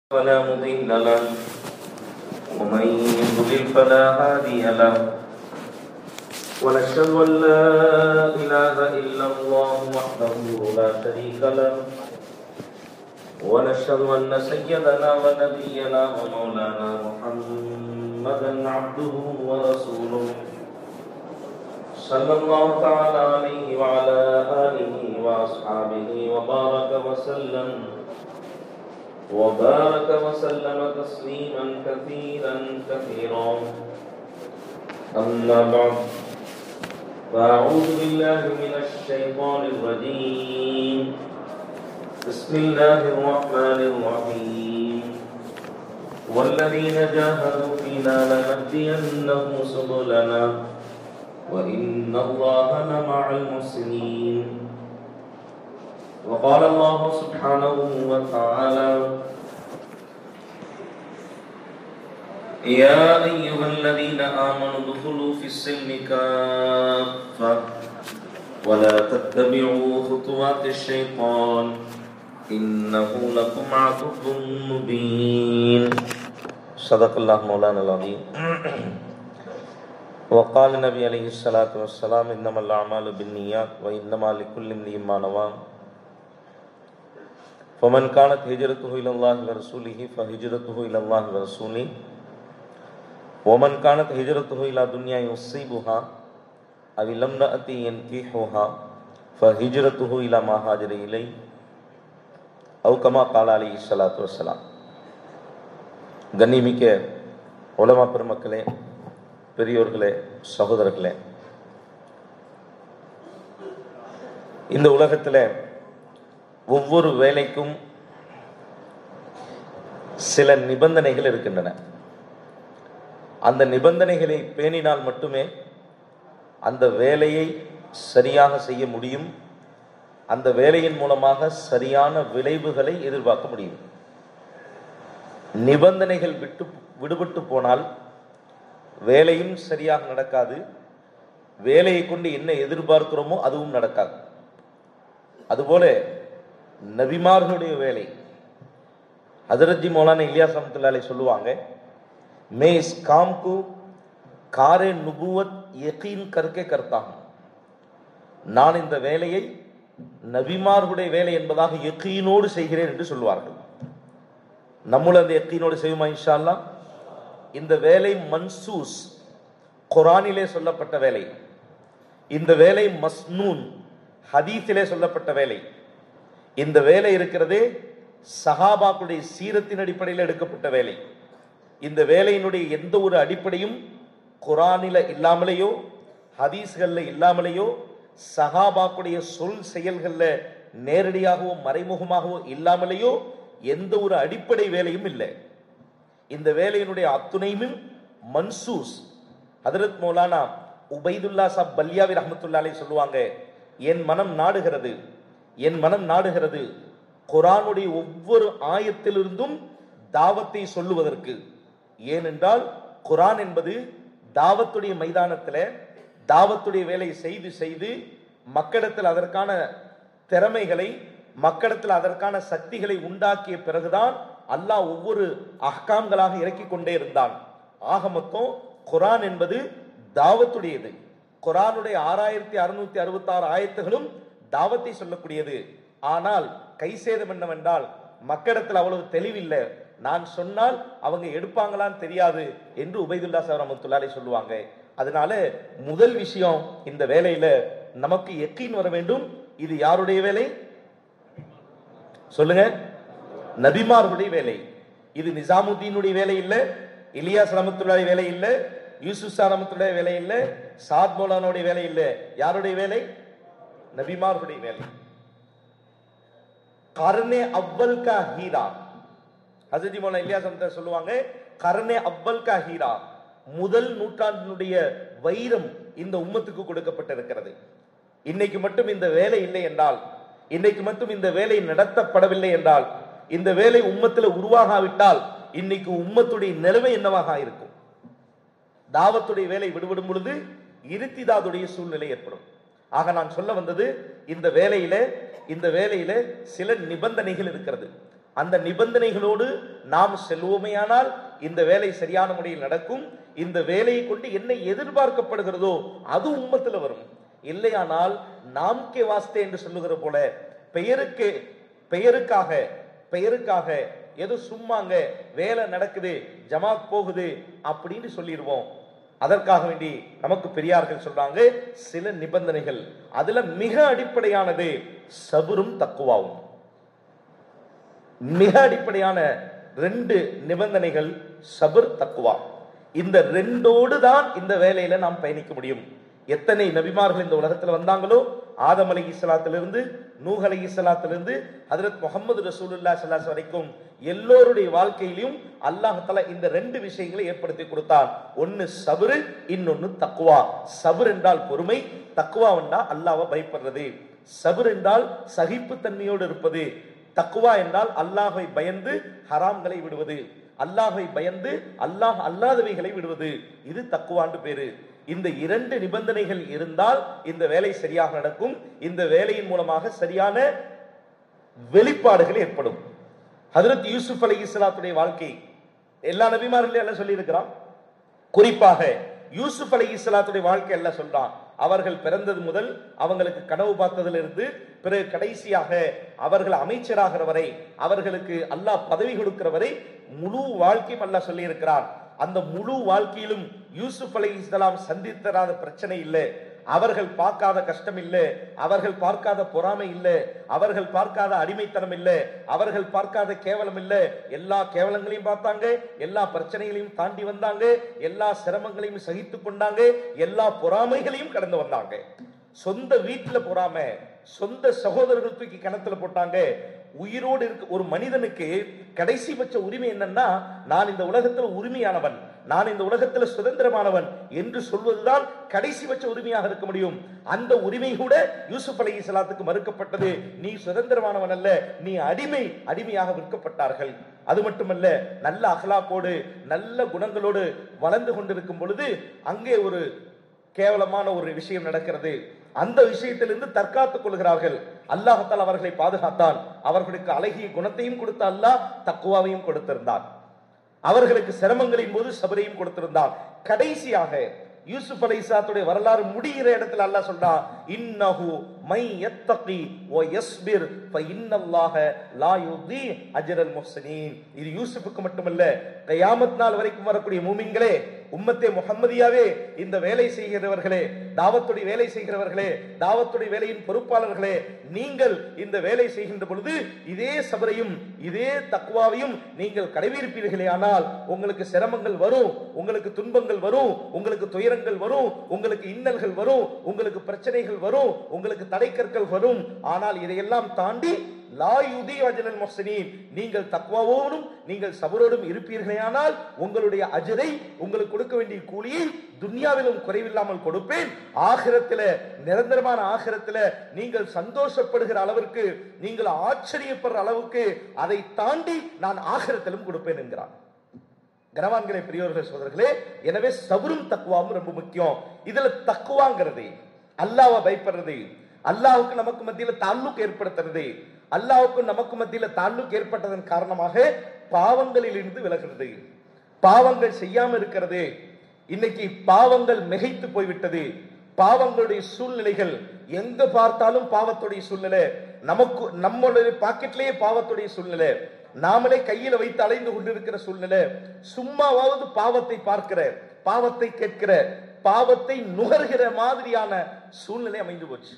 فلا مضل له ومن يضلل فلا هادي له ونشهد ان لا اله الا الله وحده لا شريك له ونشهد ان سيدنا ونبينا ومولانا محمدا عبده ورسوله صلى الله تعالى عليه وعلى اله واصحابه وبارك وسلم وبارك وسلم تسليما كثيرا كثيرا أما بعد فأعوذ بالله من الشيطان الرجيم بسم الله الرحمن الرحيم والذين جاهدوا فينا لنهدينهم سبلنا وإن الله لمع المحسنين وقال الله سبحانه وتعالى يا أيها الذين آمنوا ادخلوا في السلم كافة ولا تتبعوا خطوات الشيطان إنه لكم عدو مبين صدق الله مولانا العظيم وقال النبي عليه الصلاة والسلام إنما الأعمال بالنيات وإنما لكل امرئ ما نوى فمن كانت هجرته إلى الله ورسوله فهجرته إلى الله ورسوله ومن كانت هجرته إلى دنيا يصيبها أو لم نأتي ينكحها فهجرته إلى ما هاجر إليه أو كما قال عليه الصلاة والسلام கண்ணிமிக்க உலமா பெருமக்களே பெரியோர்களே சகோதரர்களே இந்த உலகத்தில் ஒவ்வொரு வேலைக்கும் சில நிபந்தனைகள் இருக்கின்றன அந்த நிபந்தனைகளை பேணினால் மட்டுமே அந்த வேலையை சரியாக செய்ய முடியும் அந்த வேலையின் மூலமாக சரியான விளைவுகளை எதிர்பார்க்க முடியும் நிபந்தனைகள் விட்டு விடுபட்டு போனால் வேலையும் சரியாக நடக்காது வேலையை கொண்டு என்ன எதிர்பார்க்கிறோமோ அதுவும் நடக்காது அதுபோல நபிமார்களுடைய வேலை ஹசரத்ஜி மௌலானா இலியாஸ் ரஹமத்துல்லாலே சொல்லுவாங்க மே இஸ் காம் கு காரே நுபுவத் யகீன் கற்கே கர்த்தாகும் நான் இந்த வேலையை நபிமார்களுடைய வேலை என்பதாக யக்கீனோடு செய்கிறேன் என்று சொல்வார்கள் நம்மளும் அந்த யக்கீனோடு செய்வோமா இன்ஷா அல்லாஹ் இந்த வேலை மன்சூஸ் குரானிலே சொல்லப்பட்ட வேலை இந்த வேலை மஸ்னூன் ஹதீஸிலே சொல்லப்பட்ட வேலை இந்த வேலை இருக்கிறதே சஹாபாக்களுடைய சீரத்தின் அடிப்படையில் எடுக்கப்பட்ட வேலை இந்த வேலையினுடைய எந்த ஒரு அடிப்படையும் குரானில இல்லாமலேயோ ஹதீஸ்கள்ல இல்லாமலேயோ சஹாபாக்குடைய சொல் செயல்கள்ல நேரடியாகவோ மறைமுகமாகவோ இல்லாமலேயோ எந்த ஒரு அடிப்படை வேலையும் இல்லை இந்த வேலையினுடைய அத்துணையும் மன்சூஸ் ஹதரத் மௌலானா உபைதுல்லா சாப் பல்யாவி ரஹமத்துல்லாலே சொல்லுவாங்க என் மனம் நாடுகிறது என் மனம் நாடுகிறது குரானுடைய ஒவ்வொரு ஆயத்திலிருந்தும் தாவத்தை சொல்லுவதற்கு ஏனென்றால் குரான் என்பது தாவத்துடைய மைதானத்தில் தாவத்துடைய வேலை செய்து செய்து மக்களிடத்தில் அதற்கான திறமைகளை மக்களிடத்தில் அதற்கான சக்திகளை உண்டாக்கிய பிறகுதான் அல்லாஹ் ஒவ்வொரு அஹ்காம்களாக இறக்கி கொண்டே இருந்தான் ஆக மொத்தம் குரான் என்பது தாவத்துடையது குரானுடைய ஆறாயிரத்தி அறுநூத்தி அறுபத்தி ஆறு ஆயத்துகளும் தாவத்தை சொல்லக்கூடியது ஆனால் கை சேதம் என்னவென்றால் மக்களிடத்தில் அவ்வளவு தெளிவில்லை நான் சொன்னால் அவங்க எடுப்பாங்களான்னு தெரியாது என்று உபைதுல்லா சார் ரமத்துல்லாலே சொல்லுவாங்க அதனால முதல் விஷயம் இந்த வேலையில நமக்கு எக்கீன் வர வேண்டும் இது யாருடைய வேலை சொல்லுங்க நபிமார்களுடைய வேலை இது நிசாமுத்தீனுடைய வேலை இல்ல இலியாஸ் ரமத்துல்லாடைய வேலை இல்ல யூசுஃபா ரமத்துடைய வேலை இல்ல சாத் மௌலானுடைய வேலை இல்ல யாருடைய வேலை நபிமார்களுடைய வேலை கர்னே அவ்வல் கா ஹீரா ஹசரத் மௌலானா இலியாஸ் ரமத்துல்லா சொல்லுவாங்க கர்னே அவ்வல் கா ஹீரா முதல் நூற்றாண்டினுடைய வைரம் இந்த உம்மத்துக்கு கொடுக்கப்பட்டிருக்கிறது இன்னைக்கு மட்டும் இந்த வேலை இல்லை என்றால் இன்னைக்கு மட்டும் இந்த வேலை நடத்தப்படவில்லை என்றால் இந்த வேலை உம்மத்தில் உருவாகாவிட்டால் இன்னைக்கு உம்மத்துடைய நிலைமை என்னவாக இருக்கும் தாவத்துடைய வேலை விடுபடும் பொழுது இருத்திதாதுடைய சூழ்நிலை ஏற்படும் ஆக நான் சொல்ல வந்தது இந்த வேலையில இந்த வேலையில சில நிபந்தனைகள் இருக்கிறது அந்த நிபந்தனைகளோடு நாம் செல்வோமேயானால் இந்த வேலை சரியான முறையில் நடக்கும் இந்த வேலையை கொண்டு என்ன எதிர்பார்க்கப்படுகிறதோ அது உம்மத்துல வரும் இல்லையானால் நாம் கே வாஸ்தே என்று சொல்லுகிற போல பெயருக்கு பெயருக்காக பெயருக்காக ஏதோ சும்மாங்க வேலை நடக்குது ஜமாத் போகுது அப்படின்னு சொல்லிடுவோம் அதற்காக வேண்டி நமக்கு பெரியார்கள் சொல்றாங்க சில நிபந்தனைகள் அதுல மிக அடிப்படையானது சபுரும் தக்குவாவும் மிக அடிப்படையான ரெண்டு நிபந்தனைகள் சபர் தக்குவா இந்த ரெண்டோடு தான் இந்த வேலையில நாம் பயணிக்க முடியும் எத்தனை நபிமார்கள் இந்த உலகத்துல வந்தாங்களோ ஆதம் அலி இஸ்லாத்திலிருந்து நூஹ் அலி இஸ்லாத்திலிருந்து ஹதரத் முகமது ரசூலுல்லா ஸல்லல்லாஹு வரைக்கும் எல்லோருடைய வாழ்க்கையிலும் அல்லாஹால இந்த ரெண்டு விஷயங்களை ஏற்படுத்தி கொடுத்தான் ஒன்னு சபரு இன்னொன்னு தக்குவா சபர் என்றால் பொறுமை தக்குவா என்றால் அல்லாஹ்வை பயப்படுறது சபர் என்றால் சகிப்புத்தன்மையோடு இருப்பது தக்குவா என்றால் அல்லாஹை பயந்து ஹராம்களை விடுவது அல்லாஹை பயந்து அல்லாஹ் அல்லாதவைகளை விடுவது இது தக்குவாண்டு பேரு இந்த இரண்டு நிபந்தனைகள் இருந்தால் இந்த வேலை சரியாக நடக்கும் இந்த வேலையின் மூலமாக சரியான வெளிப்பாடுகள் ஏற்படும் ஹதரத் யூசுப் அலி இஸ்லாத்துடைய வாழ்க்கை எல்லா நபிமார்களையும் எல்லாம் சொல்லி இருக்கிறான் குறிப்பாக யூசுப் அலி இஸ்லாத்துடைய வாழ்க்கை எல்லாம் சொல்றான் அவர்கள் பிறந்தது முதல் அவங்களுக்கு கனவு பார்த்ததிலிருந்து பிறகு கடைசியாக அவர்கள் அமைச்சராகிற வரை அவர்களுக்கு அல்லாஹ் பதவி கொடுக்கிற வரை முழு வாழ்க்கையும் அல்லாஹ் சொல்லி இருக்கிறான் அந்த முழு வாழ்க்கையிலும் யூசுப் அலி இஸ்லாம் சந்தித்தராத பிரச்சனை இல்லை அவர்கள் பார்க்காத கஷ்டம் இல்லை அவர்கள் பார்க்காத பொறாமை இல்லை அவர்கள் பார்க்காத அடிமைத்தனம் இல்லை அவர்கள் பார்க்காத கேவலம் இல்லை எல்லா கேவலங்களையும் பார்த்தாங்க எல்லா பிரச்சனைகளையும் தாண்டி வந்தாங்க எல்லா சிரமங்களையும் சகித்து கொண்டாங்க எல்லா பொறாமைகளையும் கடந்து வந்தாங்க சொந்த வீட்டுல பொறாம சொந்த சகோதரர்கள் தூக்கி கிணத்துல போட்டாங்க உயிரோடு இருக்க ஒரு மனிதனுக்கு கடைசிபட்ச உரிமை என்னன்னா நான் இந்த உலகத்தில் உரிமையானவன் நான் இந்த உலகத்தில் சுதந்திரமானவன் என்று சொல்வதுதான் கடைசிபட்ச உரிமையாக இருக்க முடியும் அந்த உரிமை கூட யூசுப் அலி இஸ்லாத்துக்கு மறுக்கப்பட்டது நீ சுதந்திரமானவன் அல்ல நீ அடிமை அடிமையாக விற்கப்பட்டார்கள் அது மட்டுமல்ல நல்ல அகலாக்கோடு நல்ல குணங்களோடு வளர்ந்து கொண்டிருக்கும் பொழுது அங்கே ஒரு கேவலமான ஒரு விஷயம் நடக்கிறது அந்த விஷயத்திலிருந்து தற்காத்துக் கொள்கிறார்கள் அல்லாஹால் அவர்களை பாதுகாத்தான் அவர்களுக்கு அழகிய குணத்தையும் கொடுத்த அல்லாஹ் தக்குவாவையும் கொடுத்திருந்தான் அவர்களுக்கு சிரமங்களின் போது சபரையும் கொடுத்திருந்தான் கடைசியாக யூசுப் அலை இஸ்லாத்துடைய வரலாறு முடிகிற இடத்துல அல்லாஹ் சொல்றான் இன்னஹு மை யத்தகி வ யஸ்பிர் ஃப இன்னல்லாஹ லா யுதி அஜ்ரல் முஹ்சினீன் இது யூசுஃபுக்கு மட்டுமல்ல கயாமத் நாள் வரைக்கும் வரக்கூடிய மூமின்களே உம்மத்தே முகம்மதியாவே இந்த வேலை செய்கிறவர்களே தாவத்துடைய வேலை செய்கிறவர்களே தாவத்துடைய வேலையின் பொறுப்பாளர்களே நீங்கள் இந்த வேலை செய்கின்ற பொழுது இதே சபரையும் இதே தக்குவாவையும் நீங்கள் கடைபிடிப்பீர்களே ஆனால் உங்களுக்கு சிரமங்கள் வரும் உங்களுக்கு துன்பங்கள் வரும் உங்களுக்கு துயரங்கள் வரும் உங்களுக்கு இன்னல்கள் வரும் உங்களுக்கு பிரச்சனைகள் வரும் உங்களுக்கு தடைக்கற்கள் வரும் ஆனால் இதையெல்லாம் தாண்டி லா யுதி அஜனல் முஹ்சினீன் நீங்கள் தக்வாவோடும் நீங்கள் சபரோடும் இருப்பீர்களேயானால் உங்களுடைய அஜரை உங்களுக்கு கொடுக்க வேண்டிய கூலியை துன்யாவிலும் குறைவில்லாமல் கொடுப்பேன் ஆகிரத்தில நிரந்தரமான ஆகிரத்தில நீங்கள் சந்தோஷப்படுகிற அளவிற்கு நீங்கள் ஆச்சரியப்படுற அளவுக்கு அதை தாண்டி நான் ஆகிரத்திலும் கொடுப்பேன் என்கிறான் கனவான்களே பெரியோர்கள் சோதர்களே எனவே சபரும் தக்குவாவும் ரொம்ப முக்கியம் இதுல தக்குவாங்கிறது அல்லாவை பயப்படுறது அல்லாவுக்கு நமக்கு மத்தியில தாழ்லுக்கு ஏற்படுத்துறது அல்லாவுக்கு நமக்கு மத்தியில தாழ்லுக்கு ஏற்பட்டதன் காரணமாக பாவங்களில் இருந்து விலகிறது பாவங்கள் செய்யாம இருக்கிறது இன்னைக்கு பாவங்கள் மிகைத்து போய்விட்டது பாவங்களுடைய சூழ்நிலைகள் எங்க பார்த்தாலும் பாவத்துடைய சூழ்நிலை நமக்கு நம்மளுடைய பாக்கெட்லயே பாவத்துடைய சூழ்நிலை நாமளே கையில வைத்து அலைந்து கொண்டிருக்கிற சூழ்நிலை சும்மாவாவது பாவத்தை பார்க்கிற பாவத்தை கேட்கிற பாவத்தை நுகர்கிற மாதிரியான சூழ்நிலை அமைந்து போச்சு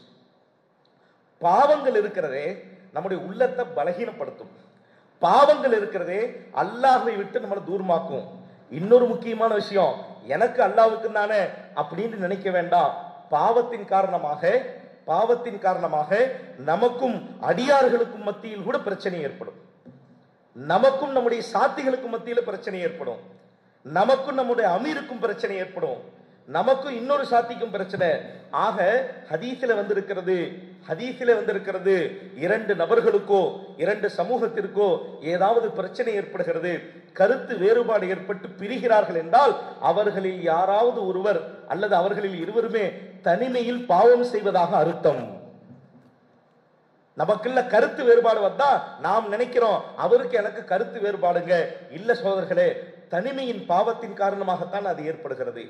பாவங்கள் இருக்கிறதே நம்முடைய உள்ளத்தை பலகீனப்படுத்தும் பாவங்கள் இருக்கிறதே அல்லாஹை விட்டு நம்மளை தூரமாக்கும் இன்னொரு முக்கியமான விஷயம் எனக்கு அல்லாவுக்கு தானே அப்படின்னு நினைக்க வேண்டாம் பாவத்தின் காரணமாக பாவத்தின் காரணமாக நமக்கும் அடியார்களுக்கும் மத்தியில் கூட பிரச்சனை ஏற்படும் நமக்கும் நம்முடைய சாத்திகளுக்கும் மத்தியில பிரச்சனை ஏற்படும் நமக்கும் நம்முடைய அமீருக்கும் பிரச்சனை ஏற்படும் நமக்கும் இன்னொரு சாத்திக்கும் பிரச்சனை ஆக ஹதீஸில வந்திருக்கிறது ஹதீஸில வந்திருக்கிறது இரண்டு நபர்களுக்கோ இரண்டு சமூகத்திற்கோ ஏதாவது பிரச்சனை ஏற்படுகிறது கருத்து வேறுபாடு ஏற்பட்டு பிரிகிறார்கள் என்றால் அவர்களில் யாராவது ஒருவர் அல்லது அவர்களில் இருவருமே தனிமையில் பாவம் செய்வதாக அர்த்தம் நமக்குள்ள கருத்து வேறுபாடு வந்தா நாம் நினைக்கிறோம் அவருக்கு எனக்கு கருத்து வேறுபாடுங்க இல்ல சோதர்களே தனிமையின் பாவத்தின் காரணமாகத்தான் அது ஏற்படுகிறது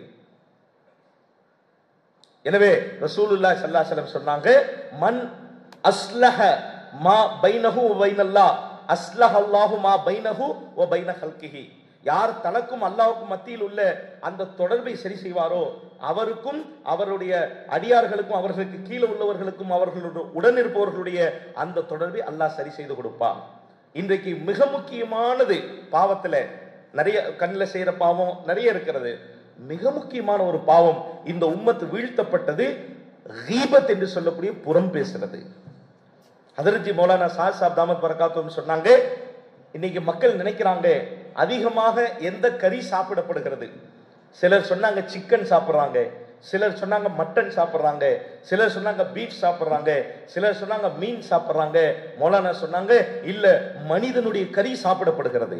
எனவே ரசூலுல்லாஹி ஸல்லல்லாஹு அலைஹி வஸல்லம் சொன்னாங்க மன் அஸ்லஹ மா பைனஹு வ பைனல்லா அஸ்லஹ அல்லாஹு மா பைனஹு வ பைன ஹல்கிஹி யார் தனக்கும் அல்லாஹ்வுக்கும் மத்தியில் உள்ள அந்த தொடர்பை சரி செய்வாரோ அவருக்கும் அவருடைய அடியார்களுக்கும் அவர்களுக்கு கீழே உள்ளவர்களுக்கும் அவர்களுடைய உடன் இருப்பவர்களுடைய அந்த தொடர்பை அல்லாஹ் சரி செய்து கொடுப்பான் இன்றைக்கு மிக முக்கியமானது பாவத்துல நிறைய கண்ணில் செய்யற பாவம் நிறைய இருக்கிறது மிக முக்கியமான ஒரு பாவம் இந்த உம்மத்து வீழ்த்தப்பட்டது கீபத் என்று சொல்லக்கூடிய புறம் பேசுறது ஹதரஜி மௌலானா சாத் சாப் தாமத் பரகாத்தும் சொன்னாங்க இன்னைக்கு மக்கள் நினைக்கிறாங்க அதிகமாக எந்த கறி சாப்பிடப்படுகிறது சிலர் சொன்னாங்க சிக்கன் சாப்பிடுறாங்க சிலர் சொன்னாங்க மட்டன் சாப்பிடுறாங்க சிலர் சொன்னாங்க பீஃப் சாப்பிடுறாங்க சிலர் சொன்னாங்க மீன் சாப்பிடுறாங்க மௌலானா சொன்னாங்க இல்ல மனிதனுடைய கறி சாப்பிடப்படுகிறது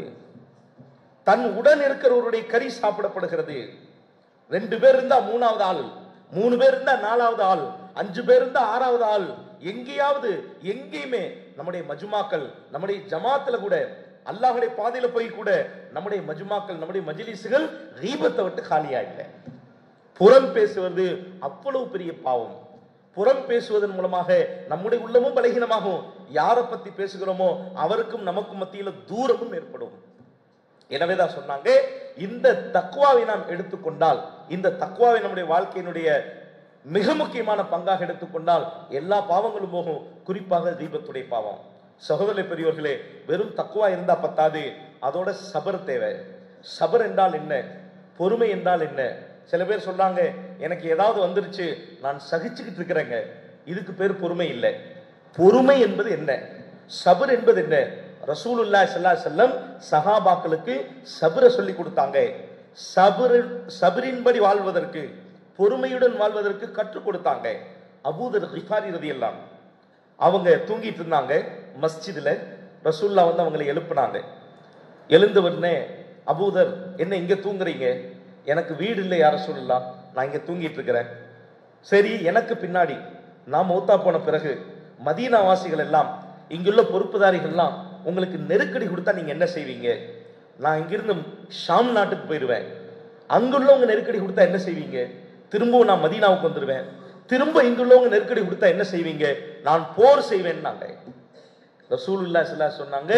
தன் உடன் இருக்கிறவருடைய கறி சாப்பிடப்படுகிறது ரெண்டு பேர் இருந்தா மூணாவது ஆள் மூணு பேர் இருந்தா நாலாவது ஆள் அஞ்சு பேர் இருந்தா ஆறாவது ஆள் எங்கேயாவது எங்கேயுமே நம்முடைய மஜுமாக்கள் நம்முடைய ஜமாத்துல கூட அல்லாஹுடைய பாதையில போய் கூட நம்முடைய மஜுமாக்கள் நம்முடைய மஜிலிசுகள் ரீபத்தை விட்டு காலியா இல்லை புறம் பேசுவது அவ்வளவு பெரிய பாவம் புறம் பேசுவதன் மூலமாக நம்முடைய உள்ளமும் பலகீனமாகும் யாரை பத்தி பேசுகிறோமோ அவருக்கும் நமக்கும் மத்தியில தூரமும் ஏற்படும் எனவேதான் சொன்னாங்க இந்த தக்குவாவை நாம் எடுத்துக்கொண்டால் இந்த தக்குவாவை நம்முடைய வாழ்க்கையினுடைய மிக முக்கியமான பங்காக எடுத்துக்கொண்டால் எல்லா பாவங்களும் போகும் குறிப்பாக தீபத்துடைய பாவம் சகோதர பெரியவர்களே வெறும் தக்குவா இருந்தா பத்தாது அதோட சபர் தேவை சபர் என்றால் என்ன பொறுமை என்றால் என்ன சில பேர் சொல்றாங்க எனக்கு ஏதாவது வந்துருச்சு நான் சகிச்சுக்கிட்டு இருக்கிறேங்க இதுக்கு பேர் பொறுமை இல்லை பொறுமை என்பது என்ன சபர் என்பது என்ன ரசூலுல்லா ஸல்லல்லாஹு அலைஹி வஸல்லம் சஹாபாக்களுக்கு சபரை சொல்லி கொடுத்தாங்க சபரு சபரின்படி வாழ்வதற்கு பொறுமையுடன் வாழ்வதற்கு கற்றுக் கொடுத்தாங்க அபூதர் கிஃபாரி ரதியல்லாம் அவங்க தூங்கிட்டு இருந்தாங்க மஸ்ஜிதுல ரசூல்லா வந்து அவங்களை எழுப்புனாங்க எழுந்த உடனே அபூதர் என்ன இங்க தூங்குறீங்க எனக்கு வீடு இல்லை யார சொல்லலாம் நான் இங்க தூங்கிட்டு இருக்கிறேன் சரி எனக்கு பின்னாடி நான் மௌத்தா போன பிறகு மதீனா வாசிகள் எல்லாம் இங்குள்ள பொறுப்புதாரிகள்லாம் உங்களுக்கு நெருக்கடி கொடுத்தா நீங்க என்ன செய்வீங்க நான் இங்கிருந்து ஷாம் நாட்டுக்கு போயிடுவேன் அங்குள்ளவங்க நெருக்கடி கொடுத்தா என்ன செய்வீங்க திரும்பவும் நான் மதீனாவுக்கு வந்துடுவேன் திரும்ப இங்குள்ளவங்க நெருக்கடி கொடுத்தா என்ன செய்வீங்க நான் போர் செய்வேன்னாங்க ரசூலுல்லா ஸல்லல்லாஹு சொன்னாங்க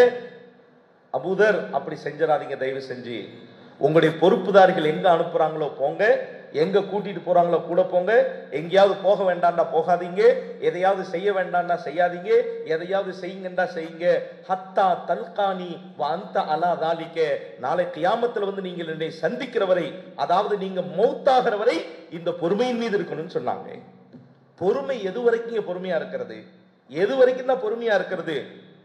அபூதர் அப்படி செஞ்சிடாதீங்க தயவு செஞ்சு உங்களுடைய பொறுப்புதாரிகள் எங்க அனுப்புறாங்களோ போங்க எங்க கூட்டிட்டு போறாங்களோ கூட போங்க எங்கேயாவது போக வேண்டாம்டா போகாதீங்க எதையாவது செய்ய வேண்டாம்டா செய்யாதீங்க எதையாவது செய்யுங்கண்டா செய்யுங்க ஹத்தா தல்கானி அந்த அலா தாலிக்க நாளை கியாமத்துல வந்து நீங்கள் என்னை சந்திக்கிற வரை அதாவது நீங்க மௌத்தாகிற வரை இந்த பொறுமையின் மீது இருக்கணும்னு சொன்னாங்க பொறுமை எது வரைக்கும் இங்க பொறுமையா இருக்கிறது எது வரைக்கும் தான் பொறுமையா இருக்கிறது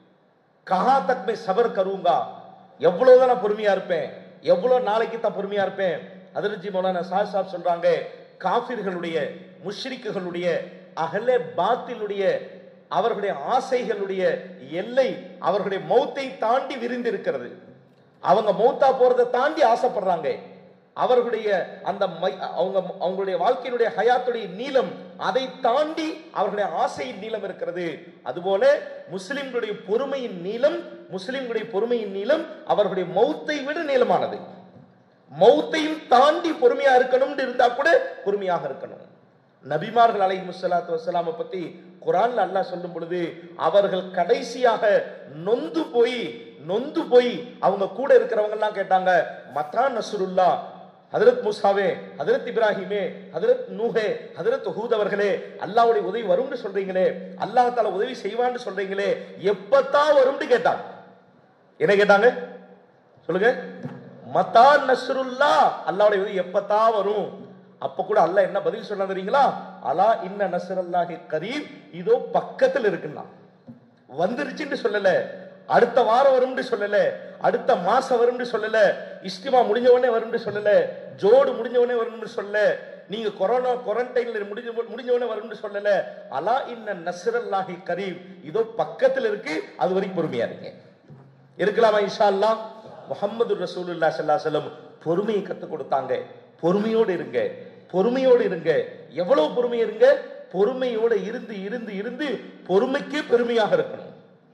கஹா தக் மே சபர் கருங்கா எவ்வளவுதான் நான் பொறுமையா இருப்பேன் எவ்வளவு நாளைக்கு தான் பொறுமையா இருப்பேன் அதிர்ச்சி மௌலானா சாஹ் சாப் சொல்றாங்க காஃபிர்களுடைய முஷ்ரிக்குகளுடைய அகல பாத்திலுடைய அவர்களுடைய ஆசைகளுடைய எல்லை அவர்களுடைய மௌத்தை தாண்டி விரிந்திருக்கிறது அவங்க மௌத்தா போறதை தாண்டி ஆசைப்படுறாங்க அவர்களுடைய அந்த மை- அவங்க அவங்களுடைய வாழ்க்கையினுடைய ஹயாத்துடைய நீளம் அதை தாண்டி அவர்களுடைய ஆசையின் நீளம் இருக்கிறது அதுபோல முஸ்லிம்களுடைய பொறுமையின் நீளம் முஸ்லிம்களுடைய பொறுமையின் நீளம் அவர்களுடைய மௌத்தை விட நீளமானது மௌத்தையும் தாண்டி பொறுமையா இருக்கணும்னு இருந்தா கூட பொறுமையாக இருக்கணும் நபிமார்கள் அலை முசலாத்து வசலாம பத்தி குரான்ல அல்லாஹ் சொல்லும் பொழுது அவர்கள் கடைசியாக நொந்து போய் நொந்து போய் அவங்க கூட இருக்கிறவங்க எல்லாம் கேட்டாங்க மத்தா நசுருல்லா ஹதரத் மூசாவே ஹதரத் இப்ராஹிமே ஹதரத் நூஹே ஹதரத் ஹூத் அவர்களே அல்லாஹ்வுடைய உதவி வரும்னு சொல்றீங்களே அல்லாஹ் தால உதவி செய்வான்னு சொல்றீங்களே எப்பத்தான் வரும்னு கேட்டாங்க என்ன கேட்டாங்க சொல்லுங்க மத்தா நஸ்ருல்லா அல்லாஹ்வுடைய உதவி எப்பத்தான் வரும் அப்ப கூட அல்லாஹ் என்ன பதில் சொன்னா தெரியுங்களா அலா இன்ன நஸ்ரல்லாஹி கரீம் இதோ பக்கத்துல இருக்குன்னா வந்துருச்சுன்னு சொல்லல அடுத்த வாரம் வரும்னு சொல்லல அடுத்த மாசம் வரும்னு சொல்லல இஸ்டிமா முடிஞ்ச உடனே வரும்னு சொல்லல ஜோடு முடிஞ்ச உடனே வரும்னு சொல்லல நீங்க கொரோனா குவாரண்டைன்ல முடிஞ்ச முடிஞ்ச உடனே வரும்னு சொல்லல அலா இன்ன நஸ்ரல்லாஹி கரீம் இதோ பக்கத்துல இருக்கு அது வரைக்கும் பொறுமையா இருங்க இருக்கலாமா இன்ஷா அல்லாஹ் முஹம்மது ரசூலுல்லாஹி ஸல்லல்லாஹு அலைஹி வஸல்லம் பொறுமையை கத்து கொடுத்தாங்க பொறுமையோடு இருங்க பொறுமையோடு இருங்க எவ்வளவு பொறுமை இருங்க பொறுமையோட இருந்து இருந்து இருந்து பொறுமைக்கே பெருமையாக இருக்கணும்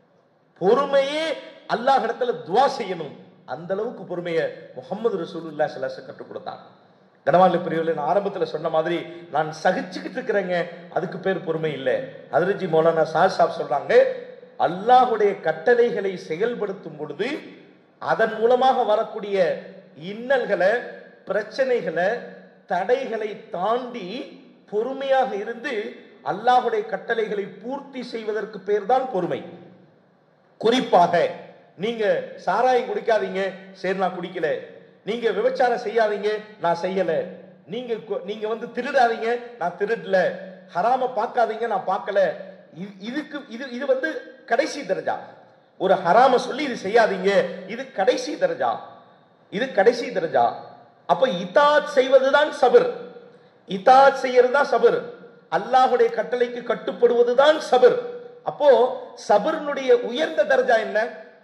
பொறுமையே அல்லாஹ் இடத்துல துவா செய்யணும் அந்த அளவுக்கு பொறுமையை முகமது ரசூலுல்லாஹி ஸல்லல்லாஹு அலைஹி கற்றுக் கொடுத்தாங்க கனவாளி பிரிவில் நான் ஆரம்பத்தில் சொன்ன மாதிரி நான் சகிச்சுக்கிட்டு இருக்கிறேங்க அதுக்கு பேர் பொறுமை இல்லை அதிர்ஜி மௌலானா சார் சாப் சொல்றாங்க அல்லாஹுடைய கட்டளைகளை செயல்படுத்தும் பொழுது அதன் மூலமாக வரக்கூடிய இன்னல்களை பிரச்சனைகளை தடைகளை தாண்டி பொறுமையாக இருந்து அல்லாஹுடைய கட்டளைகளை பூர்த்தி செய்வதற்கு பேர் தான் பொறுமை குறிப்பாக நீங்க சாராயம் குடிக்காதீங்க சரி நான் குடிக்கல நீங்க விபச்சாரம் செய்யாதீங்க நான் செய்யல நீங்க கு- நீங்க வந்து திருடாதீங்க நான் திருடல ஹராம பார்க்காதீங்க நான் பார்க்கல இது- இதுக்கு இது இது வந்து கடைசி தரஜா ஒரு ஹராம சொல்லி இது செய்யாதீங்க இது கடைசி தரஜா இது கடைசி தரஜா அப்ப இதாத் செய்வதுதான் சபர் இதாத் செய்யறது தான் சபர் அல்லாஹுடைய கட்டளைக்கு கட்டுப்படுவதுதான் சபர் அப்போ சபர்னுடைய உயர்ந்த தர்ஜா என்ன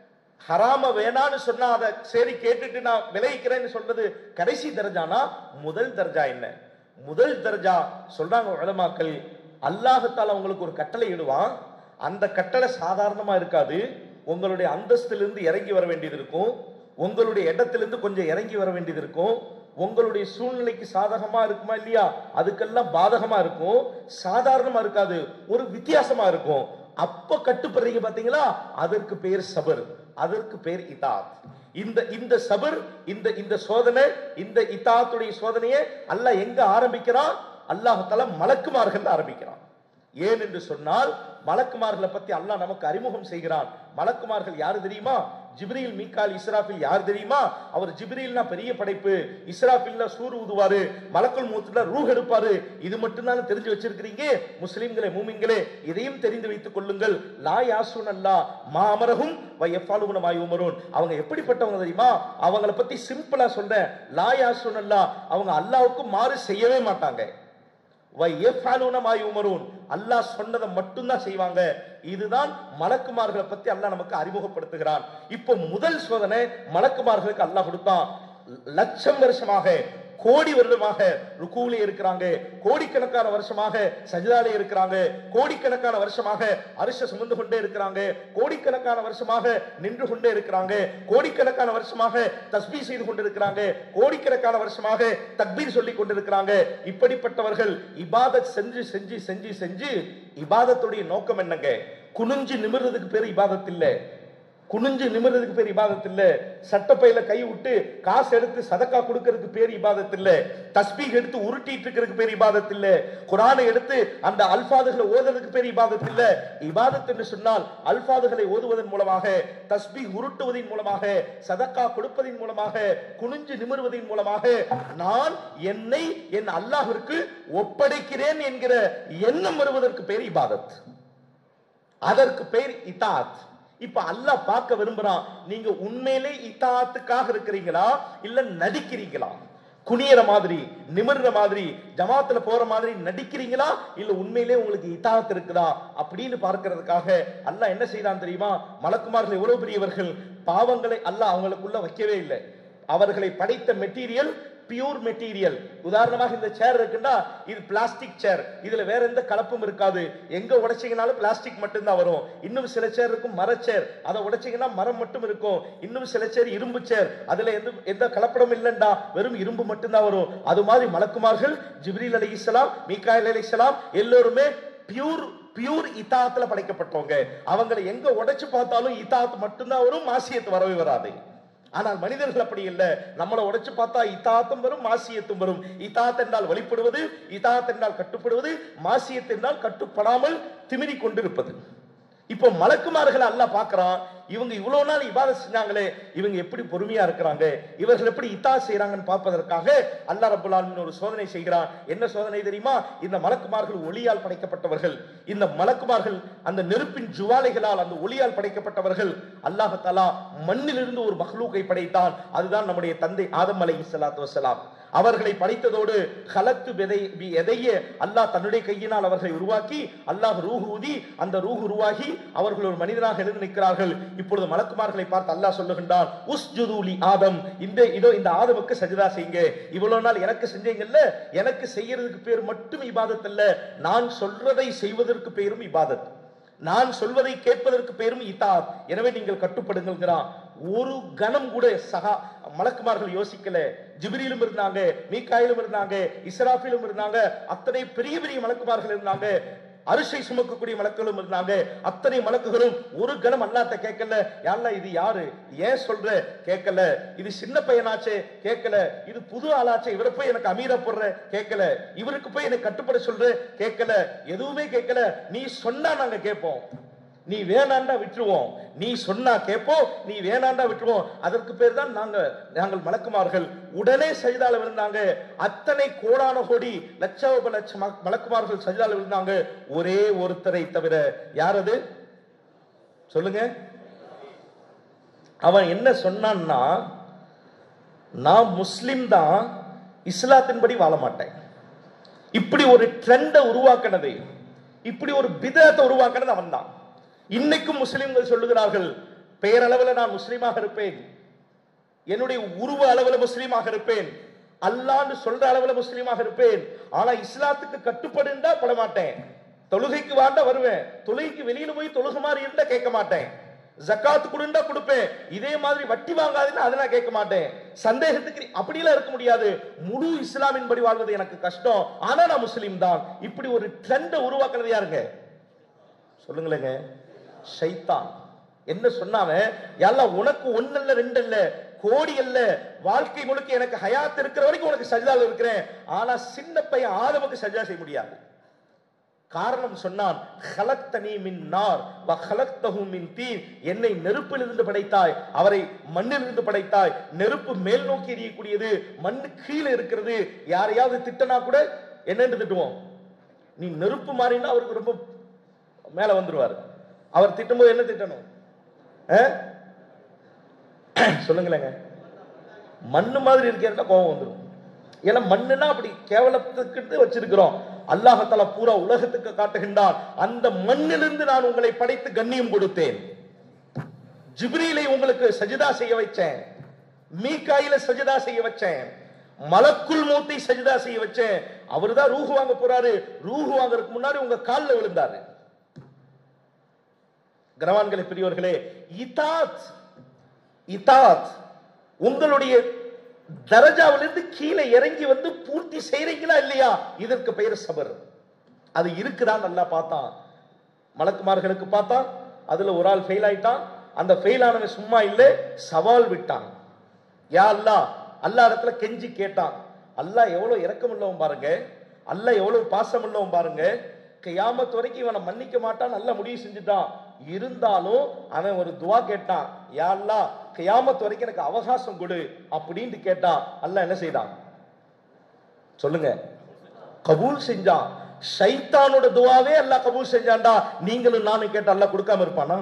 ஹராம வேணான்னு சொன்னா அதை சரி கேட்டுட்டு நான் விளைவிக்கிறேன்னு சொல்றது கடைசி தர்ஜானா முதல் தர்ஜா என்ன முதல் தர்ஜா சொல்றாங்க உலமாக்கள் அல்லாஹத்தால உங்களுக்கு ஒரு கட்டளை இடுவான் அந்த கட்டளை சாதாரணமா இருக்காது உங்களுடைய அந்தஸ்திலிருந்து இறங்கி வர வேண்டியது இருக்கும் உங்களுடைய இடத்திலிருந்து கொஞ்சம் இறங்கி வர வேண்டியது இருக்கும் உங்களுடைய சூழ்நிலைக்கு சாதகமா இருக்குமா இல்லையா அதுக்கெல்லாம் பாதகமா இருக்கும் சாதாரணமா இருக்காது ஒரு வித்தியாசமா இருக்கும் அப்ப கட்டுப்படுறீங்க பாத்தீங்களா அதற்கு பேர் சபர் அதற்கு பேர் இதாத் இந்த இந்த சபர் இந்த இந்த சோதனை இந்த இத்தாத்துடைய சோதனையை அல்லாஹ் எங்க ஆரம்பிக்கிறான் அல்லாஹால மலக்குமார்கள் ஆரம்பிக்கிறான் ஏன் என்று சொன்னால் மலக்குமார்களை பத்தி அல்லாஹ் நமக்கு அறிமுகம் செய்கிறான் மலக்குமார்கள் யாரு தெரியுமா ஜிப்ரீல் மீகால் இஸ்ராஃபில் யார் தெரியுமா அவர் ஜிப்ரீல்னா பெரிய படைப்பு இஸ்ராஃபில்னா சூர் ஊதுவாரு மலக்குல் மூத்துல ரூஹ் எடுப்பாரு இது மட்டும்தான் தெரிஞ்சு வச்சிருக்கிறீங்க முஸ்லிம்களே மூமிங்களே இதையும் தெரிந்து வைத்துக் கொள்ளுங்கள் லா யாசுன் அல்லா மா அமரகும் வயஃபாலுகுன மாய் உமரும் அவங்க எப்படிப்பட்டவங்க தெரியுமா அவங்கள பத்தி சிம்பிளா சொல்றேன் லா யாசுன் அல்லா அவங்க அல்லாவுக்கு மாறு செய்யவே மாட்டாங்க உமரூன் அல்லாஹ் சொன்னதை மட்டும்தான் செய்வாங்க இதுதான் மலக்குமார்களை பத்தி அல்லாஹ் நமக்கு அறிமுகப்படுத்துகிறான் இப்போ முதல் சோதனை மலக்குமார்களுக்கு அல்லாஹ் கொடுத்தான் லட்சம் வருஷமாக கோடி வருடமாக ருக்குவிலே இருக்கிறாங்க கோடிக்கணக்கான வருஷமாக சஜிதாலே இருக்கிறாங்க கோடிக்கணக்கான வருஷமாக அரிச சுமந்து கொண்டே இருக்கிறாங்க கோடிக்கணக்கான வருஷமாக நின்று கொண்டே இருக்கிறாங்க கோடிக்கணக்கான வருஷமாக தஸ்பீ செய்து கொண்டிருக்கிறாங்க கோடிக்கணக்கான வருஷமாக தக்பீர் சொல்லி கொண்டிருக்கிறாங்க இப்படிப்பட்டவர்கள் இபாதத் செஞ்சு செஞ்சு செஞ்சு செஞ்சு இபாதத்துடைய நோக்கம் என்னங்க குனிஞ்சு நிமிர்றதுக்கு பேர் இபாதத் இல்ல குனிஞ்சு நிமிர்றதுக்கு பேர் இபாதத் இல்ல சட்டப்பையில கை விட்டு காசு எடுத்து சதக்கா கொடுக்கறதுக்கு பேர் இபாதத் இல்ல தஸ்பீக் எடுத்து உருட்டிட்டு இருக்கிறதுக்கு பேர் இபாதத் இல்ல குரானை எடுத்து அந்த அல்பாதுகளை ஓதுறதுக்கு பேர் இபாதத் இல்ல இபாதத் என்று சொன்னால் அல்பாதுகளை ஓதுவதன் மூலமாக தஸ்பீ உருட்டுவதன் மூலமாக சதக்கா கொடுப்பதன் மூலமாக குனிஞ்சு நிமிர்வதன் மூலமாக நான் என்னை என் அல்லாஹ்விற்கு ஒப்படைக்கிறேன் என்கிற எண்ணம் வருவதற்கு பேர் இபாதத் அதற்கு பேர் இதாத் இப்ப அல்லாஹ் பார்க்க விரும்புறான் நீங்க உண்மையிலே இத்தாத்துக்காக இருக்கிறீங்களா இல்ல நடிக்கிறீங்களா குனியற மாதிரி நிமிர்ற மாதிரி ஜமாத்துல போற மாதிரி நடிக்கிறீங்களா இல்ல உண்மையிலே உங்களுக்கு இத்தாத் இருக்குதா அப்படின்னு பார்க்கிறதுக்காக அல்லாஹ் என்ன செய்தான் தெரியுமா மலக்குமார்கள் எவ்வளவு பெரியவர்கள் பாவங்களை அல்லாஹ் அவங்களுக்குள்ள வைக்கவே இல்லை அவர்களை படைத்த மெட்டீரியல் பியூர் மெட்டீரியல் உதாரணமாக இந்த சேர் இருக்குன்னா இது பிளாஸ்டிக் சேர் இதுல வேற எந்த கலப்பும் இருக்காது எங்க உடைச்சீங்கனாலும் பிளாஸ்டிக் மட்டும்தான் வரும் இன்னும் சில சேர் இருக்கும் மரச்சேர் அதை உடைச்சீங்கன்னா மரம் மட்டும் இருக்கும் இன்னும் சில சேர் இரும்பு சேர் அதுல எந்த எந்த கலப்படம் இல்லைண்டா வெறும் இரும்பு மட்டும்தான் வரும் அது மாதிரி மலக்குமார்கள் ஜிப்ரீல் அலி இஸ்லாம் மீகாயில் அலி இஸ்லாம் எல்லோருமே பியூர் பியூர் இத்தாத்துல படைக்கப்பட்டவங்க அவங்களை எங்க உடைச்சு பார்த்தாலும் இத்தாத் மட்டும்தான் வரும் மாசியத்து வரவே வராது ஆனால் மனிதர்கள் அப்படி இல்லை நம்மளை உடைச்சு பார்த்தா இத்தாத்தும் வரும் மாசியத்தும் வரும் இத்தாத் என்றால் வழிபடுவது இத்தாத் என்றால் கட்டுப்படுவது மாசியத் என்றால் கட்டுப்படாமல் திமிரி கொண்டிருப்பது இப்போ மலக்குமார்கள் அல்லாஹ் பார்க்கறான் இவங்க இவ்வளவு நாள் இபாதத் செஞ்சாங்களே இவங்க எப்படி பொறுமையா இருக்கிறாங்க இவர்கள் எப்படி இத்தா செய்யறாங்கன்னு பார்ப்பதற்காக அல்லாஹ் ரப்பல் ஆலமீன் ஒரு சோதனை செய்கிறான் என்ன சோதனை தெரியுமா இந்த மலக்குமார்கள் ஒளியால் படைக்கப்பட்டவர்கள் இந்த மலக்குமார்கள் அந்த நெருப்பின் ஜுவாலைகளால் அந்த ஒளியால் படைக்கப்பட்டவர்கள் அல்லாஹ் தஆலா மண்ணிலிருந்து ஒரு மஹ்லூக்கை படைத்தான் அதுதான் நம்முடைய தந்தை ஆதம் அலைஹி ஸலாத்து வஸலாம் அவர்களை படைத்ததோடு கலத்து விதை வி- எதைய அல்லாஹ் தன்னுடைய கையினால் அவர்களை உருவாக்கி அல்லாஹ் ரூஹ் ஊதி அந்த ரூஹ் உருவாகி அவர்கள் ஒரு மனிதனாக எழுந்து நிற்கிறார்கள் இப்பொழுது மலக்குமார்களை பார்த்து அல்லாஹ் சொல்லுகின்றான் உஸ்ஜுதூலி ஆதம் இந்த இதோ இந்த ஆதமுக்கு சஜிதா செய்யுங்க இவ்வளவு நாள் எனக்கு செஞ்சீங்கல்ல எனக்கு செய்யறதுக்கு பேர் மட்டும் இபாதத் அல்ல நான் சொல்றதை செய்வதற்கு பேரும் இபாதத் நான் சொல்வதை கேட்பதற்கு பேரும் இதாத் எனவே நீங்கள் கட்டுப்படுங்கிறான் ஒரு கணம் கூட சகா மலக்குமார்கள் யோசிக்கல ஜிப்ரீலும் இருந்தாங்க மீகாயிலும் இருந்தாங்க இஸ்ராஃபிலும் இருந்தாங்க அத்தனை பெரிய பெரிய மலக்குமார்கள் இருந்தாங்க அரிசை சுமக்கக்கூடிய மலக்குகளும் இருந்தாங்க அத்தனை மலக்குகளும் ஒரு கணம் அல்லாத்த கேட்கல யாருல இது யாரு ஏன் சொல்ற கேட்கல இது சின்ன பையனாச்சே கேட்கல இது புது ஆளாச்சே இவரை போய் எனக்கு அமீரா போடுற கேட்கல இவருக்கு போய் எனக்கு கட்டுப்பட சொல்ற கேட்கல எதுவுமே கேட்கல நீ சொன்னா நாங்க கேட்போம் நீ வேணாண்டா விட்டுருவோம் நீ சொன்னா கேட்போம் நீ வேணாண்டா விட்டுருவோம் அதற்கு பேர் தான் நாங்க நாங்கள் மலக்குமார்கள் உடனே சஜிதால விழுந்தாங்க அத்தனை கோடான கோடி லட்சோப லட்சம் ம- மலக்குமார்கள் சஜிதால விழுந்தாங்க ஒரே ஒருத்தரை தவிர யார் அது சொல்லுங்க அவன் என்ன சொன்னான்னா நான் முஸ்லிம் தான் இஸ்லாத்தின்படி வாழ மாட்டேன் இப்படி ஒரு ட்ரெண்டை உருவாக்கினது இப்படி ஒரு பிதத்தை உருவாக்கினது அவன் தான் இன்னைக்கும் முஸ்லிம்கள் சொல்லுகிறார்கள் பெயரளவில் நான் முஸ்லீமாக இருப்பேன் என்னுடைய உருவ அளவுல முஸ்லீமாக இருப்பேன் அல்லான்னு சொல்ற அளவுல முஸ்லீமாக இருப்பேன் ஆனா இஸ்லாத்துக்கு கட்டுப்படுண்டா பட மாட்டேன் தொழுகைக்கு வாண்டா வருவேன் தொழுகைக்கு வெளியில போய் தொழுக மாதிரி இருந்தா கேட்க மாட்டேன் ஜக்காத்து கொடுண்டா கொடுப்பேன் இதே மாதிரி வட்டி வாங்காதுன்னு அதை நான் கேட்க மாட்டேன் சந்தேகத்துக்கு அப்படிலாம் இருக்க முடியாது முழு இஸ்லாமின் படி வாழ்வது எனக்கு கஷ்டம் ஆனா நான் முஸ்லீம் தான் இப்படி ஒரு ட்ரெண்டை உருவாக்குறது யாருங்க சொல்லுங்களேங்க ஷைத்தான் என்ன சொன்னாவன் எல்லாம் உனக்கு ஒண்ணு இல்ல ரெண்டு இல்ல கோடி அல்ல வாழ்க்கை முழுக்க எனக்கு ஹயாத் இருக்கிற வரைக்கும் உனக்கு சஜிதால இருக்கிறேன் ஆனா சின்ன பையன் ஆதமுக்கு சஜிதா செய்ய முடியாது காரணம் சொன்னான் "ஹலக்தனீ மின் நார் வ ஹலக்தஹு மின் தீன் என்னை நெருப்பிலிருந்து படைத்தாய் அவரை மண்ணிலிருந்து படைத்தாய் நெருப்பு மேல் நோக்கி எரியக்கூடியது மண்ணு கீழே இருக்கிறது யாரையாவது திட்டனா கூட என்னன்னு திட்டுவோம் நீ நெருப்பு மாறினா அவருக்கு ரொம்ப மேல வந்துருவாரு அவர் திட்டும்போது என்ன திட்டணும் ஆ? சொல்லுங்களேங்க மண்ணு மாதிரி இருக்கிறதா கோபம் வந்துடும் ஏன்னா மண்ணுனா அப்படி கேவலத்துக்கு வச்சிருக்கிறோம் அல்லாஹத்தால பூரா உலகத்துக்கு காட்டுகின்றான் அந்த மண்ணிலிருந்து நான் உங்களை படைத்து கண்ணியம் கொடுத்தேன் ஜிப்ரீலை உங்களுக்கு சஜிதா செய்ய வச்சேன் மீகாயில சஜிதா செய்ய வச்சேன் மலக்குல் மூத்தை சஜிதா செய்ய வச்சேன் அவர்தான் ரூஹு வாங்க போறாரு ரூஹு வாங்குறதுக்கு முன்னாடி உங்க கால்ல விழுந்தாரு கனவான்களை பெரியவர்களே இதாத் இதாத் உங்களுடைய தரஜாவிலிருந்து கீழே இறங்கி வந்து பூர்த்தி செய்றீங்களா இல்லையா இதற்கு பெயர் சபர் அது இருக்குதான் நல்லா பார்த்தான் மலக்குமார்களுக்கு பார்த்தான் அதுல ஒரு ஆள் ஃபெயில் ஆயிட்டான் அந்த ஃபெயில் ஆனவன் சும்மா இல்லை சவால் விட்டான் யா அல்லாஹ் அல்லாஹ் இடத்துல கெஞ்சி கேட்டான் அல்லாஹ் எவ்வளவு இரக்கம் உள்ளவன் பாருங்க அல்லாஹ் எவ்வளவு பாசம் உள்ளவன் பாருங்க கியாமத் வரைக்கும் இவனை மன்னிக்க மாட்டான் நல்ல முடிவு செஞ்சுட்டான் இருந்தாலும் அவன் ஒரு துவா கேட்டான் யா அல்லாஹ் கியாமத் வரைக்கும் எனக்கு அவகாசம் கொடு அப்படின்னு கேட்டான் அல்லாஹ் என்ன செய்தான் சொல்லுங்க கபூல் செஞ்சான் ஷைத்தானோட துவாவே அல்லாஹ் கபூல் செஞ்சான்டா நீங்களும் நானும் கேட்டா அல்லாஹ் கொடுக்காம இருப்பானா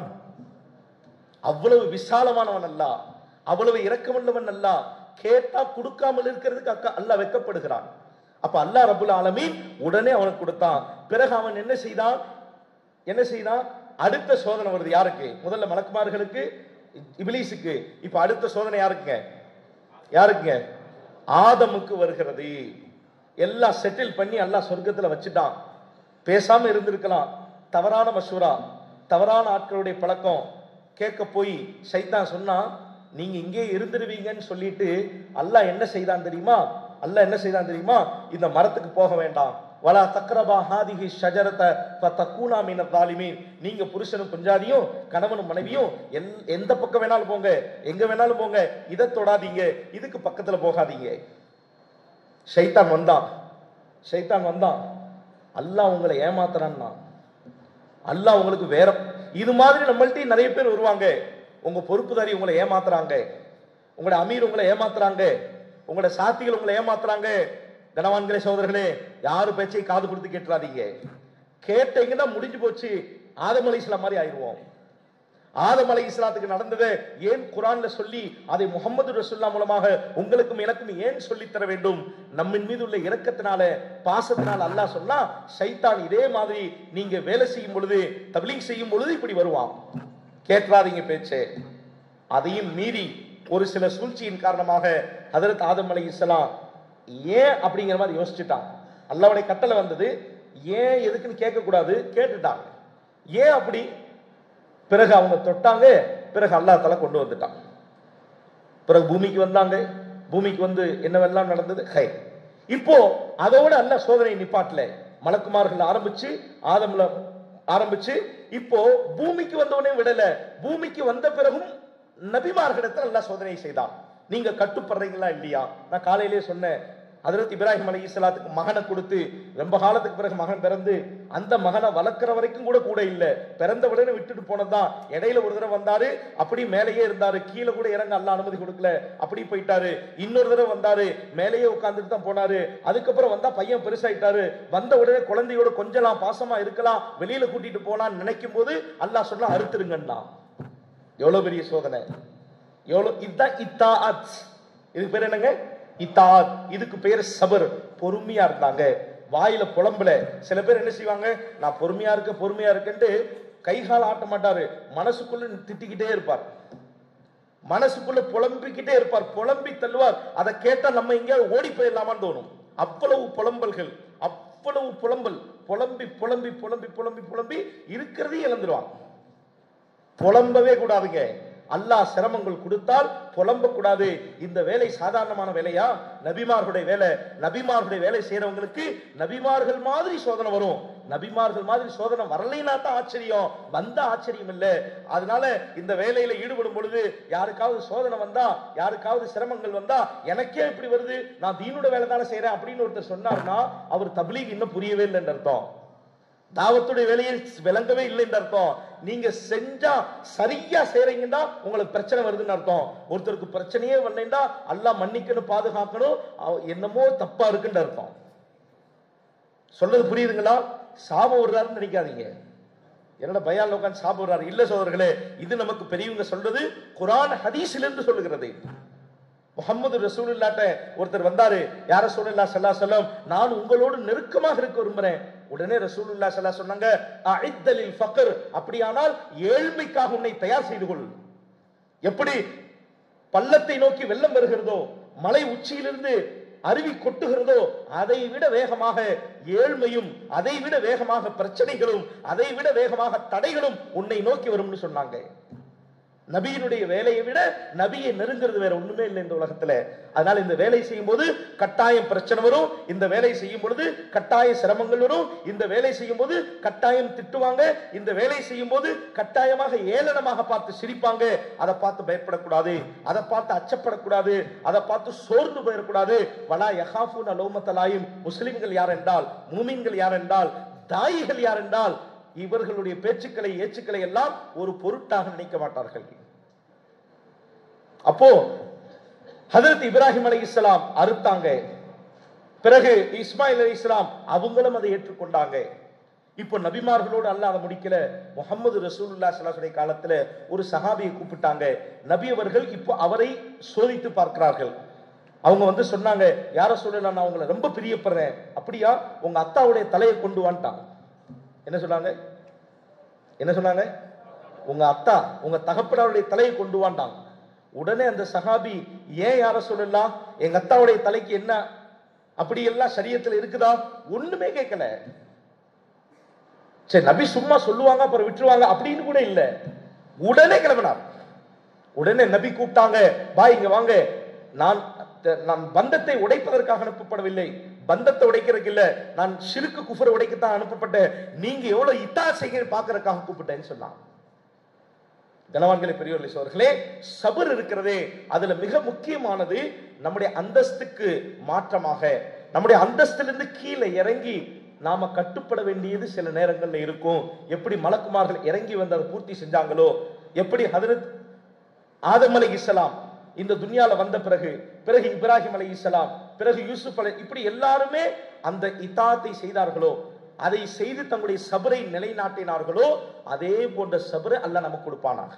அவ்வளவு விசாலமானவன் அல்ல அவ்வளவு இரக்கமுள்ளவன் அல்ல கேட்டா கொடுக்காமல் இருக்கிறதுக்கு அக்கா அல்லாஹ் வெக்கப்படுகிறான் அப்ப அல்லாஹ் ரபுல் ஆலமீன் உடனே அவனுக்கு கொடுத்தான் பிறகு அவன் என்ன செய்தான் என்ன செய்தான் அடுத்த சோதனை வருது யாருக்கு முதல்ல மலக்குமார்களுக்கு இபிலீஸுக்கு இப்ப அடுத்த சோதனை யாருக்குங்க யாருக்குங்க ஆதமுக்கு வருகிறது எல்லாம் செட்டில் பண்ணி அல்லாஹ் சொர்க்கத்துல வச்சுட்டான் பேசாம இருந்திருக்கலாம் தவறான மசூரா தவறான ஆட்களுடைய பழக்கம் கேட்க போய் சைத்தான் சொன்னா நீங்க இங்கே இருந்துருவீங்கன்னு சொல்லிட்டு அல்லாஹ் என்ன செய்தான் தெரியுமா அல்லாஹ் என்ன செய்தான் தெரியுமா இந்த மரத்துக்கு போக வேண்டாம் வலா தக்ரபா ஹாதிஹி ஷஜரத ஃபதகூனா மின தாலிமீன் நீங்க புருஷனும் குஞ்சாதியும் கணவனும் மனைவியும் எல்- எந்த பக்கம் வேணாலும் போங்க எங்க வேணாலும் போங்க இதை தொடாதீங்க இதுக்கு பக்கத்துல போகாதீங்க ஷைத்தான் வந்தான் ஷைத்தான் வந்தான் அல்லாஹ் உங்களை ஏமாத்துறான்னா அல்லாஹ் உங்களுக்கு வேற இது மாதிரி நம்மள்ட்ட நிறைய பேர் வருவாங்க உங்க பொறுப்புதாரி உங்களை ஏமாத்துறாங்க உங்களோட அமீர் உங்களை ஏமாத்துறாங்க உங்களோட சாத்திகள் உங்களை ஏமாத்துறாங்க கனவான்களே சகோதரர்களே யாரு பேச்சை காது கொடுத்து கேட்டுறாதீங்க கேட்டீங்கன்னா முடிஞ்சு போச்சு ஆதம் அலி இஸ்லாம் மாதிரி ஆயிடுவோம் ஆதம் அலை இஸ்லாத்துக்கு நடந்ததை ஏன் குரான்ல சொல்லி அதை முகமது ரசுல்லா மூலமாக உங்களுக்கும் எனக்கும் ஏன் சொல்லித் தர வேண்டும் நம்மின் மீது உள்ள இரக்கத்தினால பாசத்தினால அல்லாஹ் சொன்னா சைத்தான் இதே மாதிரி நீங்க வேலை செய்யும் பொழுது தப்லீக் செய்யும் பொழுது இப்படி வருவான் கேட்காதீங்க பேச்சே அதையும் மீறி ஒரு சில சூழ்ச்சியின் காரணமாக ஹதரத் ஆதம் அலை இஸ்லாம் ஏன் அப்படிங்கிற மாதிரி யோசிச்சுட்டான் அல்லாவுடைய கட்டளை வந்தது ஏன் எதுக்குன்னு கேட்கக்கூடாது கேட்டுட்டாங்க ஏன் அப்படி பிறகு அவங்க தொட்டாங்க பிறகு அல்லாஹ் தலை கொண்டு வந்துட்டான் பிறகு பூமிக்கு வந்தாங்க பூமிக்கு வந்து என்னவெல்லாம் நடந்தது ஹை இப்போ அதோட அல்லாஹ் சோதனை நிப்பாட்டல மலக்குமார்கள் ஆரம்பிச்சு ஆதம்ல ஆரம்பிச்சு இப்போ பூமிக்கு வந்தவனே விடல பூமிக்கு வந்த பிறகும் நபிமார்களிடத்தில் அல்லாஹ் சோதனை செய்தான் நீங்க கட்டுப்படுறீங்களா இல்லையா நான் காலையிலே சொன்னேன் ஹதரத் இப்ராஹிம் அலி இஸ்லாத்துக்கு மகனை கொடுத்து ரொம்ப காலத்துக்கு பிறகு மகன் பிறந்து அந்த மகனை வளர்க்குற வரைக்கும் கூட கூட இல்ல பிறந்த உடனே விட்டுட்டு போனதுதான் இடையில ஒரு தடவை வந்தாரு அப்படி மேலேயே இருந்தாரு கீழே கூட இறங்க அல்ல அனுமதி கொடுக்கல அப்படி போயிட்டாரு இன்னொரு தடவை வந்தாரு மேலேயே உட்கார்ந்துட்டு தான் போனாரு அதுக்கப்புறம் வந்தா பையன் பெருசாயிட்டாரு வந்த உடனே குழந்தையோட கொஞ்சலாம் பாசமா இருக்கலாம் வெளியில கூட்டிட்டு போலான்னு நினைக்கும் போது அல்லாஹ் சொன்னா அறுத்துருங்கண்ணா எவ்வளவு பெரிய சோதனை எவ்வளவு இதுதான் இத்தாத் இதுக்கு பேர் என்னங்க இத்தாத் இதுக்கு பேர் சபர் பொறுமையா இருந்தாங்க வாயில புலம்பல சில பேர் என்ன செய்வாங்க நான் பொறுமையா இருக்க பொறுமையா இருக்கேன்ட்டு கை கால் ஆட்ட மாட்டாரு மனசுக்குள்ள திட்டிக்கிட்டே இருப்பார் மனசுக்குள்ள புலம்பிக்கிட்டே இருப்பார் புலம்பி தள்ளுவார் அதை கேட்டா நம்ம எங்கேயாவது ஓடி போயிடலாமான்னு தோணும் அவ்வளவு புலம்பல்கள் அவ்வளவு புலம்பல் புலம்பி புலம்பி புலம்பி புலம்பி புலம்பி இருக்கிறதையும் இழந்துருவாங்க புலம்பவே கூடாதுங்க அல்லாஹ் சிரமங்கள் கொடுத்தால் புலம்ப கூடாது இந்த வேலை சாதாரணமான வேலையா நபிமார்களுடைய வேலை நபிமார்களுடைய வேலை செய்யறவங்களுக்கு நபிமார்கள் மாதிரி சோதனை வரும் நபிமார்கள் மாதிரி சோதனை வரலைன்னா தான் ஆச்சரியம் வந்த ஆச்சரியம் இல்ல அதனால இந்த வேலையில ஈடுபடும் பொழுது யாருக்காவது சோதனை வந்தா யாருக்காவது சிரமங்கள் வந்தா எனக்கே இப்படி வருது நான் தீனோட வேலை தானே செய்யறேன் அப்படின்னு ஒருத்தர் சொன்னார்னா அவர் தப்லீக் இன்னும் புரியவே இல்லைன்னு அர்த்தம் தாவத்துடைய வேலையை விளங்கவே இல்லைன்னு அர்த்தம் நீங்க செஞ்சா சரியா செய்றீங்கன்னா உங்களுக்கு பிரச்சனை வருதுன்னு அர்த்தம் ஒருத்தருக்கு பிரச்சனையே வரலைன்னா அல்லாஹ் மன்னிக்கணும் பாதுகாக்கணும் அவ- என்னமோ தப்பா இருக்குன்னு அர்த்தம் சொல்றது புரியுதுங்களா சாபம் வருறாருன்னு நினைக்காதீங்க என்னோட பயான் உட்காந்து சாபம் வர்றாரு இல்ல சோதர்களே இது நமக்கு பெரியவங்க சொல்றது குரான் ஹதீஸிலிருந்து சொல்லுகிறது முகமது ரசூலுல்லாட்ட ஒருத்தர் வந்தாரு யார ரசூலுல்லா ஸல்லல்லாஹு அலைஹி வஸல்லம் நான் உங்களோடு நெருக்கமாக இருக்க விரும்புறேன் உடனே ரசூலுல்லா ஸல்லல்லாஹு அலைஹி சொன்னாங்க அஇத்தலில் ஃபக்ர் அப்படியானால் ஏழ்மைக்காக உன்னை தயார் செய்து கொள் எப்படி பள்ளத்தை நோக்கி வெள்ளம் வருகிறதோ மலை உச்சியிலிருந்து அருவி கொட்டுகிறதோ அதை விட வேகமாக ஏழ்மையும் அதை விட வேகமாக பிரச்சனைகளும் அதை விட வேகமாக தடைகளும் உன்னை நோக்கி வரும்னு சொன்னாங்க நபியினுடைய வேலையை விட நபியை நெருங்கிறது வேற ஒண்ணுமே இல்லை இந்த உலகத்துல அதனால இந்த வேலை செய்யும் போது கட்டாயம் பிரச்சனை வரும் இந்த வேலை செய்யும் பொழுது கட்டாய சிரமங்கள் வரும் இந்த வேலை செய்யும் போது கட்டாயம் திட்டுவாங்க இந்த வேலை செய்யும் போது கட்டாயமாக ஏளனமாக பார்த்து சிரிப்பாங்க அதை பார்த்து பயப்படக்கூடாது அதை பார்த்து அச்சப்படக்கூடாது அதை பார்த்து சோர்ந்து போயிடக்கூடாது வலா யஹாஃபூன லௌமத்தலாயும் முஸ்லிம்கள் யார் என்றால் மூமின்கள் யார் என்றால் தாயிகள் யார் என்றால் இவர்களுடைய பேச்சுக்களை ஏச்சுக்களை எல்லாம் ஒரு பொருட்டாக நினைக்க மாட்டார்கள் அப்போ ஹதரத் இப்ராஹிம் அலை இஸ்லாம் அறுத்தாங்க பிறகு இஸ்மாயில் அலி இஸ்லாம் அவங்களும் அதை ஏற்றுக்கொண்டாங்க இப்போ நபிமார்களோடு அல்லாஹ் அதை முடிக்கல முகமது ரசூலுல்லாஹி ஸல்லல்லாஹு காலத்துல ஒரு சஹாபியை கூப்பிட்டாங்க நபி அவர்கள் இப்போ அவரை சோதித்து பார்க்கிறார்கள் அவங்க வந்து சொன்னாங்க யார சொல்லலாம் நான் உங்களை ரொம்ப பிரியப்படுறேன் அப்படியா உங்க அத்தாவுடைய தலையை கொண்டு வந்துட்டான் என்ன சொன்னாங்க என்ன சொன்னாங்க உங்க அத்தா உங்க தகப்பனாருடைய தலையை கொண்டு வாண்டாங்க உடனே அந்த சஹாபி ஏன் யார சொல்லலாம் எங்க அத்தாவுடைய தலைக்கு என்ன அப்படி எல்லாம் சரியத்துல இருக்குதா ஒண்ணுமே கேட்கல சரி நபி சும்மா சொல்லுவாங்க அப்புறம் விட்டுருவாங்க அப்படின்னு கூட இல்ல உடனே கிளம்பினார் உடனே நபி கூப்பிட்டாங்க பாய் இங்க வாங்க நான் நான் பந்தத்தை உடைப்பதற்காக அனுப்பப்படவில்லை பந்தத்தை உடைக்கிறதுக்கு இல்ல நான் சிறுக்கு குஃபரை உடைக்கத்தான் அனுப்பப்பட்டேன் நீங்க எவ்வளவு இத்தா செய்ய பாக்குறதுக்காக கூப்பிட்டேன்னு சொன்னான் கனவான்களே பெரியவர்களே சோர்களே சபர் இருக்கிறதே அதுல மிக முக்கியமானது நம்முடைய அந்தஸ்துக்கு மாற்றமாக நம்முடைய அந்தஸ்திலிருந்து கீழே இறங்கி நாம கட்டுப்பட வேண்டியது சில நேரங்கள்ல இருக்கும் எப்படி மலக்குமார்கள் இறங்கி வந்து அதை பூர்த்தி செஞ்சாங்களோ எப்படி ஹதரத் ஆதம் அலை இஸ்லாம் இந்த துன்யால வந்த பிறகு பிறகு இப்ராஹிம் அலை இஸ்லாம் பிறகு யூசுப் அலை இப்படி எல்லாருமே அந்த இத்தாத்தை செய்தார்களோ அதை செய்து தங்களுடைய சபரை நிலைநாட்டினார்களோ அதே போன்ற சபரை அல்லாஹ் நமக்கு கொடுப்பானாக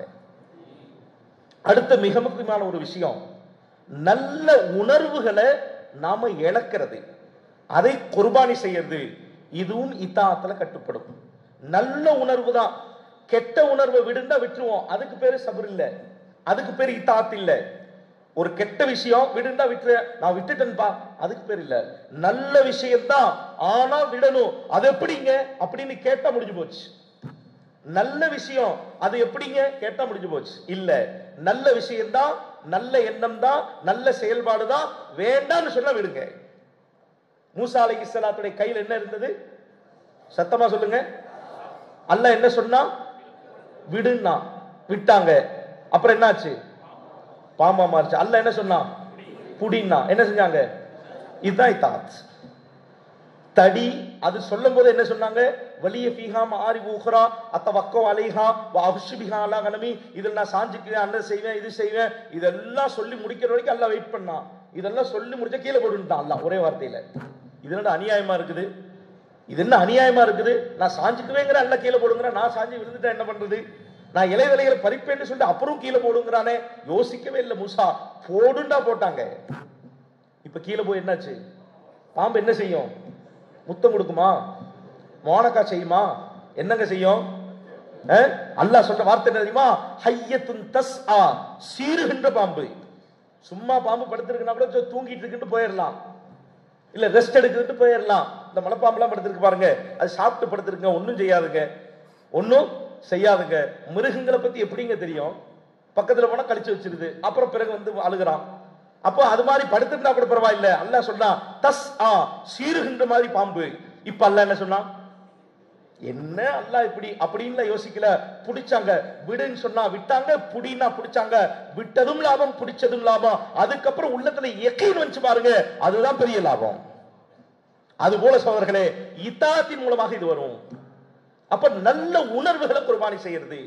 அடுத்த மிக முக்கியமான ஒரு விஷயம் நல்ல உணர்வுகளை நாம இழக்கிறது அதை குர்பானி செய்யறது இதுவும் இத்தாத்துல கட்டுப்படும் நல்ல உணர்வு தான் கெட்ட உணர்வை விடுந்தா விட்டுருவோம் அதுக்கு பேரு சபர் இல்ல அதுக்கு பேரு இத்தாத் இல்ல ஒரு கெட்ட விஷயம் விடுந்தா விட்டுரு நான் விட்டுட்டேன்பா அதுக்கு பேர் இல்ல நல்ல விஷயம் தான் ஆனா விடணும் அது எப்படிங்க அப்படின்னு கேட்டா முடிஞ்சு போச்சு நல்ல விஷயம் அது எப்படிங்க கேட்டா முடிஞ்சு போச்சு இல்ல நல்ல விஷயம் தான் நல்ல எண்ணம் தான் நல்ல செயல்பாடு தான் வேண்டாம்னு சொல்ல விடுங்க மூசா அலை இஸ்லாத்துடைய கையில் என்ன இருந்தது சத்தமா சொல்லுங்க அல்லாஹ் என்ன சொன்னா விடுன்னா விட்டாங்க அப்புறம் என்னாச்சு பாம்பா மாறிச்சு அல்லாஹ் என்ன சொன்னா புடின்னா என்ன செஞ்சாங்க இதுதான் இத்தாத் தடி அது சொல்லும் போது என்ன சொன்னாங்க வலிய ஃபீஹா மாரி ஊஹ்ரா அத்த வக்கோ அலைஹா அப்ஷுபிஹா அல்லா கனமி இதில் நான் சாஞ்சிக்கிறேன் அண்ணன் செய்வேன் இது செய்வேன் இதெல்லாம் சொல்லி முடிக்கிற வரைக்கும் எல்லாம் வெயிட் பண்ணான் இதெல்லாம் சொல்லி முடிச்சா கீழே போட்டுட்டான் அல்லாஹ் ஒரே வார்த்தையில இது என்ன அநியாயமா இருக்குது இது என்ன அநியாயமா இருக்குது நான் சாஞ்சுக்குவேங்கிற அல்ல கீழே போடுங்கிற நான் சாஞ்சி விழுந்துட்டா என்ன பண்றது நான் இலை விலைகளை பறிப்பேன்னு சொல்லிட்டு அப்புறம் கீழே போடுங்கிறானே யோசிக்கவே இல்லை மூசா போடுண்டா போட்டாங்க இப்ப கீழே போய் என்னாச்சு பாம்பு என்ன செய்யும் முத்தம் கொடுக்குமா மோனக்கா செய்யுமா என்னங்க செய்யும் அஹ்? அல்லாஹ் சொல்ற வார்த்தை என்ன தெரியுமா ஹையத்துன் தஸ் ஆ சீருகின்ற பாம்பு சும்மா பாம்பு படுத்திருக்குன்னா கூட கொஞ்சம் தூங்கிட்டு இருக்குன்னு போயிடலாம் இல்ல ரெஸ்ட் எடுத்துட்டு போயிடலாம் இந்த மலைப்பாம்புலாம் படுத்திருக்கு பாருங்க அது சாப்பிட்டு படுத்திருக்குங்க ஒன்றும் செய்யாதுங்க ஒன்றும் செய்யாதுங்க மிருகங்களை பத்தி எப்படிங்க தெரியும் பக்கத்துல போனா கழிச்சு வச்சிருது அப்புறம் பிறகு வந்து அழுகுறான் அப்போ அது மாதிரி படுத்திருந்தா கூட பரவாயில்ல அல்லாஹ் சொன்னா தஸ் ஆ சீருகின்ற மாதிரி பாம்பு இப்ப அல்லாஹ் என்ன சொன்னா என்ன அல்லாஹ் இப்படி அப்படின்னு யோசிக்கல பிடிச்சாங்க விடுன்னு சொன்னா விட்டாங்க புடினா பிடிச்சாங்க விட்டதும் லாபம் பிடிச்சதும் லாபம் அதுக்கப்புறம் உள்ளத்துல எக்கைன்னு வச்சு பாருங்க அதுதான் பெரிய லாபம் அது போல சோதர்களே இத்தாத்தின் மூலமாக இது வரும் அப்ப நல்ல உணர்வுகளை குர்பானி செய்யறது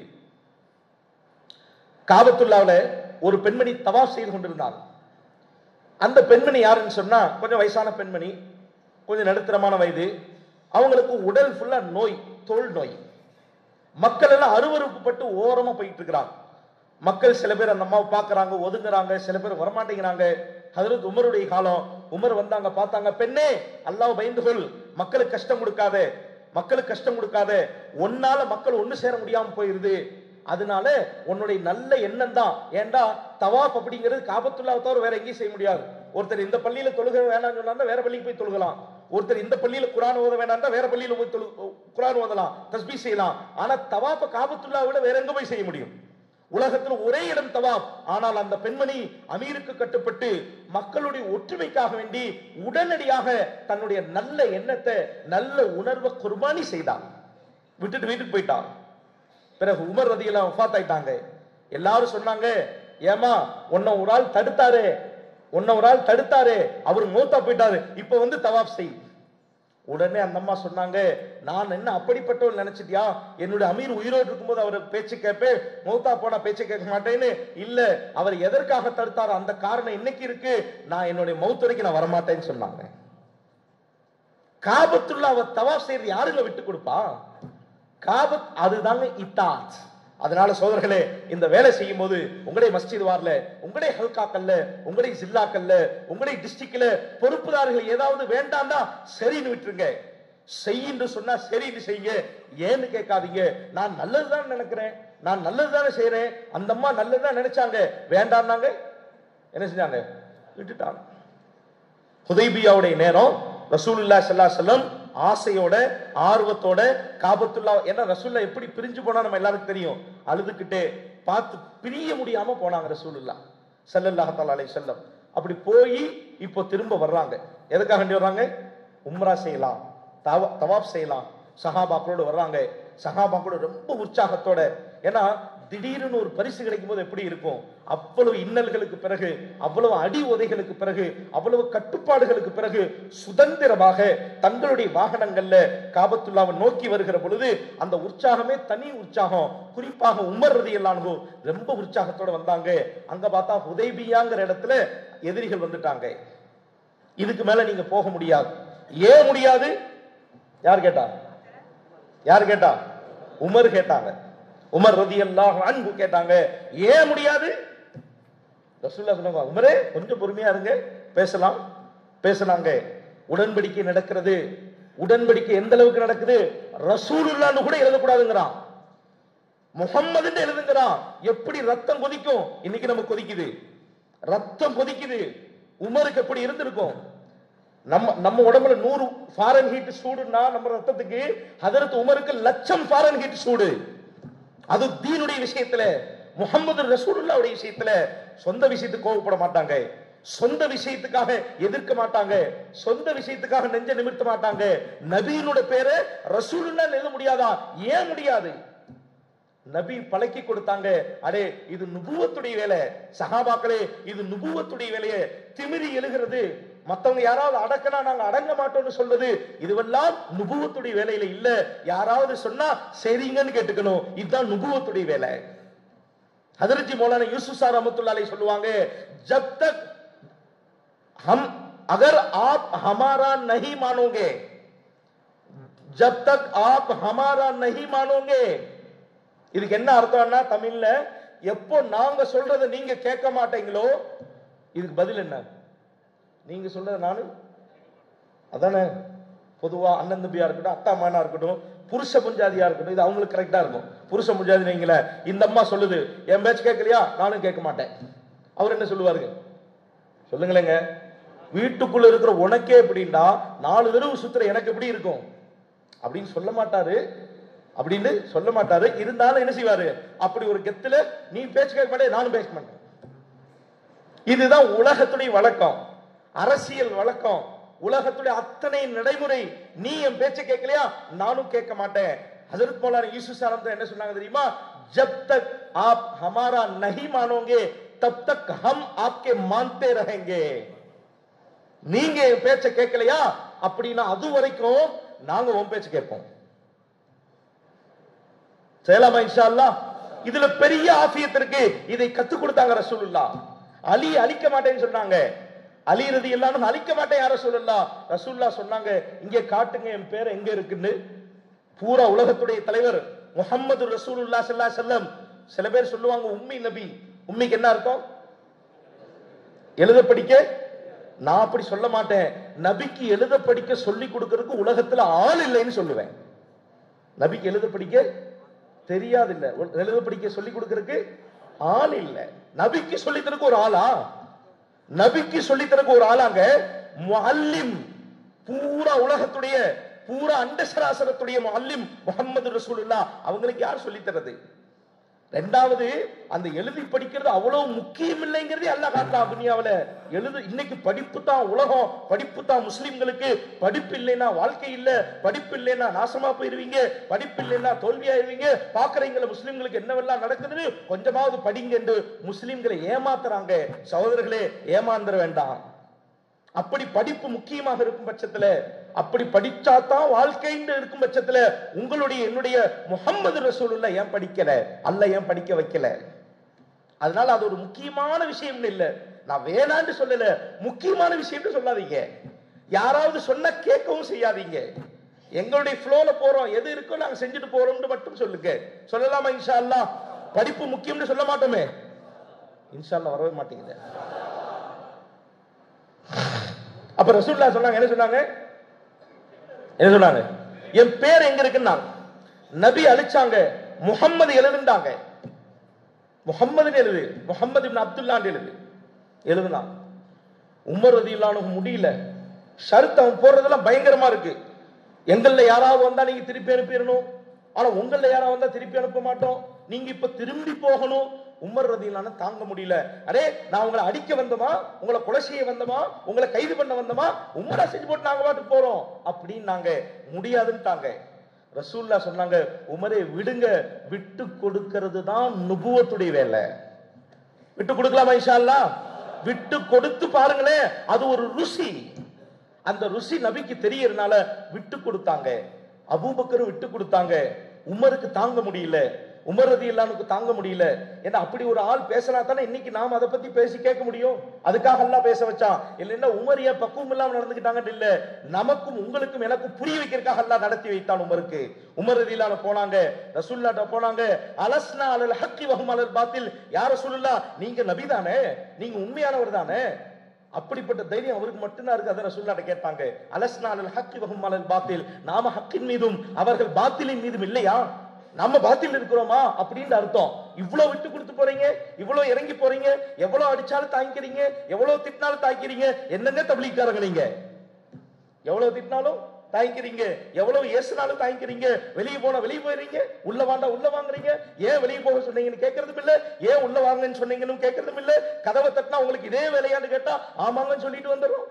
காபத்துல்லாவுல ஒரு பெண்மணி தவாப் செய்து கொண்டிருந்தாள் அந்த பெண்மணி யாருன்னு சொன்னா கொஞ்சம் வயசான பெண்மணி கொஞ்சம் நடுத்தரமான வயது அவங்களுக்கு உடல் ஃபுல்லா நோய் தோல் நோய் மக்கள் எல்லாம் அருவருப்புப்பட்டு ஓரமா போயிட்டு இருக்கிறாங்க மக்கள் சில பேர் அந்த அம்மாவை பார்க்கறாங்க ஒதுங்குறாங்க சில பேர் வரமாட்டேங்கிறாங்க ஹதரத் உமருடைய காலம் உமர் வந்தாங்க பார்த்தாங்க பெண்ணே அல்லாஹ் பயந்து கொள் மக்களுக்கு கஷ்டம் கொடுக்காத மக்களுக்கு கஷ்டம் கொடுக்காத ஒன்னால மக்கள் ஒண்ணு சேர முடியாம போயிருது அதனால உன்னுடைய நல்ல எண்ணம் தான் ஏண்டா தவாப் அப்படிங்கிறது காபத்துல்லாவை தவிர வேற எங்கேயும் செய்ய முடியாது ஒருத்தர் இந்த பள்ளியில தொழுக வேணாம்னு சொன்னா வேற பள்ளிக்கு போய் தொழுகலாம் ஒருத்தர் இந்த பள்ளியில குரான் ஓத வேண்டாம்னா வேற பள்ளியில போய் தொழு குரான் ஓதலாம் தஸ்பீ செய்யலாம் ஆனா தவாப்ப காபத்துல்லாவை விட வேற எங்க போய் செய்ய முடியும் உலகத்தில் ஒரே இடம் தவாப் ஆனால் அந்த பெண்மணி அமீருக்கு கட்டுப்பட்டு மக்களுடைய ஒற்றுமைக்காக வேண்டி உடனடியாக தன்னுடைய நல்ல எண்ணத்தை நல்ல உணர்வை குர்பானி செய்தாள் விட்டுட்டு வீட்டுக்கு போயிட்டான் பிறகு உமர் ரதியெல்லாம் வஃபாத் ஆயிட்டாங்க எல்லாரும் சொன்னாங்க ஏமா உன்னை ஒரு ஆள் தடுத்தாரு உன்னை ஒரு ஆள் தடுத்தாரு அவர் மூத்தா போயிட்டாரு இப்ப வந்து தவாப் செய் உடனே அந்த அம்மா சொன்னாங்க நான் என்ன அப்படிப்பட்டவள் நினைச்சிட்டியா என்னுடைய அமீர் உயிரோடு இருக்கும்போது அவர் பேச்சு கேட்பேன் மௌத்தா போனா பேச்சு கேட்க மாட்டேன்னு இல்ல அவர் எதற்காக தடுத்தாரோ அந்த காரணம் இன்னைக்கு இருக்கு நான் என்னுடைய மௌத் வரைக்கும் நான் வரமாட்டேன்னு சொன்னாங்க காபத்துள்ள அவ தவாப் செய்யறது யாருங்க விட்டு கொடுப்பா காபத் அதுதாங்க இத்தாத் அதனால சோதர்களே இந்த வேலை செய்யும் போது உங்களுடைய மஸ்ஜித் வார்ல உங்களுடைய ஹல்காக்கல்ல உங்களுடைய ஜில்லாக்கல்ல உங்களுடைய டிஸ்ட்ரிக்ட்ல பொறுப்புதாரர்கள் ஏதாவது வேண்டாம்னா சரின்னு விட்டுருங்க செய்யின்னு சொன்னா சரின்னு செய்யுங்க ஏன்னு கேட்காதீங்க நான் நல்லதுதான் நினைக்கிறேன் நான் நல்லதுதானே செய்யறேன் அந்த அம்மா நல்லதுதான் நினைச்சாங்க வேண்டாம்னாங்க என்ன செஞ்சாங்க விட்டுட்டாங்க ஹுதைபியாவுடைய நேரம் ரசூலுல்லா ஸல்லல்லாஹு அலைஹி வஸல்லம் ஆசையோட ஆர்வத்தோட காபத்துல்லா ஏன்னா ரசூல்லா எப்படி பிரிஞ்சு போனா நம்ம எல்லாருக்கும் தெரியும் அழுதுகிட்டே பார்த்து பிரிய முடியாம போனாங்க ரசூலுல்லா ஸல்லல்லாஹு தஆலா அலைஹி வஸல்லம் அப்படி போய் இப்போ திரும்ப வர்றாங்க எதுக்காக வேண்டி வர்றாங்க உம்ரா செய்யலாம் தவ தவாப் செய்யலாம் சஹாபாக்களோட வர்றாங்க சஹாபாக்களோட ரொம்ப உற்சாகத்தோட ஏன்னா திடீர்னு ஒரு பரிசு கிடைக்கும் போது எப்படி இருக்கும் அவ்வளவு இன்னல்களுக்கு பிறகு அவ்வளவு அடி உதைகளுக்கு பிறகு அவ்வளவு கட்டுப்பாடுகளுக்கு பிறகு சுதந்திரமாக தங்களுடைய வாகனங்கள்ல காபத்துல்லாவை நோக்கி வருகிற பொழுது அந்த உற்சாகமே தனி உற்சாகம் குறிப்பாக உமர் ரதியல்லானோ ரொம்ப உற்சாகத்தோட வந்தாங்க அங்க பார்த்தா உதய்பியாங்கிற இடத்துல எதிரிகள் வந்துட்டாங்க இதுக்கு மேல நீங்க போக முடியாது ஏன் முடியாது யார் கேட்டா யார் கேட்டா உமர் கேட்டாங்க உமர் ரதியல்லாஹு அன்ஹு கேட்டாங்க ஏன் முடியாது ரசூல்லா சொன்னாங்க உமரே கொஞ்சம் பொறுமையா இருங்க பேசலாம் பேசுனாங்க உடன்படிக்கை நடக்கிறது உடன்படிக்கை எந்த அளவுக்கு நடக்குது ரசூலுல்லான்னு கூட எழுதக்கூடாதுங்கிறான் முகம்மதுன்னு எழுதுங்கிறான் எப்படி ரத்தம் கொதிக்கும் இன்னைக்கு நம்ம கொதிக்குது ரத்தம் கொதிக்குது உமருக்கு எப்படி இருந்திருக்கும் நம்ம நம்ம உடம்புல நூறு ஃபாரன் ஹீட் சூடுன்னா நம்ம ரத்தத்துக்கு ஹதரத் உமருக்கு லட்சம் ஃபாரன் ஹீட் சூடு அது தீனுடைய விஷயத்துல முகமது ரசூலுல்லாவுடைய விஷயத்துல சொந்த விஷயத்துக்கு கோவப்பட மாட்டாங்க சொந்த விஷயத்துக்காக எதிர்க்க மாட்டாங்க சொந்த விஷயத்துக்காக நெஞ்ச நிமிர்த்த மாட்டாங்க நபியினோட பேரை ரசூலுல்லா எழுத முடியாதா ஏன் முடியாது நபி பழக்கி கொடுத்தாங்க அடே இது நுபுவத்துடைய வேலை சஹாபாக்களே இது நுபுவத்துடைய வேலையை திமிரி எழுகிறது மத்தவங்க யாராவது அடக்கனா நாங்க அடங்க மாட்டோம்னு சொல்றது இதுவெல்லாம் நுபுவத்துடைய வேலையில இல்ல யாராவது சொன்னா சரிங்கன்னு கேட்டுக்கணும் இதுதான் நுபுவத்துடைய வேலை ஹதரஜி மௌலானா யூசுப் சார் ரஹமத்துல்லாஹி சொல்லுவாங்க ஜப் தக் हम अगर आप हमारा नहीं मानोगे जब तक आप हमारा नहीं मानोगे இதுக்கு என்ன அர்த்தம்னா தமிழ்ல எப்போ நாங்க சொல்றதை நீங்க கேட்க மாட்டீங்களோ இதுக்கு பதில் என்ன நீங்க சொல்றத நானு அதானே பொதுவா அண்ணன் தம்பியா இருக்கட்டும் அத்தா அம்மானா இருக்கட்டும் புருஷ புஞ்சாதியா இருக்கட்டும் இது அவங்களுக்கு கரெக்டா இருக்கும் புருஷ புஞ்சாதி நீங்கள இந்த அம்மா சொல்லுது என் பேச்சு கேட்கலையா நானும் கேட்க மாட்டேன் அவர் என்ன சொல்லுவாருங்க சொல்லுங்களேங்க வீட்டுக்குள்ள இருக்கிற உனக்கே எப்படின்னா நாலு தடவை சுத்துற எனக்கு எப்படி இருக்கும் அப்படின்னு சொல்ல மாட்டாரு அப்படின்னு சொல்ல மாட்டாரு இருந்தாலும் என்ன செய்வாரு அப்படி ஒரு கெத்துல நீ பேச்சு கேட்க மாட்டே நானும் பேச மாட்டேன் இதுதான் உலகத்துடைய வழக்கம் அரசியல் வழக்கம் உலகத்துடைய அத்தனை நடைமுறை நீ என் பேச்ச கேட்கலையா நானும் கேட்க மாட்டேன் ஹஜரத் மௌலானா யூசுப் சாரம் என்ன சொன்னாங்க தெரியுமா ஜப் தக் ஆப் ஹமாரா நஹி மானோगे तब तक हम आपके मानते रहेंगे நீங்க என் பேச்ச கேட்கலையா அப்படின்னா அது வரைக்கும் நாங்க உன் பேச்ச கேட்போம் செய்யலாமா இன்ஷா அல்லாஹ் இதுல பெரிய ஆஃபியத் இருக்கு இதை கத்து கொடுத்தாங்க ரசூலுல்லா அலி அழிக்க மாட்டேன்னு சொன்னாங்க அலி ரதி எல்லாரும் அழிக்க மாட்டேன் யார சொல்லலா ரசூல்லா சொன்னாங்க இங்கே காட்டுங்க என் பேர் எங்க இருக்குன்னு பூரா உலகத்துடைய தலைவர் முகமது ரசூலுல்லா ஸல்லல்லாஹு அலைஹி வஸல்லம் சில பேர் சொல்லுவாங்க உம்மி நபி உம்மிக்கு என்ன அர்த்தம் எழுத படிக்க நான் அப்படி சொல்ல மாட்டேன் நபிக்கு எழுத படிக்க சொல்லி கொடுக்கறதுக்கு உலகத்துல ஆள் இல்லைன்னு சொல்லுவேன் நபிக்கு எழுத படிக்க தெரியாது இல்ல எழுத படிக்க சொல்லி கொடுக்கறதுக்கு ஆள் இல்ல நபிக்கு சொல்லி தரக்கு ஒரு ஆளா நபிக்கு சொல்லி தரக்கு ஒரு ஆளாங்க முஅல்லிம் பூரா உலகத்துடைய பூரா அண்டசராசரத்துடைய முஅல்லிம் முகமது ரசூலுல்லா அவங்களுக்கு யார் சொல்லி தரது ரெண்டாவது அந்த எழுதி படிக்கிறது அவ்வளவு முக்கியம் இல்லைங்கிறதே அல்ல காட்டலாம் துனியாவுல எழுது இன்னைக்கு படிப்பு தான் உலகம் படிப்பு தான் முஸ்லிம்களுக்கு படிப்பு இல்லைன்னா வாழ்க்கை இல்ல படிப்பு இல்லைன்னா நாசமா போயிருவீங்க படிப்பு இல்லைன்னா தோல்வியாயிருவீங்க பாக்குறீங்கள முஸ்லிம்களுக்கு என்னவெல்லாம் நடக்குதுன்னு கொஞ்சமாவது படிங்க என்று முஸ்லிம்களை ஏமாத்துறாங்க சகோதரர்களே ஏமாந்துட வேண்டாம் அப்படி படிப்பு முக்கியமாக இருக்கும் பட்சத்துல அப்படி படிச்சாதான் வாழ்க்கைன்னு இருக்கும் பட்சத்துல உங்களுடைய என்னுடைய முகம்மது ரசூலுல்லா ஏன் படிக்கல அல்ல ஏன் படிக்க வைக்கல அதனால அது ஒரு முக்கியமான விஷயம் இல்ல நான் வேணான்னு சொல்லல முக்கியமான விஷயம்னு சொல்லாதீங்க யாராவது சொன்னா கேட்கவும் செய்யாதீங்க எங்களுடைய ஃப்ளோல போறோம் எது இருக்கோ நாங்க செஞ்சுட்டு போறோம்னு மட்டும் சொல்லுங்க சொல்லலாமா இன்ஷா அல்லாஹ் படிப்பு முக்கியம்னு சொல்ல மாட்டோமே இன்ஷா அல்லாஹ் வரவே மாட்டேங்குது அப்ப ரசூல்லா சொன்னாங்க என்ன சொன்னாங்க என்ன சொன்னாங்க என் பேர் எங்க இருக்குன்னாங்க நபி அழிச்சாங்க முகம்மது எழுதுண்டாங்க முகம்மதுன்னு எழுது முகம்மது இப்னு அப்துல்லான்னு எழுது எழுதுனான் உமர் ரதியில்லானு முடியல ஷர்த் அவன் போடுறதெல்லாம் பயங்கரமா இருக்கு எங்கள்ல யாராவது வந்தா நீங்க திருப்பி அனுப்பிடணும் ஆனா உங்கள்ல யாராவது வந்தா திருப்பி அனுப்ப மாட்டோம் நீங்க இப்ப திரும்பி போகணும் உமர் ரதியிலான தாங்க முடியல அடே நான் உங்களை அடிக்க வந்தமா உங்களை கொலை செய்ய வந்தமா உங்களை கைது பண்ண வந்தமா உம்மரா செஞ்சு போட்டு நாங்க பாட்டு போறோம் அப்படின்னு நாங்க முடியாதுன்ட்டாங்க ரசூல்லா சொன்னாங்க உமரே விடுங்க விட்டு கொடுக்கிறது தான் நுபுவத்துடைய வேலை விட்டு கொடுக்கலாமா இன்ஷா அல்லாஹ் விட்டு கொடுத்து பாருங்களேன் அது ஒரு ருசி அந்த ருசி நபிக்கு தெரியறதுனால விட்டு கொடுத்தாங்க அபூபக்கர் விட்டு கொடுத்தாங்க உமருக்கு தாங்க முடியல உமர் ரதி இல்லானுக்கு தாங்க முடியல ஏன்னா அப்படி ஒரு ஆள் பேசினா தானே இன்னைக்கு நாம அதை பத்தி பேசி கேட்க முடியும் அதுக்காக எல்லாம் பேச வச்சான் இல்லைன்னா உமர் ஏன் பக்குவம் இல்லாம நடந்துக்கிட்டாங்கன்னு இல்ல நமக்கும் உங்களுக்கும் எனக்கும் புரிய வைக்கிறதுக்காக எல்லாம் நடத்தி வைத்தான் உமருக்கு உமர் ரதி இல்லாம போனாங்க ரசூல்லாட்ட போனாங்க அலஸ்னா அலல் ஹக்கி வஹும் அலல் பாத்தில் யார சொல்லலா நீங்க நபி தானே நீங்க உண்மையானவர் தானே அப்படிப்பட்ட தைரியம் அவருக்கு மட்டும்தான் இருக்கு அதை ரசூல்லாட்ட கேட்டாங்க அலஸ்னா அலல் ஹக்கி வஹும் அலல் பாத்தில் நாம ஹக்கின் மீதும் அவர்கள் பாத்திலின் மீதும் இல்லையா நம்ம பாத்தில் இருக்கிறோமா அப்படின்னு அர்த்தம் இவ்வளவு விட்டு கொடுத்து போறீங்க இவ்வளவு இறங்கி போறீங்க எவ்வளவு அடிச்சாலும் தாங்கிக்கிறீங்க எவ்வளவு திட்டினாலும் தாங்கிக்கிறீங்க என்னங்க தபிலிக்காரங்க நீங்க எவ்வளவு திட்டினாலும் தாங்கிக்கிறீங்க எவ்வளவு ஏசுனாலும் தாங்கிக்கிறீங்க வெளியே போனா வெளியே போயிடுறீங்க உள்ள வாண்டா உள்ள வாங்குறீங்க ஏன் வெளியே போக சொன்னீங்கன்னு கேட்கறதும் இல்ல ஏன் உள்ள வாங்கன்னு சொன்னீங்கன்னு கேட்கறதும் இல்ல கதவை தட்டினா உங்களுக்கு இதே வேலையான்னு கேட்டா ஆமாங்கன்னு சொல்லிட்டு வந்துடுறோம்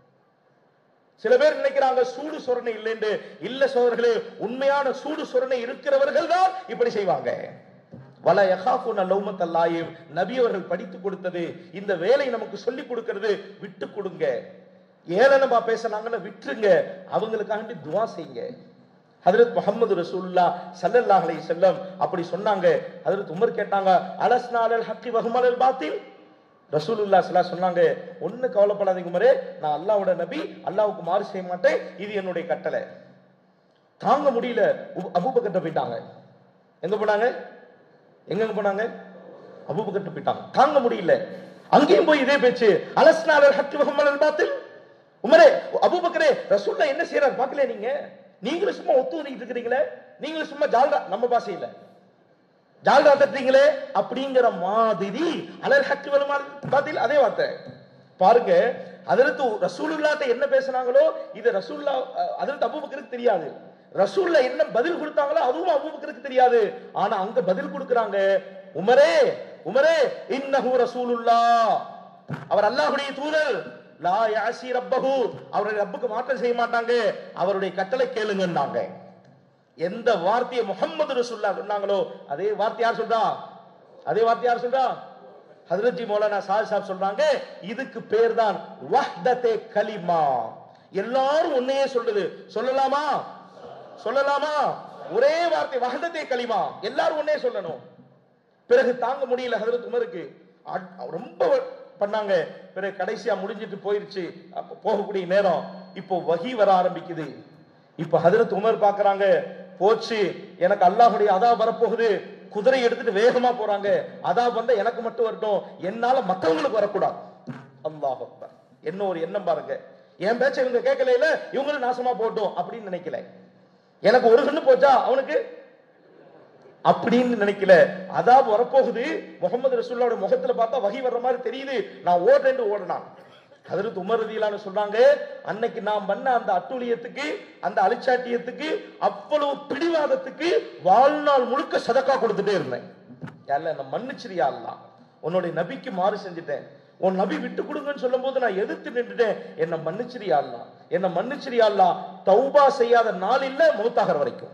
சில பேர் நினைக்கிறாங்க சூடு சொரணை இல்லைன்னு இல்ல சோதர்களே உண்மையான சூடு சொரணை இருக்கிறவர்கள் தான் இப்படி செய்வாங்க வல யகாஃபுன லௌமத் அல்லாஹிம் நபி அவர்கள் படித்து கொடுத்தது இந்த வேலை நமக்கு சொல்லி கொடுக்கிறது விட்டு கொடுங்க ஏளனமா பேசுனாங்கன்னா விட்டுருங்க அவங்களுக்காண்டி துவா செய்யுங்க ஹதரத் முகமது ரசூல்லா சல்லல்லாஹு அலைஹி செல்லம் அப்படி சொன்னாங்க ஹதரத் உமர் கேட்டாங்க அலஸ்னா அலல் ஹக்கி வஹுமலல் பாத்தில் ரசூலுல்லா சல்லா சொன்னாங்க ஒண்ணு கவலைப்படாதீங்க உமரே நான் அல்லாஹ்வோட நபி அல்லாஹ்வுக்கு மாறு செய்ய மாட்டேன் இது என்னுடைய கட்டளை தாங்க முடியல உ- அபூபக்கர்ட்ட போயிட்டாங்க எங்க போனாங்க எங்க போனாங்க அபூபக்கர்ட்ட போயிட்டாங்க தாங்க முடியல அங்கேயும் போய் இதே பேச்சு அலஸ்னாலர் ஹக்கி முகமது பாத்தில் உமரே அபூபக்கரே ரசூல்லா என்ன செய்யறாரு பார்க்கல நீங்க நீங்களும் சும்மா ஒத்து ஊதிக்கிட்டு இருக்கிறீங்களே நீங்களும் சும்மா ஜால்ரா நம்ம பாசையில ஜால்ரா தட்டுறீங்களே அப்படிங்கிற மாதிரி அலர் ஹக்கி பாத்தில் அதே வார்த்தை பாருங்க அதற்கு ரசூலுல்லாட்ட என்ன பேசுனாங்களோ இது ரசூல்லா அதற்கு அபூபக்கருக்கு தெரியாது ரசூல்ல என்ன பதில் கொடுத்தாங்களோ அதுவும் அபூபக்கருக்கு தெரியாது ஆனா அங்க பதில் கொடுக்கறாங்க உமரே உமரே இன்னஹு ரசூலுல்லா அவர் அல்லாஹ்வுடைய தூதர் லா யாசி ரப்பஹு அவருடைய ரப்புக்கு மாற்றம் செய்ய மாட்டாங்க அவருடைய கட்டளை கேளுங்கன்னாங்க எந்த வார்த்தையை முகம்மது ரசூல்லா சொன்னாங்களோ அதே வார்த்தை யார் சொல்றா அதே வார்த்தை யார் சொல்றா ஹதரத் ஜி மௌலானா சாஹிப் சாப் சொல்றாங்க இதுக்கு பேர் தான் வஹ்தத்தே கலிமா எல்லாரும் ஒன்னையே சொல்லுது சொல்லலாமா சொல்லலாமா ஒரே வார்த்தை வஹ்தத்தே கலிமா எல்லாரும் ஒன்னே சொல்லணும் பிறகு தாங்க முடியல ஹதரத் உமருக்கு அட்- ரொம்ப பண்ணாங்க பிறகு கடைசியா முடிஞ்சிட்டு போயிருச்சு அப்ப போகக்கூடிய நேரம் இப்போ வகி வர ஆரம்பிக்குது இப்போ ஹதரத் உமர் பார்க்கறாங்க போச்சு எனக்கு அல்லாஹ்வுடைய அதா வரப்போகுது குதிரை எடுத்துட்டு வேகமா போறாங்க அதா வந்தா எனக்கு மட்டும் வரட்டும் என்னால மத்தவங்களுக்கு வரக்கூடாது அல்லாஹ் அக்பர் என்ன ஒரு எண்ணம் பாருங்க என் பேச்ச இவங்க கேட்கல இல்ல இவங்களும் நாசமா போட்டோம் அப்படின்னு நினைக்கல எனக்கு ஒரு கண்ணு போச்சா அவனுக்கு அப்படின்னு நினைக்கல அதாப் வரப்போகுது முகமது ரசூல்லாவோட முகத்துல பார்த்தா வகி வர்ற மாதிரி தெரியுது நான் ஓடுறேன்னு ஓடுனான் ஹதரத் உமர் ரதியலான்னு சொல்றாங்க அன்னைக்கு நான் பண்ண அந்த அட்டூழியத்துக்கு அந்த அலிச்சாட்டியத்துக்கு அவ்வளவு பிடிவாதத்துக்கு வாழ்நாள் முழுக்க சதக்கா கொடுத்துட்டே இருந்தேன் யாரில் என்ன மன்னிச்சிரியா அல்லா உன்னுடைய நபிக்கு மாறு செஞ்சுட்டேன் உன் நபி விட்டு கொடுங்கன்னு சொல்லும் போது நான் எதிர்த்து நின்றுட்டேன் என்ன மன்னிச்சிரியா அல்லா என்ன மன்னிச்சிரியா அல்லா தௌபா செய்யாத நாள் இல்ல மௌத்தாகிற வரைக்கும்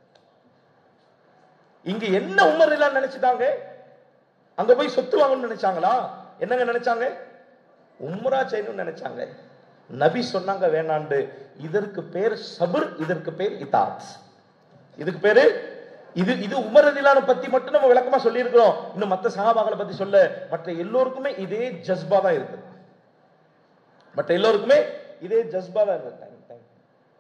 இங்க என்ன உமர் இல்ல நினைச்சிட்டாங்க அங்க போய் சொத்து வாங்கணும்னு நினைச்சாங்களா என்னங்க நினைச்சாங்க உம்ரா செய்யணும்னு நினைச்சாங்க நபி சொன்னாங்க வேணாண்டு இதற்கு பேர் சபர் இதற்கு பேர் இதாத் இதுக்கு பேரு இது இது உமர் ரதிலான பத்தி மட்டும் நம்ம விளக்கமா சொல்லி இருக்கிறோம் இன்னும் மத்த சகாபாக்களை பத்தி சொல்ல மற்ற எல்லோருக்குமே இதே ஜஸ்பா தான் இருக்கு மற்ற எல்லோருக்குமே இதே ஜஸ்பா தான் இருக்கு Thank you, thank you.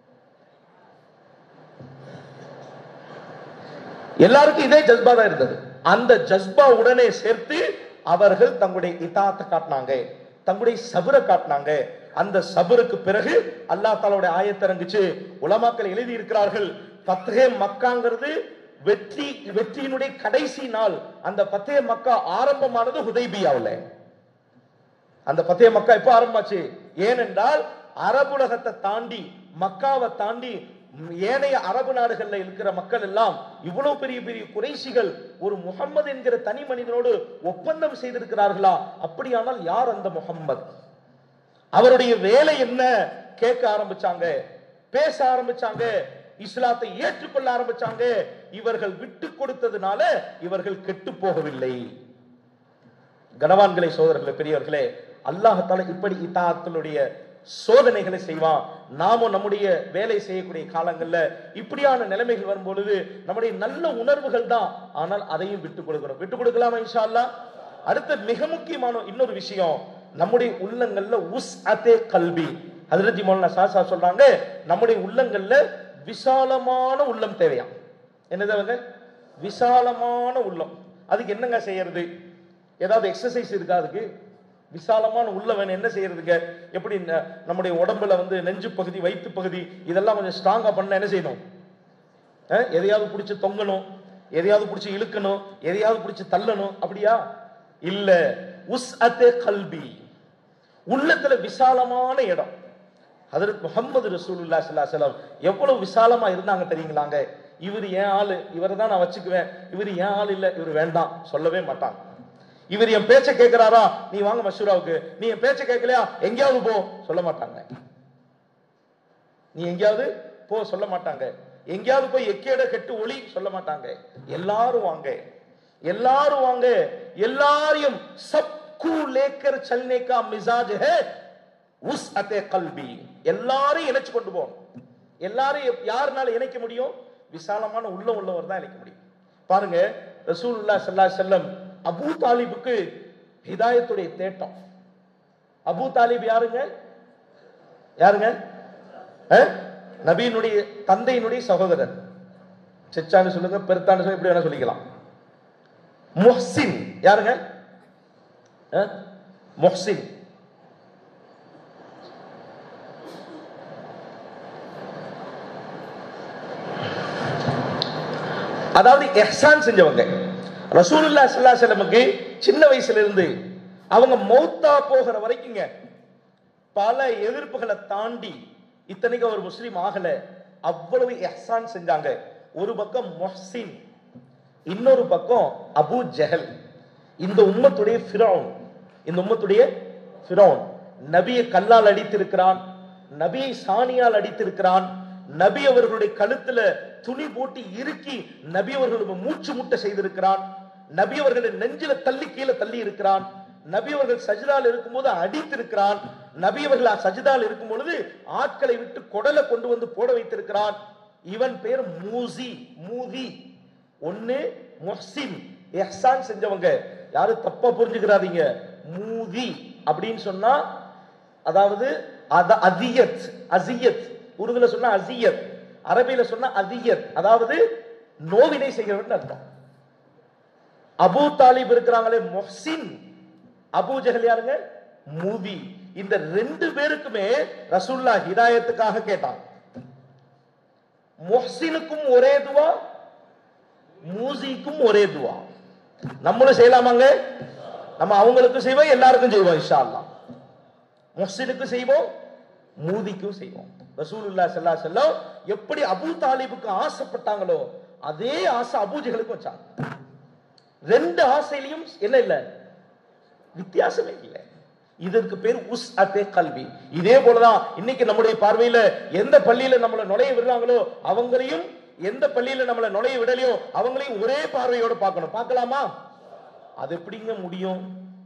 எல்லாருக்கும் இதே ஜஸ்பா தான் இருந்தது அந்த ஜஸ்பா உடனே சேர்த்து அவர்கள் தங்களுடைய இதாத்தை காட்டினாங்க தங்களுடைய சபரை காட்டினாங்க அந்த சபருக்கு பிறகு அல்லாஹ் தாலாவுடைய ஆயத்திறங்குச்சு உலமாக்கள் எழுதி இருக்கிறார்கள் பத்தே மக்காங்கிறது வெற்றி வெற்றியினுடைய கடைசி நாள் அந்த பத்தே மக்கா ஆரம்பமானது ஹுதைபியாவுல அந்த பத்தே மக்கா எப்போ ஆரம்பமாச்சு ஏனென்றால் அரபுலகத்தை தாண்டி மக்காவை தாண்டி ம், ஏனைய அரபு நாடுகள்ல இருக்கிற மக்கள் எல்லாம் இவ்வளவு பெரிய பெரிய குறைசிகள் ஒரு முகம்மது என்கிற தனி மனிதனோடு ஒப்பந்தம் செய்திருக்கிறார்களா அப்படியானால் யார் அந்த முகம்மது அவருடைய வேலை என்ன கேட்க ஆரம்பிச்சாங்க பேச ஆரம்பிச்சாங்க இஸ்லாத்தை ஏற்றுக்கொள்ள ஆரம்பிச்சாங்க இவர்கள் விட்டு கொடுத்ததுனால இவர்கள் கெட்டு போகவில்லை கனவான்களை சோதரர்களே பெரியவர்களே அல்லாஹால இப்படி இத்தாத்தினுடைய சோதனைகளை செய்வான் நாமும் நம்முடைய வேலை செய்யக்கூடிய காலங்கள்ல இப்படியான நிலைமைகள் வரும் பொழுது நம்முடைய நல்ல உணர்வுகள் தான் ஆனால் அதையும் விட்டுக் கொடுக்கணும் விட்டுக் கொடுக்கலாமா இன்ஷா அல்லாஹ் அடுத்த மிக முக்கியமான இன்னொரு விஷயம் நம்முடைய உள்ளங்கள்ல உஸ் அதே கல்வி ஹதரத் மௌலானா சாசா சொல்றாங்க நம்முடைய உள்ளங்கள்ல விசாலமான உள்ளம் தேவையாம் என்னது அவங்க விசாலமான உள்ளம் அதுக்கு என்னங்க செய்யறது ஏதாவது எக்ஸசைஸ் இருக்கா அதுக்கு விசாலமான உள்ளவன் என்ன செய்யறதுங்க எப்படி ந- நம்முடைய உடம்புல வந்து நெஞ்சு பகுதி வயிற்று பகுதி இதெல்லாம் கொஞ்சம் ஸ்ட்ராங்கா பண்ண என்ன செய்யணும் அஹ், எதையாவது பிடிச்சி தொங்கணும் எதையாவது பிடிச்சி இழுக்கணும் எதையாவது பிடிச்சி தள்ளணும் அப்படியா இல்ல உஸ் அத்தே கல்வி உள்ளத்துல விசாலமான இடம் ஹதரத் முகமது ரசூலுல்லாஹி ஸல்லல்லாஹு அலைஹி வஸல்லம் எவ்வளவு விசாலமா இருந்தாங்க தெரியுங்களாங்க இவர் ஏன் ஆளு இவரை தான் நான் வச்சுக்குவேன் இவர் ஏன் ஆள் இல்ல இவர் வேண்டாம் சொல்லவே மாட்டாங்க இவர் என் பேச்ச கேட்கிறாரா நீ வாங்க மஷூராவுக்கு நீ என் பேச்ச கேட்கலையா எங்கேயாவது போ சொல்ல மாட்டாங்க நீ எங்கேயாவது போ சொல்ல மாட்டாங்க எங்கேயாவது போய் எக்கேட கெட்டு ஒளி சொல்ல மாட்டாங்க எல்லாரும் வாங்க எல்லாரும் வாங்க எல்லாரையும் சப்கு லேக்கர் சல்னே கா மிசாஜ் है உஸ் அத்தே கல்வி எல்லாரையும் இணைச்சு கொண்டு போகணும் எல்லாரையும் எப்- யாருனால இணைக்க முடியும் விசாலமான உள்ள உள்ளவர் தான் இணைக்க முடியும் பாருங்க ரசூலுல்லாஹி ஸல்லல்லாஹு அலைஹி வஸல்லம் அபூ தாலிபுக்கு ஹிதாயத்துடைய தேட்டம் அபூ தாலிப் யாருங்க யாருங்க அஹ்? நபியினுடைய தந்தையினுடைய சகோதரர் செச்சான்னு சொல்லுங்க பெருத்தான்னு சொல்லி எப்படி வேணா சொல்லிக்கலாம் முஹ்சின் யாருங்க அஹ்? முஹ்சின் அதாவது எஹ்சான் செஞ்சவங்க ரசூலுல்லா ஸல்லல்லாஹு அலைஹி வஸல்லமுக்கு சின்ன வயசுல இருந்து அவங்க மௌத்தா போகிற வரைக்குங்க பல எதிர்ப்புகளை தாண்டி இத்தனைக்கு அவர் முஸ்லீம் ஆகல அவ்வளவு எஹ்சான் செஞ்சாங்க ஒரு பக்கம் மொஹ்சின் இன்னொரு பக்கம் அபூ ஜஹல் இந்த உம்மத்துடைய ஃபிரௌன் இந்த உம்மத்துடைய ஃபிரௌன் நபியை கல்லால் அடித்திருக்கிறான் நபியை சாணியால் அடித்திருக்கிறான் நபி அவர்களுடைய கழுத்துல துணி போட்டு இறுக்கி நபி அவர்களுக்கு மூச்சு முட்டை செய்திருக்கிறான் நபி அவர்களை நெஞ்சில தள்ளி கீழே தள்ளி இருக்கிறான் நபி அவர்கள் சஜிதால் இருக்கும்போது அடித்திருக்கிறான் நபி அவர்கள் சஜிதால் இருக்கும் பொழுது ஆட்களை விட்டு குடலை கொண்டு வந்து போட வைத்திருக்கிறான் இவன் பேர் மூசி மூதி ஒண்ணு முஹ்சின் எஹ்சான் செஞ்சவங்க யாரும் தப்பா புரிஞ்சுக்கிறாதீங்க மூதி அப்படின்னு சொன்னா அதாவது அத- அதியத் அசியத் உருதுல சொன்னா அசியத் அரபியில சொன்னா அதியத் அதாவது நோவினை செய்கிறவன் அர்த்தம் அபூ தாலிப் இருக்கிறாங்களே மொஹ்சின் அபூ ஜஹல் யாருங்க மூதி இந்த ரெண்டு பேருக்குமே ரசூல்லா ஹிதாயத்துக்காக கேட்டான் முஹ்சினுக்கும் ஒரே துவா மூசிக்கும் ஒரே துவா நம்மளும் செய்யலாமாங்க நம்ம அவங்களுக்கும் செய்வோம் எல்லாருக்கும் செய்வோம் இன்ஷா அல்லாஹ் முஹ்சினுக்கும் செய்வோம் மூதிக்கும் செய்வோம் ரசூலுல்லாஹி ஸல்லல்லாஹு அலைஹி வஸல்லம் எப்படி அபூ தாலிபுக்கு ஆசைப்பட்டாங்களோ அதே ஆசை அபூஜகளுக்கு வச்சாங்க ரெண்டு ஆசையிலையும் என்ன இல்ல வித்தியாசமே இல்லை இதற்கு பேர் உஸ் அத்தே கல்வி இதே போலதான் இன்னைக்கு நம்முடைய பார்வையில எந்த பள்ளியில நம்மளை நுழைய விடுறாங்களோ அவங்களையும் எந்த பள்ளியில நம்மளை நுழைய விடலையோ அவங்களையும் ஒரே பார்வையோட பார்க்கணும் பார்க்கலாமா அது எப்படிங்க முடியும்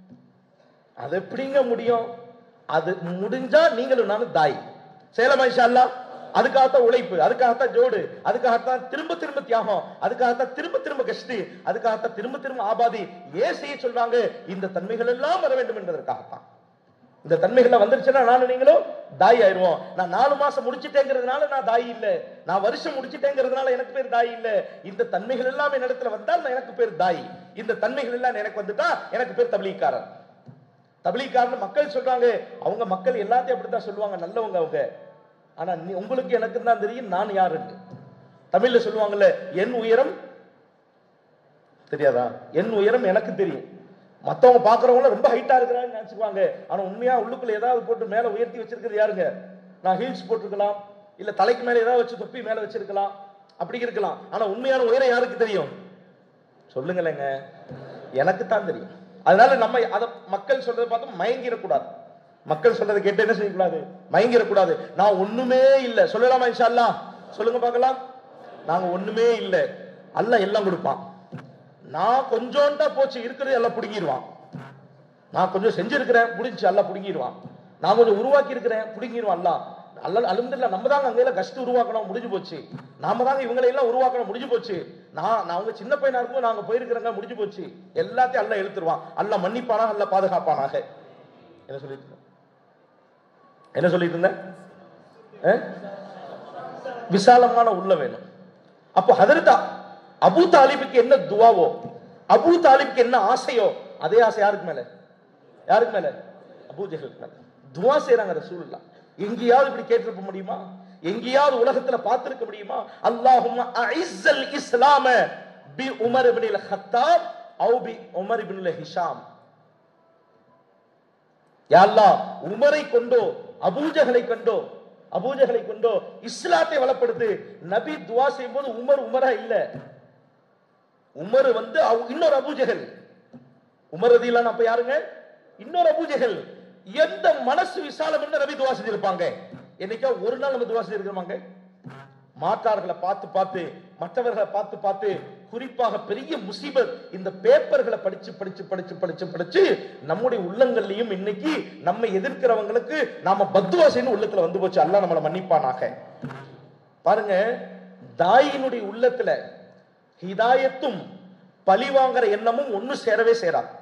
அது எப்படிங்க முடியும் அது முடிஞ்சா நீங்களும் நானும் தாய் சேலமா இன்ஷா அல்லாஹ் அதுக்காகத்தான் உழைப்பு அதுக்காகத்தான் ஜோடு அதுக்காகத்தான் திரும்ப திரும்ப தியாகம் அதுக்காகத்தான் திரும்ப திரும்ப கஷ்டி அதுக்காகத்தான் திரும்ப திரும்ப ஆபாதி ஏன் செய்ய சொல்றாங்க இந்த தன்மைகள் எல்லாம் வர வேண்டும் என்பதற்காகத்தான் இந்த தன்மைகள்லாம் வந்துருச்சுன்னா நானும் நீங்களும் தாய் ஆயிருவோம் நான் நாலு மாசம் முடிச்சிட்டேங்கிறதுனால நான் தாய் இல்ல நான் வருஷம் முடிச்சிட்டேங்கிறதுனால எனக்கு பேர் தாய் இல்ல இந்த தன்மைகள் எல்லாம் என்னிடத்துல வந்தால் நான் எனக்கு பேர் தாய் இந்த தன்மைகள் எல்லாம் எனக்கு வந்துட்டா எனக்கு பேர் தபிலீக்காரன் தபிலீக்காரன் மக்கள் சொல்றாங்க அவங்க மக்கள் எல்லாத்தையும் அப்படித்தான் சொல்லுவாங்க நல்லவங்க அவங்க ஆனா நீ உங்களுக்கு எனக்கு தான் தெரியும் நான் யாருன்னு தமிழ்ல சொல்லுவாங்கல்ல என் உயரம் தெரியாதா என் உயரம் எனக்கு தெரியும் மத்தவங்க பாக்குறவங்க ரொம்ப ஹைட்டா இருக்கிறாங்க நினைச்சுக்குவாங்க ஆனா உண்மையா உள்ளுக்குள்ள ஏதாவது போட்டு மேல உயர்த்தி வச்சிருக்கிறது யாருங்க நான் ஹீல்ஸ் போட்டிருக்கலாம் இல்ல தலைக்கு மேல ஏதாவது வச்சு தொப்பி மேல வச்சிருக்கலாம் அப்படி இருக்கலாம் ஆனா உண்மையான உயரம் யாருக்கு தெரியும் சொல்லுங்களேங்க எனக்கு தான் தெரியும் அதனால நம்ம அத மக்கள் சொல்றதை பார்த்து மயங்கிடக்கூடாது மக்கள் சொல்றதை கேட்டு என்ன செய்யக்கூடாது மயங்கிடக்கூடாது நான் ஒண்ணுமே இல்ல சொல்லலாமா இன்ஷா அல்லாஹ் சொல்லுங்க பார்க்கலாம் நாங்க ஒண்ணுமே இல்ல அல்லாஹ் எல்லாம் கொடுப்பான் நான் கொஞ்சோண்டா போச்சு இருக்கிறது எல்லாம் புடுங்கிடுவான் நான் கொஞ்சம் செஞ்சிருக்கிறேன் முடிஞ்சு எல்லாம் புடுங்கிடுவான் நான் கொஞ்சம் உருவாக்கி இருக்கிறேன் பிடிங்கிரும் அல்ல அல்ல அலுமதுல்ல நம்ம தாங்க அங்கெல்லாம் கஷ்டம் உருவாக்கணும் முடிஞ்சு போச்சு நாம தாங்க இவங்களை எல்லாம் உருவாக்கணும் முடிஞ்சு போச்சு நான் நான் அவங்க சின்ன பையனா இருக்கும் நாங்க போயிருக்கிறேங்க முடிஞ்சு போச்சு எல்லாத்தையும் அல்ல எழுத்துருவான் அல்ல மன்னிப்பானாக அல்ல பாதுகாப்பானாக என்ன சொல்லிட்டு இருந்தேன்? என்ன சொல்லிட்டு இருந்தேன் அஹ்? விசாலமான உள்ள வேணும் அப்போ ஹதரத்தா அபூ தாலிபுக்கு என்ன துவாவோ அபூ தாலிபுக்கு என்ன ஆசையோ அதே ஆசை யாருக்கு மேல யாருக்கு மேல அபூ ஜஹலுக்கு மேல துவா செய்றாங்க ரசூலுல்லாஹ் எங்கேயாவது இப்படி கேட்டிருக்க முடியுமா எங்கேயாவது உலகத்துல பார்த்திருக்க முடியுமா அல்லாஹும்ம அஇஸ்ஸல் இஸ்லாம பி உமர் இப்னுல் ஹத்தாப் அவு பி உமர் இப்னுல் ஹிஷாம் யா அல்லாஹ் உமரை கொண்டோ அபூஜகளை கொண்டோ அபூஜகளை கொண்டோ இஸ்லாத்தை வளப்படுத்து நபி துவா செய்யும்போது உமர் உமரா இல்ல உமர் வந்து அவ- இன்னொரு அபூஜகல் உமர் ரதியல்லாஹு அப்ப யாருங்க இன்னொரு அபூஜகல் எந்த மனசு விசாலம் என்று நபி துவா செஞ்சிருப்பாங்க என்னைக்கா ஒரு நாள் நம்ம துவா செஞ்சிருக்கோமாங்க மாற்றார்களை பார்த்து பார்த்து மற்றவர்களை பார்த்து பார்த்து குறிப்பாக பெரிய முசீபத் இந்த பேப்பர்களை படிச்சு படிச்சு படிச்சு படிச்சு படிச்சு நம்முடைய உள்ளங்கள்லயும் இன்னைக்கு நம்ம எதிர்க்கிறவங்களுக்கு நாம பத்துவா செய்யணும் உள்ளத்துல வந்து போச்சு அல்லாஹ் நம்மளை மன்னிப்பானாக பாருங்க தாயினுடைய உள்ளத்துல ஹிதாயத்தும் பழி வாங்குற எண்ணமும் ஒண்ணு சேரவே சேராது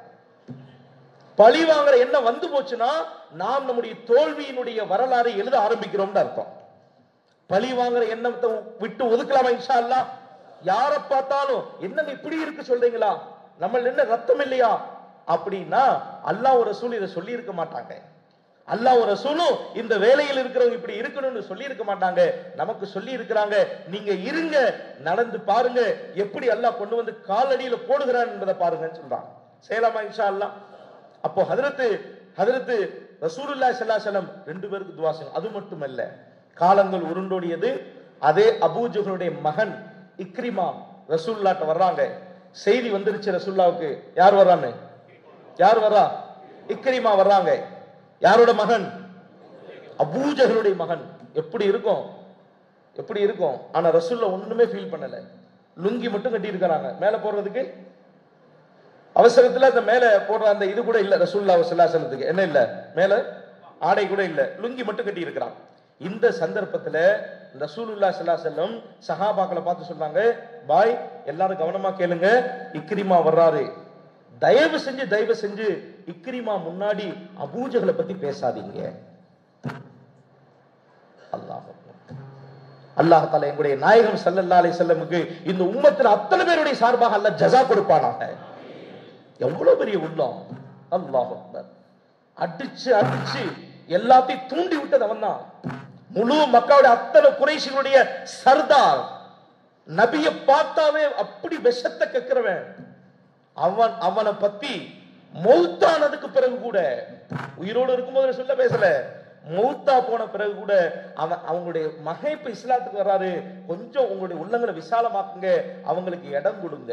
பழி வாங்குற எண்ணம் வந்து போச்சுன்னா நாம் நம்முடைய தோல்வியினுடைய வரலாறை எழுத ஆரம்பிக்கிறோம்னு அர்த்தம் பழி வாங்குற எண்ணத்தை விட்டு ஒதுக்கலாமா இன்ஷா அல்லாஹ் யார பார்த்தாலும் என்னங்க இப்படி இருக்கு சொல்றீங்களா நம்ம என்ன ரத்தம் இல்லையா அப்படின்னா அல்லாஹ் ஒரு ரசூல் இதை சொல்லி இருக்க மாட்டாங்க அல்லாஹ் ஒரு ரசூலும் இந்த வேலையில் இருக்கிறவங்க இப்படி இருக்கணும்னு சொல்லி இருக்க மாட்டாங்க நமக்கு சொல்லி இருக்கிறாங்க நீங்க இருங்க நடந்து பாருங்க எப்படி அல்லாஹ் கொண்டு வந்து காலடியில போடுகிறான் என்பதை பாருங்கன்னு சொல்றான் செய்யலாமா இன்ஷா அல்லாஹ் அப்போ ஹதரத்து ஹதரத்து ரசூலுல்லாஹி ஸல்லல்லாஹு அலைஹி வஸல்லம் ரெண்டு பேருக்கு துவா செய்யணும் அது மட்டுமல்ல காலங்கள் உருண்டோடியது அதே அபூஜஹலுடைய மகன் இக்ரிமா ரசூலுல்லாட்ட வர்றாங்க செய்தி வந்துருச்சு ரசூலுல்லாவுக்கு யார் வர்றான்னு யார் வர்றா இக்ரிமா வர்றாங்க யாரோட மகன் அபூஜஹலுடைய மகன் எப்படி இருக்கும் எப்படி இருக்கும் ஆனா ரசூல்லா ஒண்ணுமே ஃபீல் பண்ணல லுங்கி மட்டும் கட்டி இருக்கிறாங்க மேல போறதுக்கு அவசரத்துல அந்த மேல போடுற அந்த இது கூட இல்ல ரசூல்லா சல்லாசலத்துக்கு என்ன இல்ல மேல ஆடை கூட இல்ல லுங்கி மட்டும் கட்டி இருக்கிறான் இந்த சந்தர்ப்பத்துல ரசூலுல்லா செல்லம் சஹாபாக்களை பார்த்து சொன்னாங்க பாய் எல்லாரும் கவனமா கேளுங்க இக்ரிமா வர்றாரு தயவு செஞ்சு தயவு செஞ்சு இக்ரிமா முன்னாடி அபூஜகளை பத்தி பேசாதீங்க அல்லாஹ் அல்லாஹ் தாலா எங்களுடைய நாயகம் ஸல்லல்லாஹு அலைஹி வஸல்லமுக்கு இந்த உம்மத்தின் அத்தனை பேருடைய சார்பாக அல்லாஹ் ஜஸா கொடுப்பானாக எவ்வளவு பெரிய உள்ளம் அல்லாஹ் அக்பர் அடிச்சு அடிச்சு எல்லாத்தையும் தூண்டி விட்டது அவன் தான் முழு மக்களுடைய அத்தனை குறைஷிகளுடைய சர்தார் நபிய பார்த்தாவே அப்படி விஷத்தை கக்கிறவன் அவன் அவனை பத்தி மௌத்தானதுக்கு பிறகு கூட உயிரோடு இருக்கும்போது சொல்ல பேசல மௌத்தா போன பிறகு கூட அவன் அவங்களுடைய மகன் இப்ப இஸ்லாத்துக்கு வர்றாரு கொஞ்சம் உங்களுடைய உள்ளங்களை விசாலமாக்குங்க அவங்களுக்கு இடம் கொடுங்க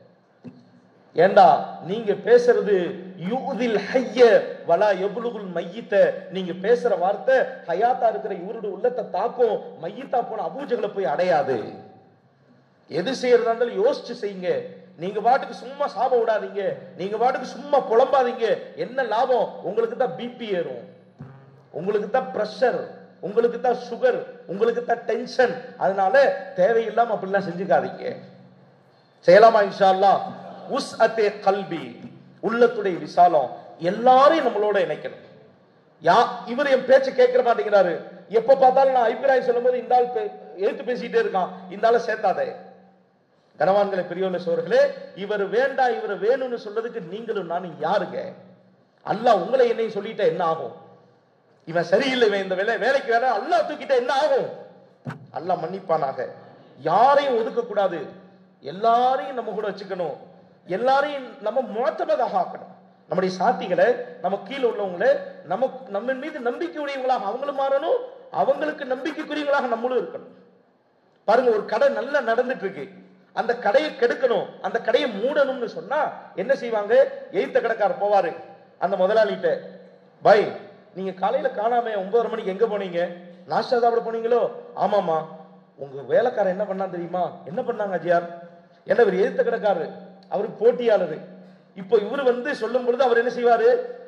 ஏண்டா நீங்க பேசுறது யூதில் ஹய்ய வலா எபுலுகுல் மையித்த நீங்க பேசுற வார்த்தை ஹயாத்தா இருக்கிற இவருடைய உள்ளத்தை தாக்கும் மையித்தா போன அபூஜகளை போய் அடையாது எது செய்யறதா இருந்தாலும் யோசிச்சு செய்யுங்க நீங்க பாட்டுக்கு சும்மா சாபம் விடாதீங்க நீங்க பாட்டுக்கு சும்மா புலம்பாதீங்க என்ன லாபம் உங்களுக்கு தான் பிபி ஏறும் உங்களுக்கு தான் பிரஷர் உங்களுக்கு தான் சுகர் உங்களுக்கு தான் டென்ஷன் அதனால தேவையில்லாம அப்படிலாம் செஞ்சுக்காதீங்க செய்யலாமா இன்ஷா அல்லாஹ் உஸ் அத்தே கல்வி உள்ளத்துடைய விசாலம் எல்லாரையும் நம்மளோட இணைக்கணும் யா இவர் என் பேச்ச கேட்க மாட்டேங்கிறாரு எப்ப பார்த்தாலும் நான் அபிப்பிராயம் சொல்லும்போது இந்த ஆள் பே- எதிர்த்து பேசிட்டே இருக்கான் இந்த ஆளை சேர்த்தாதே கனவான்களை பெரியவர்களே சோர்களே இவர் வேண்டாம் இவர் வேணும்னு சொல்றதுக்கு நீங்களும் நானும் யாருங்க அல்லாஹ் உங்களை என்னையும் சொல்லிட்டா என்ன ஆகும் இவன் சரியில்லை இவன் இந்த வேலை வேலைக்கு வேற அல்லாஹ் தூக்கிட்டா என்ன ஆகும் அல்லாஹ் மன்னிப்பானாக யாரையும் ஒதுக்க கூடாது எல்லாரையும் நம்ம கூட வச்சுக்கணும் எல்லாரையும் நம்ம முகத்தமதாக ஆக்கணும் நம்முடைய சாத்திகளை நம்ம கீழே உள்ளவங்கள நம்ம நம்ம மீது நம்பிக்கை உடையவங்களாக அவங்களும் மாறணும் அவங்களுக்கு நம்பிக்கைக்குரியவங்களாக நம்மளும் இருக்கணும் பாருங்க ஒரு கடை நல்லா நடந்துட்டு இருக்கு அந்த கடையை கெடுக்கணும் அந்த கடையை மூடணும்னு சொன்னா என்ன செய்வாங்க எய்த்த கடைக்காரர் போவாரு அந்த முதலாளிகிட்ட பாய் நீங்க காலையில காணாம ஒன்பதரை மணிக்கு எங்க போனீங்க நாஷ்டா சாப்பிட போனீங்களோ ஆமாமா உங்க வேலைக்காரன் என்ன பண்ணா தெரியுமா என்ன பண்ணாங்க அஜியார் என்ன இவர் எதிர்த்த கடைக்காரரு அவருக்கு போட்டியாளரு இப்போ இவரு வந்து சொல்லும் பொழுது அவர் என்ன செய்வாரு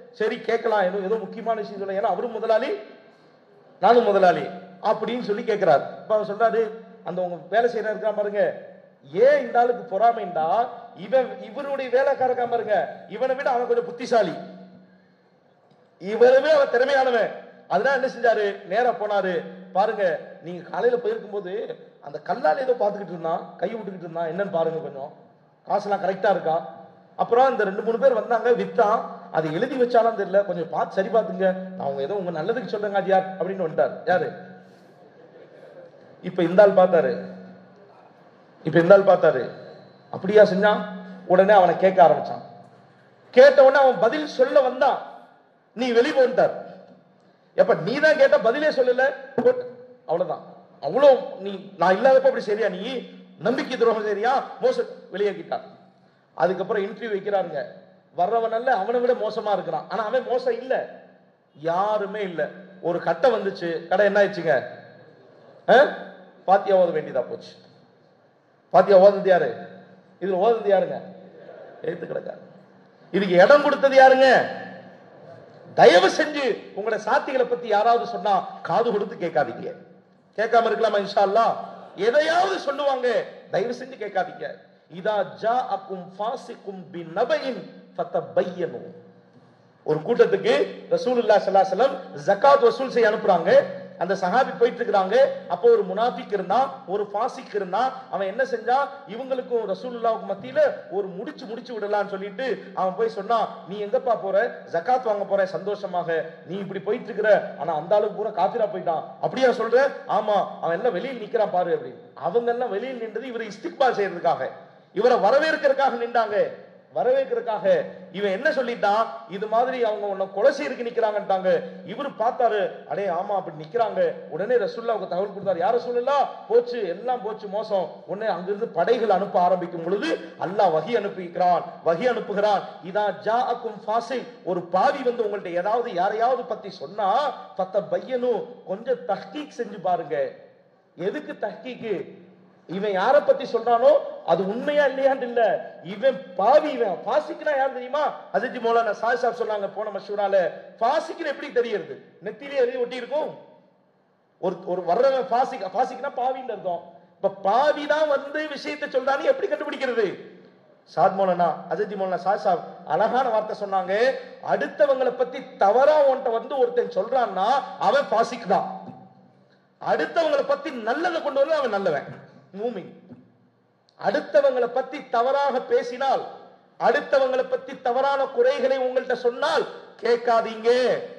சரி கேட்கலாம் ஏதோ ஏதோ முக்கியமான விஷயம் சொல்ல ஏன்னா அவரும் முதலாளி நானும் முதலாளி அப்படின்னு சொல்லி கேட்கிறார் இப்ப அவர் சொல்றாரு அந்த உங்க வேலை செய்யற இருக்கா பாருங்க ஏன் இந்த ஆளுக்கு பொறாமைண்டா இவன் இவருடைய வேலைக்கார இருக்கா பாருங்க இவனை விட அவன் கொஞ்சம் புத்திசாலி இவருமே அவன் திறமையானவன் அதனால என்ன செஞ்சாரு நேரா போனாரு பாருங்க நீங்க காலையில போயிருக்கும் போது அந்த கல்லால ஏதோ பார்த்துக்கிட்டு இருந்தான் கை விட்டுக்கிட்டு இருந்தான் என்னன்னு பாருங்க கொஞ்சம் காசுலாம் கரெக்டா இருக்கா அப்புறம் இந்த ரெண்டு மூணு பேர் வந்தாங்க வித்தான் அது எழுதி வச்சாலும் தெரியல கொஞ்சம் பார்த்து சரி பார்த்துங்க அவங்க ஏதோ உங்க நல்லதுக்கு சொல்றேங்க அது யார் அப்படின்னு வந்துட்டார் யாரு இப்ப இந்த ஆள் பார்த்தாரு இப்ப இந்த ஆள் பார்த்தாரு அப்படியா செஞ்சான் உடனே அவனை கேட்க ஆரம்பிச்சான் கேட்ட உடனே அவன் பதில் சொல்ல வந்தான் நீ வெளியே போன்ட்டார் எப்ப நீ தான் கேட்ட பதிலே சொல்லல போட்டு. அவ்வளவுதான் அவ்வளவு நீ நான் இல்லாதப்ப அப்படி சரியா நீ நம்பிக்கை துரோகம் சரியா மோச வெளியேக்கிட்டான் அதுக்கப்புறம் இன்டர்வியூ வைக்கிறாருங்க வர்றவன் அல்ல அவனை விட மோசமா இருக்கிறான் ஆனா அவன் மோசம் இல்ல யாருமே இல்ல ஒரு கட்டை வந்துச்சு கடை என்ன ஆயிடுச்சுங்க ஆ? பாத்தியா ஓத வேண்டியதா போச்சு பாத்தியா ஓதுறது யாரு இதுல ஓதுறது யாருங்க எழுத்து கிடக்காரு இதுக்கு இடம் கொடுத்தது யாருங்க தயவு செஞ்சு உங்களோட சாத்திகளை பத்தி யாராவது சொன்னா காது கொடுத்து கேட்காதீங்க கேட்காம இருக்கலாமா இன்ஷா அல்லாஹ் எதையாவது சொல்லுவாங்க தயவு செஞ்சு கேட்காதீங்க இதா ஜா அக்கும் ஃபாசிக்கும் பி நபையின் ஃபத்தபையனு ஒரு கூட்டத்துக்கு ரசூலுல்லாஹி ஸல்லல்லாஹு அலைஹி வஸல்லம் ஜகாத் வசூல் செய்ய அனுப்புறாங்க அந்த சஹாபி போயிட்டு இருக்காங்க அப்போ ஒரு முனாஃபிக் இருந்தான் ஒரு ஃபாசிக் இருந்தான் அவன் என்ன செஞ்சான் இவங்களுக்கும் ரசூலுல்லாவுக்கு மத்தியில ஒரு முடிச்சு முடிச்சு விடலாம்னு சொல்லிட்டு அவன் போய் சொன்னான் நீ எங்கப்பா போற ஜகாத் வாங்க போற சந்தோஷமாக நீ இப்படி போயிட்டு இருக்கிற ஆனா அந்த அளவுக்கு பூரா காத்திரா போயிட்டான் அப்படியா சொல்ற ஆமா அவன் எல்லாம் வெளியில் நிக்கிறான் பாரு அப்படின்னு அவங்க எல்லாம் வெளியில் நின்றது இவரை இஸ்திக்பால் செய்யறதுக்காக இவரை வரவேற்கிறதுக்காக நின்றாங்க வரவேற்கிறதுக்காக இவன் என்ன சொல்லிட்டான் இது மாதிரி அவங்க உன்னை கொலை செய்யறதுக்கு நிக்கிறாங்கன்ட்டாங்க இவரு பார்த்தாரு அடே ஆமா அப்படி நிக்கிறாங்க உடனே ரசூல்லாவுக்கு தகவல் கொடுத்தாரு யார சொல்லலா போச்சு எல்லாம் போச்சு மோசம் உடனே அங்கிருந்து படைகள் அனுப்ப ஆரம்பிக்கும் பொழுது அல்லாஹ் வகி அனுப்பிக்கிறான் வகி அனுப்புகிறான் இதான் ஜா அக்கும் ஃபாசில் ஒரு பாவி வந்து உங்கள்ட்ட ஏதாவது யாரையாவது பத்தி சொன்னா பத்த பையனும் கொஞ்சம் தஹ்கீக் செஞ்சு பாருங்க எதுக்கு தஹ்கீக்கு இவன் யார பத்தி சொல்றானோ அது உண்மையா இல்லையான்னு இல்ல இவன் பாவி இவன் பாசிக்குனா யார் தெரியுமா அஜித் மௌலானா சாய் சாப் சொன்னாங்க போன மஷூரால பாசிக்குன்னு எப்படி தெரியுது நெத்திலே எழுதி ஒட்டி இருக்கும் ஒரு ஒரு வர்றவன் பாசிக் பாசிக்குனா பாவின்னு அர்த்தம் இப்ப பாவி தான் வந்து விஷயத்தை சொல்றான்னு எப்படி கண்டுபிடிக்கிறது சாத் மௌலானா அஜித் மௌலானா சாய் சாப் அழகான வார்த்தை சொன்னாங்க அடுத்தவங்களை பத்தி தவறா உன்கிட்ட வந்து ஒருத்தன் சொல்றான்னா அவன் பாசிக் தான் அடுத்தவங்களை பத்தி நல்லதை கொண்டு வந்து அவன் நல்லவன் மூமின் அடுத்தவங்களை பத்தி தவறாக பேசினால் அடுத்தவங்களை பத்தி தவறான குறைகளை உங்கள்கிட்ட சொன்னால் கேட்காதீங்க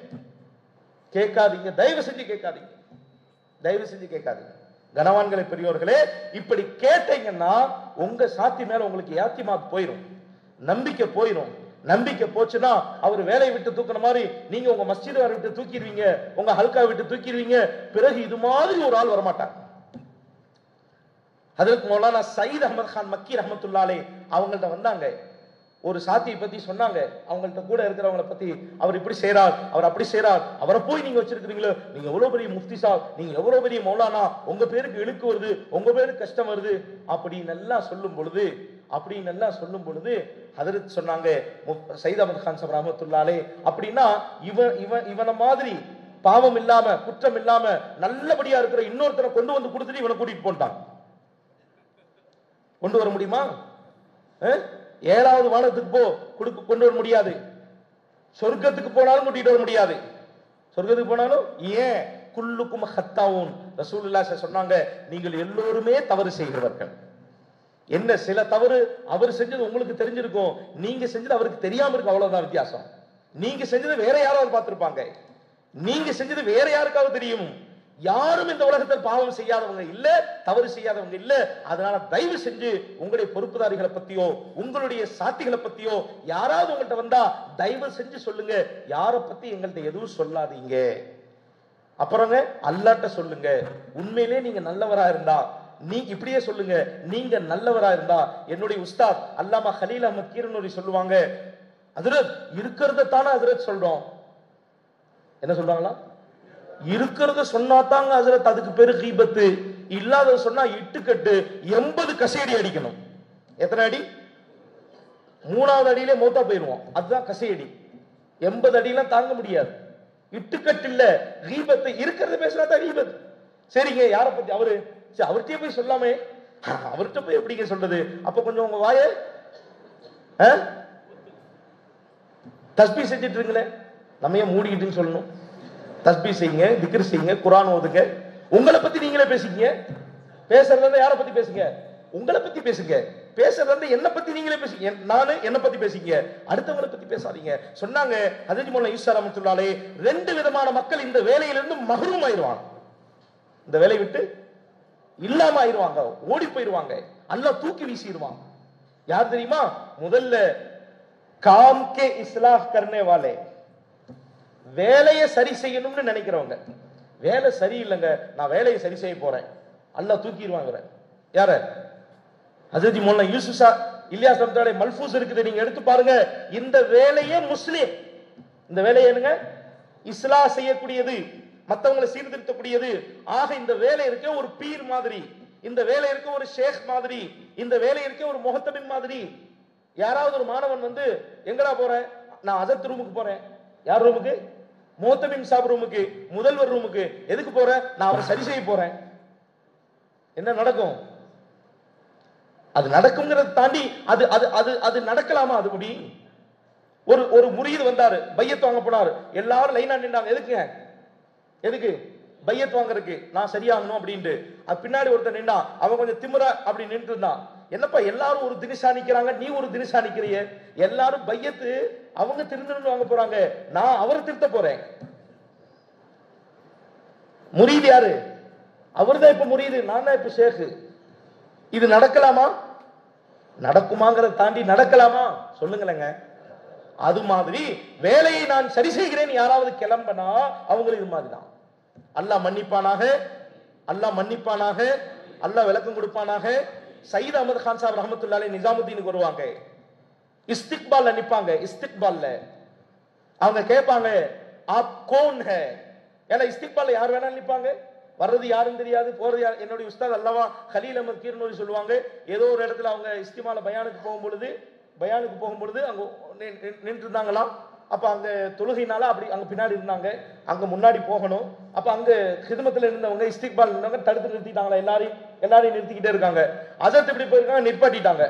கேட்காதீங்க தயவு செஞ்சு கேட்காதீங்க தயவு செஞ்சு கேட்காதீங்க கனவான்களை பெரியோர்களே இப்படி கேட்டீங்கன்னா உங்க சாத்தி மேல உங்களுக்கு யாத்திமாத் போயிடும் நம்பிக்கை போயிடும் நம்பிக்கை போச்சுன்னா அவர் வேலையை விட்டு தூக்குன மாதிரி நீங்க உங்க மஸ்ஜித் விட்டு தூக்கிடுவீங்க உங்க ஹல்கா விட்டு தூக்கிடுவீங்க பிறகு இது மாதிரி ஒரு ஆள் வரமாட்டாங்க அதற்கு மௌலானா சயீத் அஹமது கான் மக்கி ரஹமத்துல்லாலே அவங்கள்ட்ட வந்தாங்க ஒரு சாத்தியை பத்தி சொன்னாங்க அவங்கள்ட்ட கூட இருக்கிறவங்கள பத்தி அவர் இப்படி செய்றார் அவர் அப்படி செய்றார் அவரை போய் நீங்க வச்சிருக்கிறீங்களோ நீங்க எவ்வளவு பெரிய முஃப்தி சாப் நீங்க எவ்வளவு பெரிய மௌலானா உங்க பேருக்கு இழுக்கு வருது உங்க பேருக்கு கஷ்டம் வருது அப்படின்னு எல்லாம் சொல்லும் பொழுது அப்படின்னு எல்லாம் சொல்லும் பொழுது ஹதரத் சொன்னாங்க முஃப்- சயீத் அஹமது கான் சாப் ரஹமத்துல்லாலே அப்படின்னா இவன் இவன் இவனை மாதிரி பாவம் இல்லாம குற்றம் இல்லாம நல்லபடியா இருக்கிற இன்னொருத்தரை கொண்டு வந்து கொடுத்துட்டு இவனை கூட்டிட்டு போட்டான் கொண்டு வர முடியுமா அஹ்? ஏழாவது வானத்துக்கு போ கொடுக்க கொண்டு வர முடியாது சொர்க்கத்துக்கு போனாலும் கூட்டிட்டு வர முடியாது சொர்க்கத்துக்கு போனாலும் ஏன் குல்லுக்கும் ஹத்தாவும் ரசூலுல்லாஹி ஸல்லல்லாஹு சொன்னாங்க நீங்கள் எல்லோருமே தவறு செய்கிறவர்கள் என்ன சில தவறு அவர் செஞ்சது உங்களுக்கு தெரிஞ்சிருக்கும் நீங்க செஞ்சது அவருக்கு தெரியாம இருக்கு அவ்வளவுதான் வித்தியாசம் நீங்க செஞ்சது வேற யாராவது பார்த்திருப்பாங்க நீங்க செஞ்சது வேற யாருக்காவது தெரியும் யாரும் இந்த உலகத்தில் பாவம் செய்யாதவங்க இல்ல தவறு செய்யாதவங்க இல்ல அதனால தயவு செஞ்சு உங்களுடைய பொறுப்புதாரிகளை பத்தியோ உங்களுடைய சாத்திகளை பத்தியோ யாராவது உங்கள்ட்ட வந்தா தயவு செஞ்சு சொல்லுங்க யார பத்தி எங்கள்ட்ட எதுவும் சொல்லாதீங்க அப்புறங்க அல்லாட்ட சொல்லுங்க உண்மையிலே நீங்க நல்லவரா இருந்தா நீ இப்படியே சொல்லுங்க நீங்க நல்லவரா இருந்தா என்னுடைய உஸ்தாத் அல்லாமா ஹலீல் அஹமத் கீரனூரி சொல்லுவாங்க ஹஜ்ரத் இருக்கிறத தானே ஹஜ்ரத் சொல்றோம் என்ன சொல்றாங்களா இருக்கிறத சொன்னா தாங்க ஹஜ்ரத் அதுக்கு பேரு கீபத்து இல்லாதத சொன்னா இட்டுக்கட்டு எண்பது கசையடி அடிக்கணும் எத்தனை அடி மூணாவது அடியிலே மூத்தா போயிருவோம் அதுதான் கசையடி எண்பது அடிலாம் தாங்க முடியாது இட்டுக்கட்டில்ல கீபத்தை இருக்கிறத பேசுறா தான் கீபத் சரிங்க யாரை பத்தி அவரு சரி அவர்கிட்டயே போய் சொல்லாமே அவர்கிட்ட போய் எப்படிங்க சொல்றது அப்ப கொஞ்சம் உங்க வாய தஸ்பி செஞ்சுட்டு இருங்களே நம்ம ஏன் மூடிக்கிட்டுன்னு சொல்லணும் தஸ்பி செய்யுங்க திக்ர் செய்யுங்க குரான் ஓதுங்க உங்களை பத்தி நீங்களே பேசிக்கங்க பேசுறதா இருந்தா யாரை பத்தி பேசுங்க உங்களை பத்தி பேசுங்க பேசுறதா இருந்தா என்ன பத்தி நீங்களே பேசிக்க என்- நானு என்ன பத்தி பேசிக்க அடுத்தவங்களை பத்தி பேசாதீங்க சொன்னாங்க ஹஜரத் மௌலானா ஈசா ரஹ்மத்துல்லாஹி ரெண்டு விதமான மக்கள் இந்த வேலையிலிருந்து மஹ்ரூம் ஆயிருவாங்க இந்த வேலையை விட்டு இல்லாம ஆயிருவாங்க ஓடி போயிருவாங்க அல்லாஹ் தூக்கி வீசிடுவான் யார் தெரியுமா முதல்ல காம் கே இஸ்லாஹ் கர்னே வாலே வேலையை சரி செய்யணும்னு நினைக்கிறவங்க வேலை சரியில்லைங்க நான் வேலையை சரி செய்ய போறேன் அல்லாஹ் தூக்கிடுவாங்க யார ஹஜரத் மௌலானா யூசுஃபா இல்லியா சம்தாடைய மல்ஃபூஸ் இருக்குது நீங்க எடுத்து பாருங்க இந்த வேலையே முஸ்லிம் இந்த வேலையை என்னங்க இஸ்லா செய்யக்கூடியது மத்தவங்களை சீர்திருத்தக்கூடியது ஆக இந்த வேலை இருக்க ஒரு பீர் மாதிரி இந்த வேலை இருக்க ஒரு ஷேக் மாதிரி இந்த வேலை இருக்க ஒரு முகத்தபின் மாதிரி யாராவது ஒரு மாணவன் வந்து எங்கடா போறேன் நான் அஜத் ரூமுக்கு போறேன் யார் ரூமுக்கு முகத்தபின் சாப் ரூமுக்கு முதல்வர் ரூமுக்கு எதுக்கு போறேன் நான் அவரை சரி செய்ய போறேன் என்ன நடக்கும் அது நடக்குங்கிறத தாண்டி அது அது அது அது நடக்கலாமா அது முடி ஒரு ஒரு முறியது வந்தாரு பையத் வாங்க போனாரு எல்லாரும் லைனா நின்றாங்க எதுக்குங்க எதுக்கு பையத் வாங்குறதுக்கு நான் சரியாகணும் அப்படின்ட்டு அது பின்னாடி ஒருத்தன் நின்னான் அவன் கொஞ்சம் திமிரா அப்படி நின்று இருந்தான் என்னப்பா எல்லாரும் ஒரு தினிஷா நிக்கிறாங்க நீ ஒரு தினிஷா நிக்கிறிய எல்லாரும் பையத்து அவங்க திருந்தணும்னு வாங்க போறாங்க நான் அவரை திருத்த போறேன் முறியுது யாரு அவர்தான் இப்ப முறியுது நான் தான் இப்ப ஷேக்கு இது நடக்கலாமா நடக்குமாங்கிறத தாண்டி நடக்கலாமா சொல்லுங்களேங்க அது மாதிரி வேலையை நான் சரி செய்கிறேன் யாராவது கிளம்பனா அவங்களும் இது மாதிரி தான் அல்லாஹ் மன்னிப்பானாக அல்லாஹ் மன்னிப்பானாக அல்லாஹ் விளக்கம் கொடுப்பானாக சயீத் அகமது கான் சாப் ரஹமத்துல்லாலே நிஜாமுத்தீனுக்கு வருவாங்க இஸ்திக்பால்ல நிப்பாங்க இஸ்திக்பால்ல அவங்க கேட்பாங்க ஆப் கோன் ஹே ஏன்னா இஸ்திக்பால்ல யார் வேணாலும் நிப்பாங்க வர்றது யாருன்னு தெரியாது போறது யார் என்னுடைய உஸ்தாத் அல்லவா கலீல் அஹமத் கீர்னூரி சொல்லுவாங்க ஏதோ ஒரு இடத்துல அவங்க இஸ்திமால பயானுக்கு போகும் பொழுது பயானுக்கு போகும் பொழுது அங்க நின்று இருந்தாங்களாம் அப்ப அங்க தொழுகைனால அப்படி அங்க பின்னாடி இருந்தாங்க அங்க முன்னாடி போகணும் அப்ப அங்க ஹிதமத்துல இருந்தவங்க இஸ்திக்பால் இருந்தவங்க தடுத்து நிறுத்திட்டாங்களா எல்லாரையும் எல்லாரையும் நிறுத்திக்கிட்டே இருக்காங்க அசத் இப்படி போயிருக்காங்க நிற்பாட்டிட்டாங்க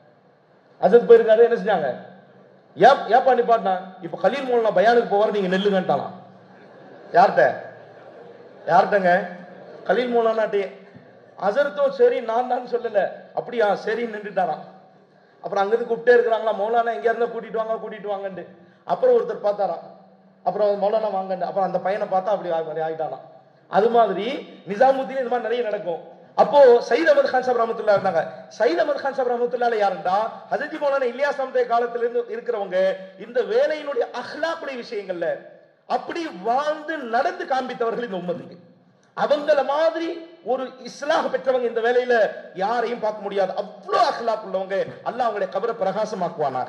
அசத் போயிருக்காரு என்ன செஞ்சாங்க ஏப் ஏப்பா நிப்பாட்டினா இப்ப கலீல் மூலம் பயானுக்கு போவார் நீங்க நெல்லுங்கன்ட்டாலாம் யார்கிட்ட யார்கிட்டங்க கலீல் மூலானாட்டே அசரத்தோ சரி நான் தான் சொல்லல அப்படியா சரின்னு நின்றுட்டாராம் அப்புறம் அங்கிருந்து கூப்பிட்டே இருக்கிறாங்களா மௌலானா எங்க இருந்தா கூட்டிட்டு வாங்க கூட்டிட்டு வாங்கன்னு அப்புறம் ஒருத்தர் பார்த்தாராம் அப்புறம் மௌலானா வாங்கன்னு அப்புறம் அந்த பையனை பார்த்தா அப்படி ஆ- அப்படி ஆயிட்டானாம் அது மாதிரி நிசாமுத்தீன் இந்த மாதிரி நிறைய நடக்கும் அப்போ சயீத் அஹமது கான் சாப் ரஹமத்துல்லா இருந்தாங்க சயீத் அஹமது கான் சாப் ரஹமத்துல்லால யாருண்டா ஹஜரத் மௌலானா இலியாஸ் அஹமதே காலத்துல இருந்து இருக்கிறவங்க இந்த வேலையினுடைய அஹ்லாக்குடைய விஷயங்கள்ல அப்படி வாழ்ந்து நடந்து காண்பித்தவர்கள் இந்த உம்மத்துக்கு அவங்கள மாதிரி ஒரு இஸ்லாஹ் பெற்றவங்க இந்த வேலையில யாரையும் பார்க்க முடியாது அவ்வளவு அஹ்லாக் உள்ளவங்க அல்லாஹ் அவங்களுடைய கபரை பிரகாசமாக்குவானாக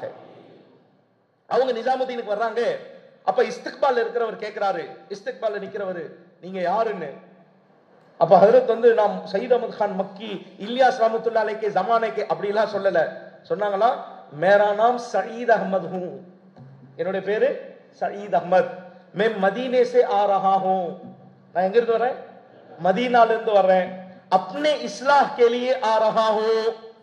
அவங்க நிஜாமுதீனுக்கு வர்றாங்க அப்ப இஸ்திக்பால்ல இருக்கிறவர் கேட்கிறாரு இஸ்திக்பால்ல நிக்கிறவரு நீங்க யாருன்னு அப்ப ஹஜரத் வந்து நாம் சயீத் அஹமது கான் மக்கி இல்யாஸ் ரஹமத்துல்லா அலைக்கே ஜமானைக்கு அப்படிலாம் சொல்லல சொன்னாங்களா மேரா நாம் சயீத் அஹமத் ஹூ என்னுடைய பேரு சயீத் அஹமத் மே மதீனே से आ रहा हूं நான் எங்க இருந்து வரேன் மதீனால இருந்து வர்றேன் अपने இஸ்லாஹ் के लिए आ रहा हूं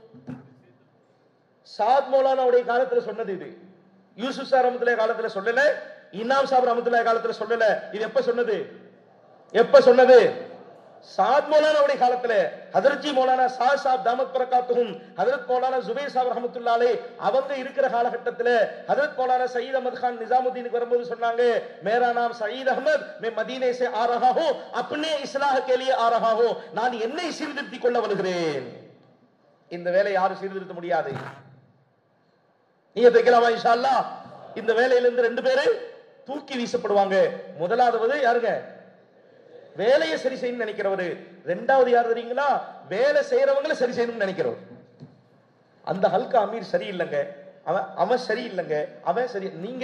சாத் மௌலானாவுடைய காலத்துல சொன்னது இது யூசுப் சார் ரஹமத்துல்லாஹி காலத்துல சொல்லல இனாம் சாப் ரஹமத்துல்லாஹி காலத்துல சொல்லல இது எப்ப சொன்னது எப்ப சொன்னது சாத் மௌலானாவுடைய காலத்துல ஹதரத்ஜி மௌலானா சாத் சாப் தாமத் பரகாத்துஹும் ஹதரத் மௌலானா ஜுபைர் சாப் ரஹமத்துல்லாலே அவங்க இருக்கிற காலகட்டத்துல ஹதரத் மௌலானா சயீத் அஹமத் கான் நிஜாமுதீனுக்கு வரும்போது சொன்னாங்க மேரா நாம் சயீத் அஹமத் மே மதீனே से आ रहा हूं अपने इस्लाह के लिए आ रहा हूं நான் என்னை சீர்திருத்திக் கொள்ள வருகிறேன் இந்த வேலை யாரும் சீர்திருத்த முடியாது நீங்க தைக்கலாமா இன்ஷா அல்லாஹ் இந்த வேலையில இருந்து ரெண்டு பேரு தூக்கி வீசப்படுவாங்க முதலாவது யாருங்க வேலையை சரி செய்யணும்னு நினைக்கிறவரு ரெண்டாவது யார் தெரியுங்களா வேலை செய்யறவங்கள சரி செய்யணும்னு நினைக்கிறவர் அந்த ஹல்கா அமீர் சரியில்லைங்க அவன் அவன் சரியில்லைங்க அவன் சரி நீங்க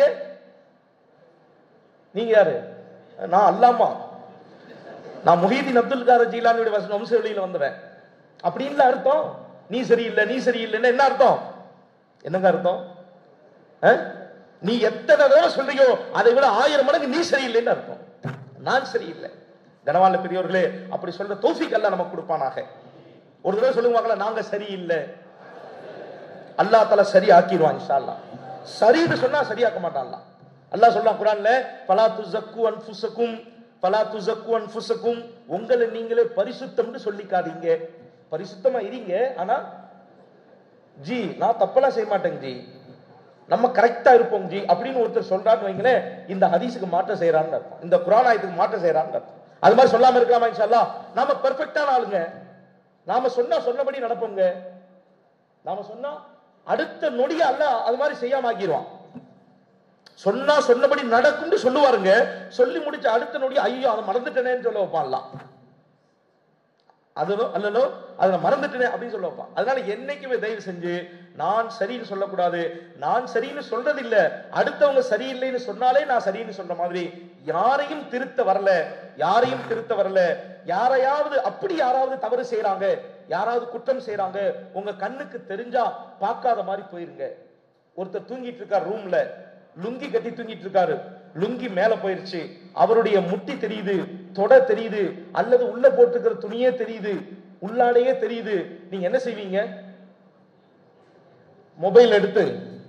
நீங்க யாரு நான் அல்லாமா நான் முஹீதீன் அப்துல் கார ஜீலானுடைய வச- வம்ச வெளியில வந்தவன் அப்படின்னு அர்த்தம் நீ சரியில்லை நீ சரியில்லைன்னா என்ன அர்த்தம் என்னங்க அர்த்தம் ஆ? நீ எத்தனை தடவை சொல்றியோ அதை விட ஆயிரம் மடங்கு நீ சரியில்லைன்னு அர்த்தம் நான் சரியில்லை கனவான பெரியவர்களே அப்படி சொல்ற தௌஃபிக் அல்லாஹ் நமக்கு கொடுப்பானாக ஒரு தடவை சொல்லுவாங்களா நாங்க சரியில்லை அல்லாஹ் தஆலா சரி ஆக்கிடுவான் இன்ஷா அல்லாஹ் சரின்னு சொன்னா சரியாக்க மாட்டான் அல்லாஹ் அல்லாஹ் சொல்றான் குர்ஆன்ல பலா துஸக்கு அன்ஃபுஸக்கும் பலா துஸக்கு அன்ஃபுஸக்கும் உங்களை நீங்களே பரிசுத்தம்னு சொல்லிக்காதீங்க பரிசுத்தமா இருங்க ஆனா ஜி நான் தப்பெல்லாம் செய்ய மாட்டேங்க ஜி நம்ம கரெக்டா இருப்போம் ஜி அப்படின்னு ஒருத்தர் சொல்றாருன்னு வைங்களேன் இந்த ஹதீஸுக்கு மாற்றம் செய்யறான்னு அர்த்தம் இந்த குரான் ஆயத்துக்கு மாற்றம் செய்யறான்னு அர்த்தம் அது மாதிரி சொல்லாம இருக்கலாமா இன்ஷா அல்லாஹ் நாம பெர்ஃபெக்டான ஆளுங்க நாம சொன்னா சொன்னபடி நடப்போங்க நாம சொன்னா அடுத்த நொடிய அல்ல அது மாதிரி செய்யாம ஆக்கிடுவான் சொன்னா சொன்னபடி நடக்கும்னு சொல்லுவாருங்க சொல்லி முடிச்ச அடுத்த நொடி ஐயோ அதை மறந்துட்டேனேன்னு சொல்ல வைப்பான்லாம் அதோ அல்லலோ அதை நான் மறந்துட்டேனே அப்படின்னு சொல்ல வைப்பான் அதனால என்னைக்குமே தயவு செஞ்சு நான் சரின்னு சொல்லக்கூடாது நான் சரின்னு சொல்றது இல்ல அடுத்தவங்க சரியில்லைன்னு சொன்னாலே நான் சரின்னு சொல்ற மாதிரி யாரையும் திருத்த வரல யாரையும் திருத்த வரல யாரையாவது அப்படி யாராவது தவறு செய்யறாங்க யாராவது குற்றம் செய்யறாங்க உங்க கண்ணுக்கு தெரிஞ்சா பார்க்காத மாதிரி போயிருங்க ஒருத்தர் தூங்கிட்டு இருக்கார் ரூம்ல லுங்கி கட்டி தூங்கிட்டு இருக்காரு லுங்கி மேல போயிருச்சு அவருடைய முட்டி தெரியுது தொடை தெரியுது அல்லது உள்ள போட்டுக்கிற துணியே தெரியுது உள்ளாடையே தெரியுது நீங்க என்ன செய்வீங்க மொபைல் எடுத்து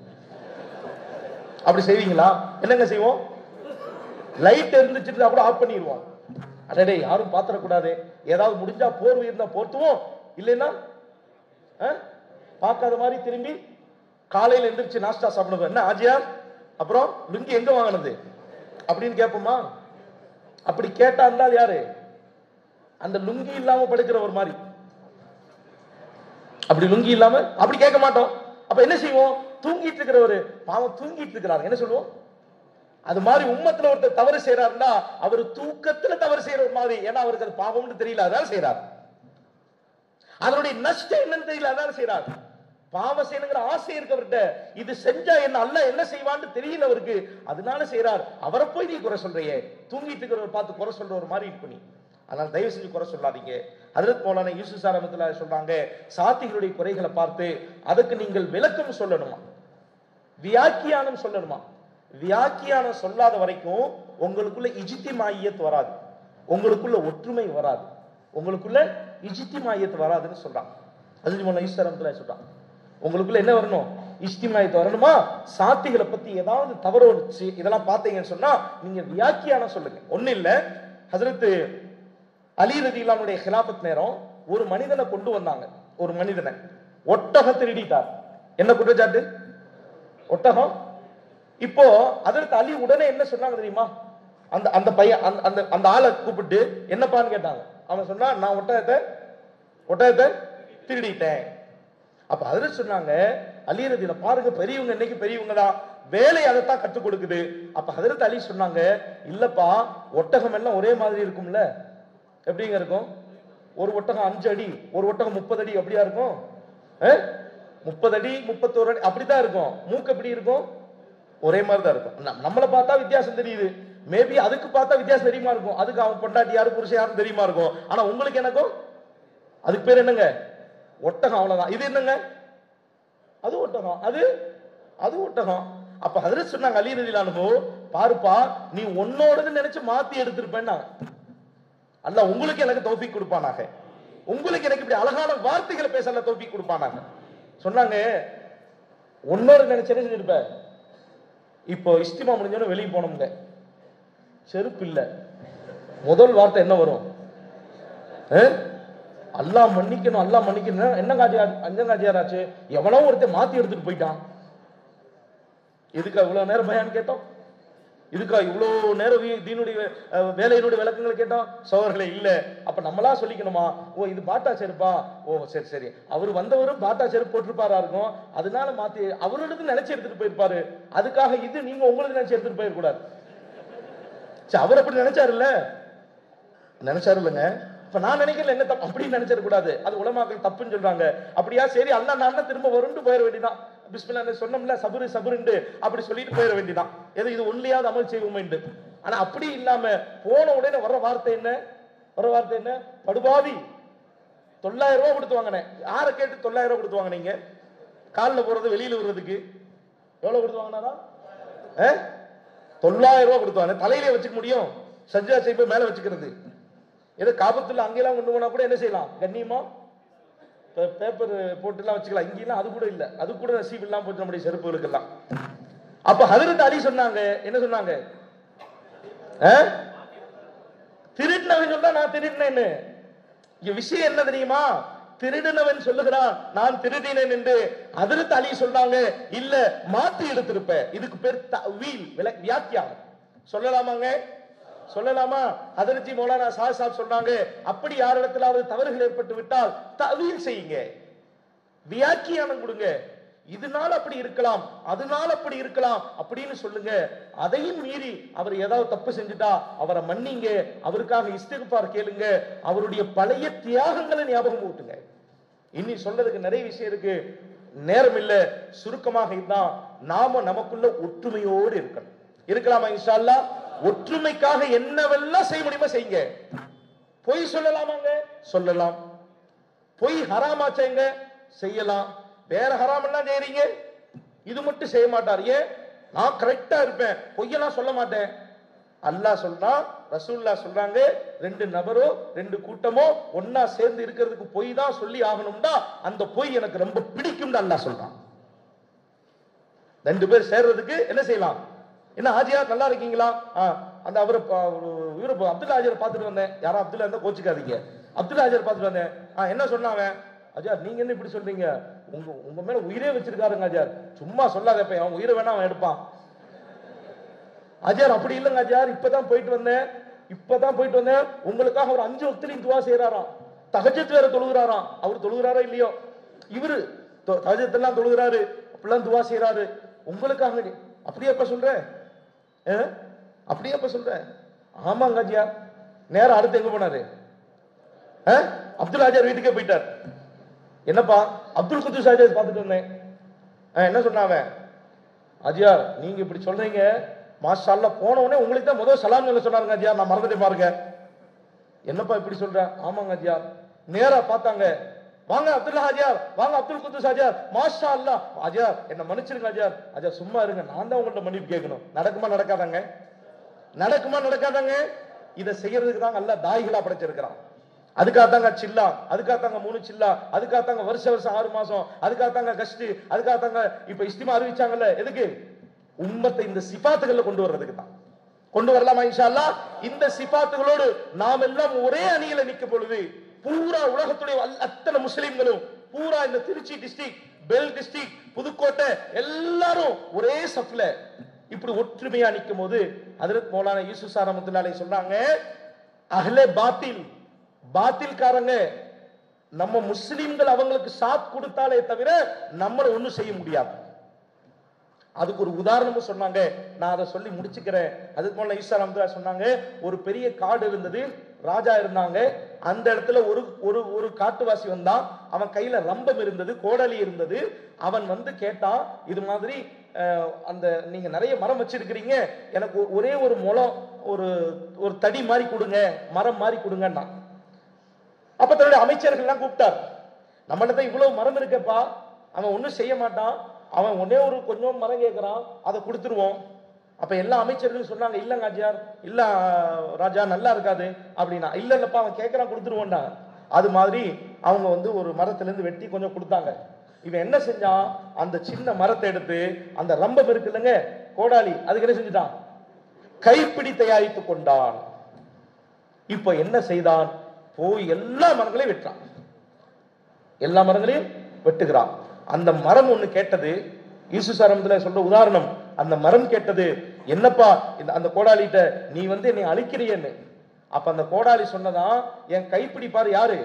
அப்படி செய்வீங்களா என்னங்க செய்வோம் லைட் இருந்துச்சுட்டு கூட ஆஃப் பண்ணிடுவோம் அடடே யாரும் பாத்திரக்கூடாது ஏதாவது முடிஞ்சா போர்வை இருந்தா போர்த்துவோம் இல்லைன்னா ஆ? பார்க்காத மாதிரி திரும்பி காலையில எந்திரிச்சு நாஸ்டா சாப்பிடுவோம் என்ன ஆஜியார் அப்புறம் லுங்கி எங்க வாங்கினது அப்படின்னு கேட்போமா அப்படி கேட்டா இருந்தால் யாரு அந்த லுங்கி இல்லாம படுக்கிற ஒரு மாதிரி அப்படி லுங்கி இல்லாம அப்படி கேட்க மாட்டோம் அப்ப என்ன செய்வோம் தூங்கிட்டு இருக்கிறவரு பாவம் தூங்கிட்டு இருக்கிறாரு என்ன சொல்லுவோம் அது மாதிரி உம்மத்துல ஒருத்தர் தவறு செய்யறாருன்னா அவர் தூக்கத்துல தவறு செய்யற ஒரு மாதிரி ஏன்னா அவருக்கு அது பாவம்னு தெரியல அதான் செய்யறாரு அதனுடைய நஷ்டம் என்னன்னு தெரியல அதான் செய்யறாரு பாவம் செய்யணுங்கிற ஆசை இருக்கு அவர்கிட்ட இது செஞ்சா என்ன அல்ல என்ன செய்வான்னு தெரியல அவருக்கு அதனால செய்யறார் அவரை போய் நீ குறை சொல்றியே தூங்கிட்டு இருக்கிறவர் பார்த்து குறை சொல்ற ஒரு மாதிரி இருக்கு நீ அதனால தயவு செஞ்சு குறை சொல்லாதீங்க அதற்கு போலான யூசு சாரமத்துல சொல்றாங்க சாத்திகளுடைய குறைகளை பார்த்து அதுக்கு நீங்கள் விளக்கம் சொல்லணுமா வியாக்கியானம் சொல்லணுமா வியாக்கியானம் சொல்லாத வரைக்கும் உங்களுக்குள்ள இஜித்திமாயத் வராது உங்களுக்குள்ள ஒற்றுமை வராது உங்களுக்குள்ள இஜித்திமாயத் வராதுன்னு சொல்றான் அது போல ஈஸ்வரத்துல சொல்றான் உங்களுக்குள்ள என்ன வரணும் இஷ்டிமாயத்து வரணுமா சாத்திகளை பத்தி ஏதாவது தவறு வந்துச்சு இதெல்லாம் பார்த்தீங்கன்னு சொன்னா நீங்க வியாக்கியானம் சொல்லுங்க ஒண்ணு இல்ல ஹசரத்து அலி ரதிலானுடைய ஹிலாபத் நேரம் ஒரு மனிதனை கொண்டு வந்தாங்க ஒரு மனிதனை ஒட்டகம் திருடிட்டார் என்ன குற்றச்சாட்டு ஒட்டகம் இப்போ அதற்கு அலி உடனே என்ன சொன்னாங்க தெரியுமா அந்த அந்த பையன் அந்த அந்த அந்த ஆளை கூப்பிட்டு என்னப்பான்னு கேட்டாங்க அவன் சொன்னா நான் ஒட்டகத்தை ஒட்டகத்தை திருடிட்டேன் அப்ப அதுல சொன்னாங்க அலிரதியில பாருங்க பெரியவங்க இன்னைக்கு பெரியவங்க தான் வேலை அதைத்தான் கற்றுக் கொடுக்குது அப்ப ஹதரத் அலி சொன்னாங்க இல்லப்பா ஒட்டகம் எல்லாம் ஒரே மாதிரி இருக்கும்ல எப்படிங்க இருக்கும் ஒரு ஒட்டகம் அஞ்சு அடி ஒரு ஒட்டகம் முப்பது அடி அப்படியா இருக்கும் முப்பது அடி முப்பத்தோரு அடி அப்படிதான் இருக்கும் மூக்கு எப்படி இருக்கும் ஒரே மாதிரி தான் இருக்கும் நம்ம- நம்மளை பார்த்தா வித்தியாசம் தெரியுது மேபி அதுக்கு பார்த்தா வித்தியாசம் தெரியுமா இருக்கும் அதுக்கு அவன் பொண்டாட்டி யாரு புருஷன் யாரும் தெரியுமா இருக்கும் ஆனா உங்களுக்கு எனக்கும் அதுக்கு பேர் என்னங்க ஒட்டகம் அவ்வளவுதான் இது என்னங்க அது ஒட்டகம் அது அது ஒட்டகம் அப்ப அதுல சொன்னாங்க அலி ரதிலானு பாருப்பா நீ உன்னோடது நினைச்சு மாத்தி எடுத்திருப்பேன்னா அல்ல உங்களுக்கு எனக்கு தௌஃபீக் கொடுப்பானாக உங்களுக்கு எனக்கு இப்படி அழகான வார்த்தைகளை பேசல தௌஃபீக் கொடுப்பானாங்க சொன்னாங்க உன்னோட நினைச்சு என்ன செஞ்சிருப்ப இப்போ இஸ்திமா முடிஞ்சோன்னு வெளியே போனோம்ங்க செருப்பு இல்ல முதல் வார்த்தை என்ன வரும் அஹ்? அல்லாஹ் மன்னிக்கணும் அல்லாஹ் மன்னிக்கணும் என்ன காட்சியார் அஞ்ச காட்சியாராச்சு எவனோ ஒருத்தன் மாத்தி எடுத்துட்டு போயிட்டான் எதுக்கா இவ்வளவு நேரம் பயான் கேட்டோம் இதுக்கா இவ்வளவு நேரம் வீ- தீனுடைய அஹ், வேலையினுடைய விளக்கங்களை கேட்டோம் சோழர்களே இல்ல அப்ப நம்மளா சொல்லிக்கணுமா ஓ இது பாட்டா செருப்பா ஓ சரி சரி அவர் வந்தவரும் பாட்டா செருப்பு போட்டிருப்பாரா இருக்கும் அதனால மாத்தி அவரோடது நினைச்சு எடுத்துட்டு போயிருப்பாரு அதுக்காக இது நீங்க உங்களுக்கு நினைச்சு எடுத்துட்டு போயிடக்கூடாது சரி அவர் அப்படி நினைச்சாருல்ல நினைச்சாரு இல்லைங்க இப்ப நான் நினைக்கல என்ன தப்பு அப்படி நினைச்சிட கூடாது அது உலமாக்கள் தப்புன்னு சொல்றாங்க அப்படியா சரி அல்லா நான் திரும்ப வரும்னு போயிட வேண்டியதான் பிஸ்மில்லா நான் சொன்னோம்ல சபுரு சபுருண்டு அப்படி சொல்லிட்டு போயிட வேண்டியதான் எது இது ஒன்லியாவது அமல் செய்வோமேண்டு ஆனா அப்படி இல்லாம போன உடனே வர்ற வார்த்தை என்ன வர்ற வார்த்தை என்ன படுபாவி தொள்ளாயிரம் ரூபாய் கொடுத்து வாங்கினேன் யாரை கேட்டு தொள்ளாயிரம் ரூபாய் கொடுத்து வாங்கினீங்க காலில் போறது வெளியில விடுறதுக்கு எவ்வளவு கொடுத்து வாங்கினாரா அஹ்? தொள்ளாயிரம் ரூபாய் கொடுத்தாங்க தலையிலே வச்சுக்க முடியும் சஜ்ஜா செய்ய மேல வச்சுக்கிறது ஏதோ காபத்துல அங்கெல்லாம் கொண்டு போனா கூட என்ன செய்யலாம் கண்ணியமா பேப்பர் போட்டுலாம் வச்சுக்கலாம் இங்கெல்லாம் அது கூட இல்ல அது கூட நசீப் இல்லாம போச்சு நம்முடைய செருப்புகளுக்கெல்லாம் அப்ப ஹதரத் அலி சொன்னாங்க என்ன சொன்னாங்க அஹ்? திருடினவன் சொன்னா நான் திருடினேன்னு இங்க விஷயம் என்ன தெரியுமா திருடினவன் சொல்லுகிறான் நான் திருடினேன் என்று அதிர்த்து அலி சொல்றாங்க இல்ல மாத்தி எடுத்திருப்ப இதுக்கு பேர் தவீல் விளக் வியாக்கியானம் சொல்லலாமாங்க சொல்லலாமா அதிர்ச்சி மௌலானா சாஹ் சாப் சொன்னாங்க அப்படி யாரிடத்திலாவது தவறுகள் ஏற்பட்டு விட்டால் தவீல் செய்யுங்க வியாக்கியானம் கொடுங்க இதனால அப்படி இருக்கலாம் அதனால அப்படி இருக்கலாம் அப்படின்னு சொல்லுங்க அதையும் மீறி அவர் ஏதாவது தப்பு செஞ்சுட்டா அவரை மன்னிங்க அவருக்காக இஸ்திகுபார் கேளுங்க அவருடைய பழைய தியாகங்களை ஞாபகம் ஊட்டுங்க இனி சொல்றதுக்கு நிறைய விஷயம் இருக்கு நேரம் இல்ல சுருக்கமாக இருந்தா நாம நமக்குள்ள ஒற்றுமையோடு இருக்கணும் இருக்கலாமா இன்ஷா அல்லாஹ் ஒற்றுமைக்காக என்னவெல்லாம் செய்ய முடியுமோ செய்யுங்க பொய் சொல்லலாமாங்க சொல்லலாம் பொய் ஹராமாச்சேங்க செய்யலாம் வேற ஹராம் எல்லாம் செய்யறீங்க இது மட்டும் செய்ய மாட்டார் ஏன் நான் கரெக்டா இருப்பேன் பொய்யெல்லாம் சொல்ல மாட்டேன் அல்லாஹ் சொல்றான் ரசூல்லா சொல்றாங்க ரெண்டு நபரோ ரெண்டு கூட்டமோ ஒன்னா சேர்ந்து இருக்கிறதுக்கு பொய் தான் சொல்லி ஆகணும்டா அந்த பொய் எனக்கு ரொம்ப பிடிக்கும்னு அல்லாஹ் சொல்றான் ரெண்டு பேர் சேர்றதுக்கு என்ன செய்யலாம் என்ன ஆஜியார் நல்லா இருக்கீங்களா ஆ, அந்த அவரு இவரு அப்துல்லா ஆஜியார் பார்த்துட்டு வந்தேன் யாரோ அப்துல்லா இருந்தா கோச்சிக்காதீங்க அப்துல்லா ஆஜியார் பார்த்துட்டு வந்தேன் ஆ, என்ன சொன்னாங்க அஜார் நீங்க என்ன இப்படி சொல்றீங்க உங்க உங்க மேல உயிரே வச்சிருக்காருங்க அஜார் சும்மா சொல்லாத இப்ப அவன் உயிரை வேணா அவன் எடுப்பான் அஜார் அப்படி இல்லைங்க அஜார் இப்பதான் போயிட்டு வந்தேன் இப்பதான் போயிட்டு வந்தேன் உங்களுக்காக ஒரு அஞ்சு வக்திலையும் துவா செய்யறாராம் தகஜத் வேற தொழுகிறாராம் அவர் தொழுகிறாரோ இல்லையோ இவரு தொ- தகஜத் எல்லாம் தொழுகிறாரு அப்படிலாம் துவா செய்யறாரு உங்களுக்காக நீ- அப்படியே இப்ப சொல்ற ஆ? அப்படியே இப்ப சொல்ற ஆமாங்க அஜியார் நேரம் அடுத்து எங்க போனாரு ஆ? அப்துல் ஆஜார் வீட்டுக்கே போயிட்டார் என்னப்பா அப்துல் குத்துஸ் ஆஜார் பார்த்துட்டு வந்தேன் ஆ, என்ன சொன்னான் அவன் அஜியார் நீங்க இப்படி சொல்றீங்க மாஷா அல்லாஹ் போன உடனே உங்களுக்கு தான் முதல் சலாம் சொல்ல சொன்னாருங்க அஜியார் நான் மறந்துட்டே பாருங்க என்னப்பா இப்படி சொல்ற ஆமாங்க அஜியார் நேரா பார்த்தாங்க வாங்க அப்துல்லா ஹாஜியார் வாங்க அப்துல் குத்துஸ் ஹாஜியார் மாஷா அல்லாஹ் அஜியார் என்ன மன்னிச்சிருங்க அஜியார் அஜியார் சும்மா இருங்க நான் தான் உங்கள்ட்ட மன்னிப்பு கேட்கணும் நடக்குமா நடக்காதாங்க நடக்குமா நடக்காதாங்க இதை செய்யறதுக்கு தான் அல்ல தாய்களா படைச்சிருக்கிறான் அதுக்காகத்தாங்க சில்லா அதுக்காகத்தாங்க மூணு சில்லா அதுக்காகத்தாங்க வருஷ வருஷம் ஆறு மாசம் அதுக்காகத்தாங்க கஷ்டு அதுக்காகத்தாங்க இப்ப இஸ்திமா அறிவிச்சாங்கல்ல எதுக்கு உம்மத்தை இந்த சிபாத்துகள்ல கொண்டு வர்றதுக்கு தான் கொண்டு வரலாமா இன்ஷா அல்லாஹ் இந்த சிபாத்துகளோடு நாம் எல்லாம் ஒரே அணியில நிற்கும் பொழுது பூரா உலகத்துடைய அல்- அத்தனை முஸ்லிம்களும் பூரா இந்த திருச்சி டிஸ்ட்ரிக்ட் பெல் டிஸ்ட்ரிக்ட் புதுக்கோட்டை எல்லாரும் ஒரே சஃப்ல இப்படி ஒற்றுமையா நிற்கும் போது ஹஜரத் மௌலானா யூசுப் சார் ரஹ்மத்துல்லாஹி சொல்றாங்க அஹ்லே பாத்தில் பாத்தில்காரங்க நம்ம முஸ்லிம்கள் அவங்களுக்கு சாத் கொடுத்தாலே தவிர நம்மளை ஒண்ணும் செய்ய முடியாது அதுக்கு ஒரு உதாரணமும் சொன்னாங்க நான் அதை சொல்லி முடிச்சுக்கிறேன் அதுக்கு போல ஈசா ரம்தா சொன்னாங்க ஒரு பெரிய காடு இருந்தது ராஜா இருந்தாங்க அந்த இடத்துல ஒரு ஒரு ஒரு காட்டுவாசி வந்தான் அவன் கையில ரம்பம் இருந்தது கோடலி இருந்தது அவன் வந்து கேட்டான் இது மாதிரி அஹ், அந்த நீங்க நிறைய மரம் வச்சிருக்கிறீங்க எனக்கு ஒ- ஒரே ஒரு முளம் ஒரு ஒரு தடி மாதிரி கொடுங்க மரம் மாதிரி கொடுங்கன்னா அப்ப தன்னுடைய அமைச்சர்கள்லாம் கூப்பிட்டார் நம்மள்ட்ட தான் இவ்வளவு மரம் இருக்கப்பா அவன் ஒண்ணும் செய்ய மாட்டான் அவன் ஒன்னே ஒரு கொஞ்சம் மரம் கேட்கறான் அதை கொடுத்துருவோம் அப்ப எல்லா அமைச்சர்களும் சொன்னாங்க இல்லங்க ஆச்சியார் இல்ல ராஜா நல்லா இருக்காது அப்படின்னா இல்ல இல்லப்பா அவன் கேட்கறான் கொடுத்துருவோம்டா அது மாதிரி அவங்க வந்து ஒரு மரத்துல இருந்து வெட்டி கொஞ்சம் கொடுத்தாங்க இவன் என்ன செஞ்சான் அந்த சின்ன மரத்தை எடுத்து அந்த ரம்பம் இருக்கு இல்லைங்க கோடாலி அதுக்கு என்ன செஞ்சுட்டான் கைப்பிடி தயாரித்து கொண்டான் இப்ப என்ன செய்தான் போய் எல்லா மரங்களையும் வெட்டான் எல்லா மரங்களையும் வெட்டுகிறான் அந்த மரம் ஒண்ணு கேட்டது ஈசு சாரம்பத்துல சொல்ற உதாரணம் அந்த மரம் கேட்டது என்னப்பா இந்த அந்த கோடாலிட்ட நீ வந்து என்னை அழிக்கிறியன்னு அப்ப அந்த கோடாலி சொன்னதான் என் கைப்பிடி பாரு யாரு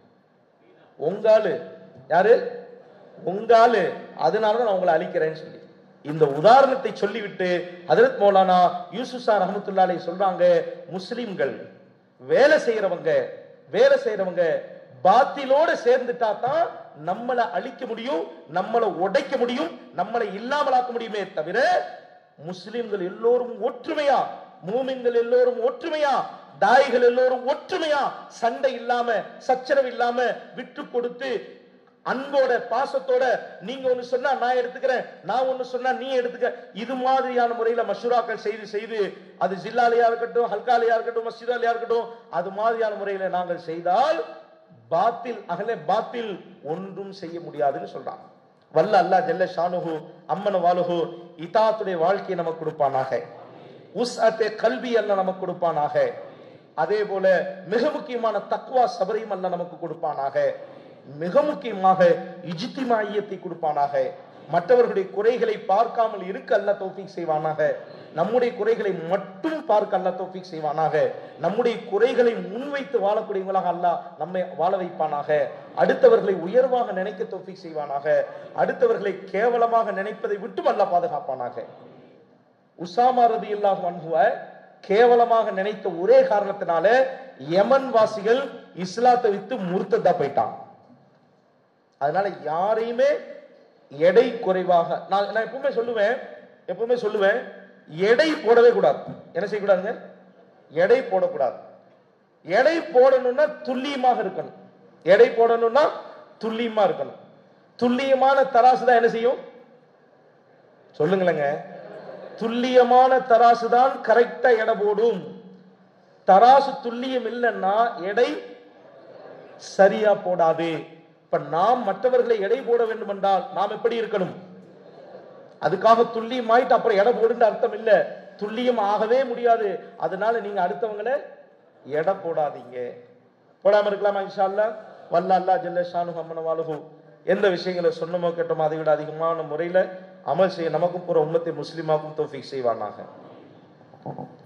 உங்காலு யாரு உங்காலு அதனாலதான் நான் உங்களை அழிக்கிறேன்னு சொல்லி இந்த உதாரணத்தை சொல்லிவிட்டு ஹதரத் மௌலானா யூசுஃபா ரஹமத்துல்லாலை சொல்றாங்க முஸ்லிம்கள் வேலை செய்யறவங்க வேலை செய்யறவங்க பாத்திலோட சேர்ந்துட்டா தான் நம்மளை அழிக்க முடியும் நம்மளை உடைக்க முடியும் நம்மளை இல்லாமலாக்க முடியுமே தவிர முஸ்லிம்கள் எல்லோரும் ஒற்றுமையா மூமின்கள் எல்லோரும் ஒற்றுமையா தாய்கள் எல்லோரும் ஒற்றுமையா சண்டை இல்லாம சச்சரவு இல்லாம விட்டு கொடுத்து அன்போட பாசத்தோட நீங்க ஒண்ணு சொன்னா நான் எடுத்துக்கிறேன் நான் ஒண்ணு சொன்னா நீ எடுத்துக்க இது மாதிரியான முறையில மஷூராக்கள் செய்து செய்து அது ஜில்லாலையா இருக்கட்டும் ஹல்காலையா இருக்கட்டும் மஸ்ஜிதாலையா இருக்கட்டும் அது மாதிரியான முறையில நாங்கள் செய்தால் பாத்தில் அகலே பாத்தில் ஒன்றும் செய்ய முடியாதுன்னு சொல்றாங்க வல்ல அல்லாஹ் ஜல்ல ஷானுஹு அம்மன வாலுஹு இதாத்துடைய வாழ்க்கையை நமக்கு கொடுப்பானாக உஸ் அத்தே கல்வி அல்ல நமக்கு கொடுப்பானாக அதே போல மிக முக்கியமான தக்வா சபரியும் அல்ல நமக்கு கொடுப்பானாக மிக முக்கியமாக இஜித்திமாயத்தை கொடுப்பானாக மற்றவர்களுடைய குறைகளை பார்க்காமல் இருக்க அல்ல தௌஃபீக் செய்வானாக நம்முடைய குறைகளை மட்டும் பார்க்க அல்ல தௌஃபீக் செய்வானாக நம்முடைய குறைகளை முன்வைத்து வாழக்கூடியவங்களாக அல்லாஹ் நம்மை வாழ வைப்பானாக அடுத்தவர்களை உயர்வாக நினைக்க தௌஃபீக் செய்வானாக அடுத்தவர்களை கேவலமாக நினைப்பதை விட்டும் அல்லாஹ் பாதுகாப்பானாக உசாமா ரதியல்லாஹு அன்ஹுவ கேவலமாக நினைத்த ஒரே காரணத்தினால யமன் வாசிகள் இஸ்லாத்தை விட்டு முர்த்ததா போயிட்டான் அதனால யாரையுமே எடை குறைவாக நான் நான் எப்பவுமே சொல்லுவேன் எப்பவுமே சொல்லுவேன் எடை போடவே கூடாது என்ன செய்யக்கூடாதுங்க எடை போடக்கூடாது எடை போடணும்னா துல்லியமாக இருக்கணும் எடை போடணும்னா துல்லியமா இருக்கணும் துல்லியமான தராசு தான் என்ன செய்யும் சொல்லுங்களேங்க துல்லியமான தராசு தான் கரெக்டா எடை போடும் தராசு துல்லியம் இல்லைன்னா எடை சரியா போடாது இப்ப நாம் மற்றவர்களை எடை போட வேண்டும் என்றால் நாம் எப்படி இருக்கணும் அதுக்காக துல்லியமாயிட்டு அப்புறம் எடை போடுன்ற அர்த்தம் இல்ல துல்லியம் ஆகவே முடியாது அதனால நீங்க அடுத்தவங்களை எடை போடாதீங்க போடாம இருக்கலாமா இன்ஷா அல்லாஹ் வல்ல அல்லா ஜல்ல ஷானு ஹம்மன வாலுஹு எந்த விஷயங்களை சொன்னமோ கேட்டோமோ அதை விட அதிகமான முறையில அமல் செய்ய நமக்கும் புற உம்மத்தை முஸ்லிமாக்கும் தோஃபிக் செய்வானாக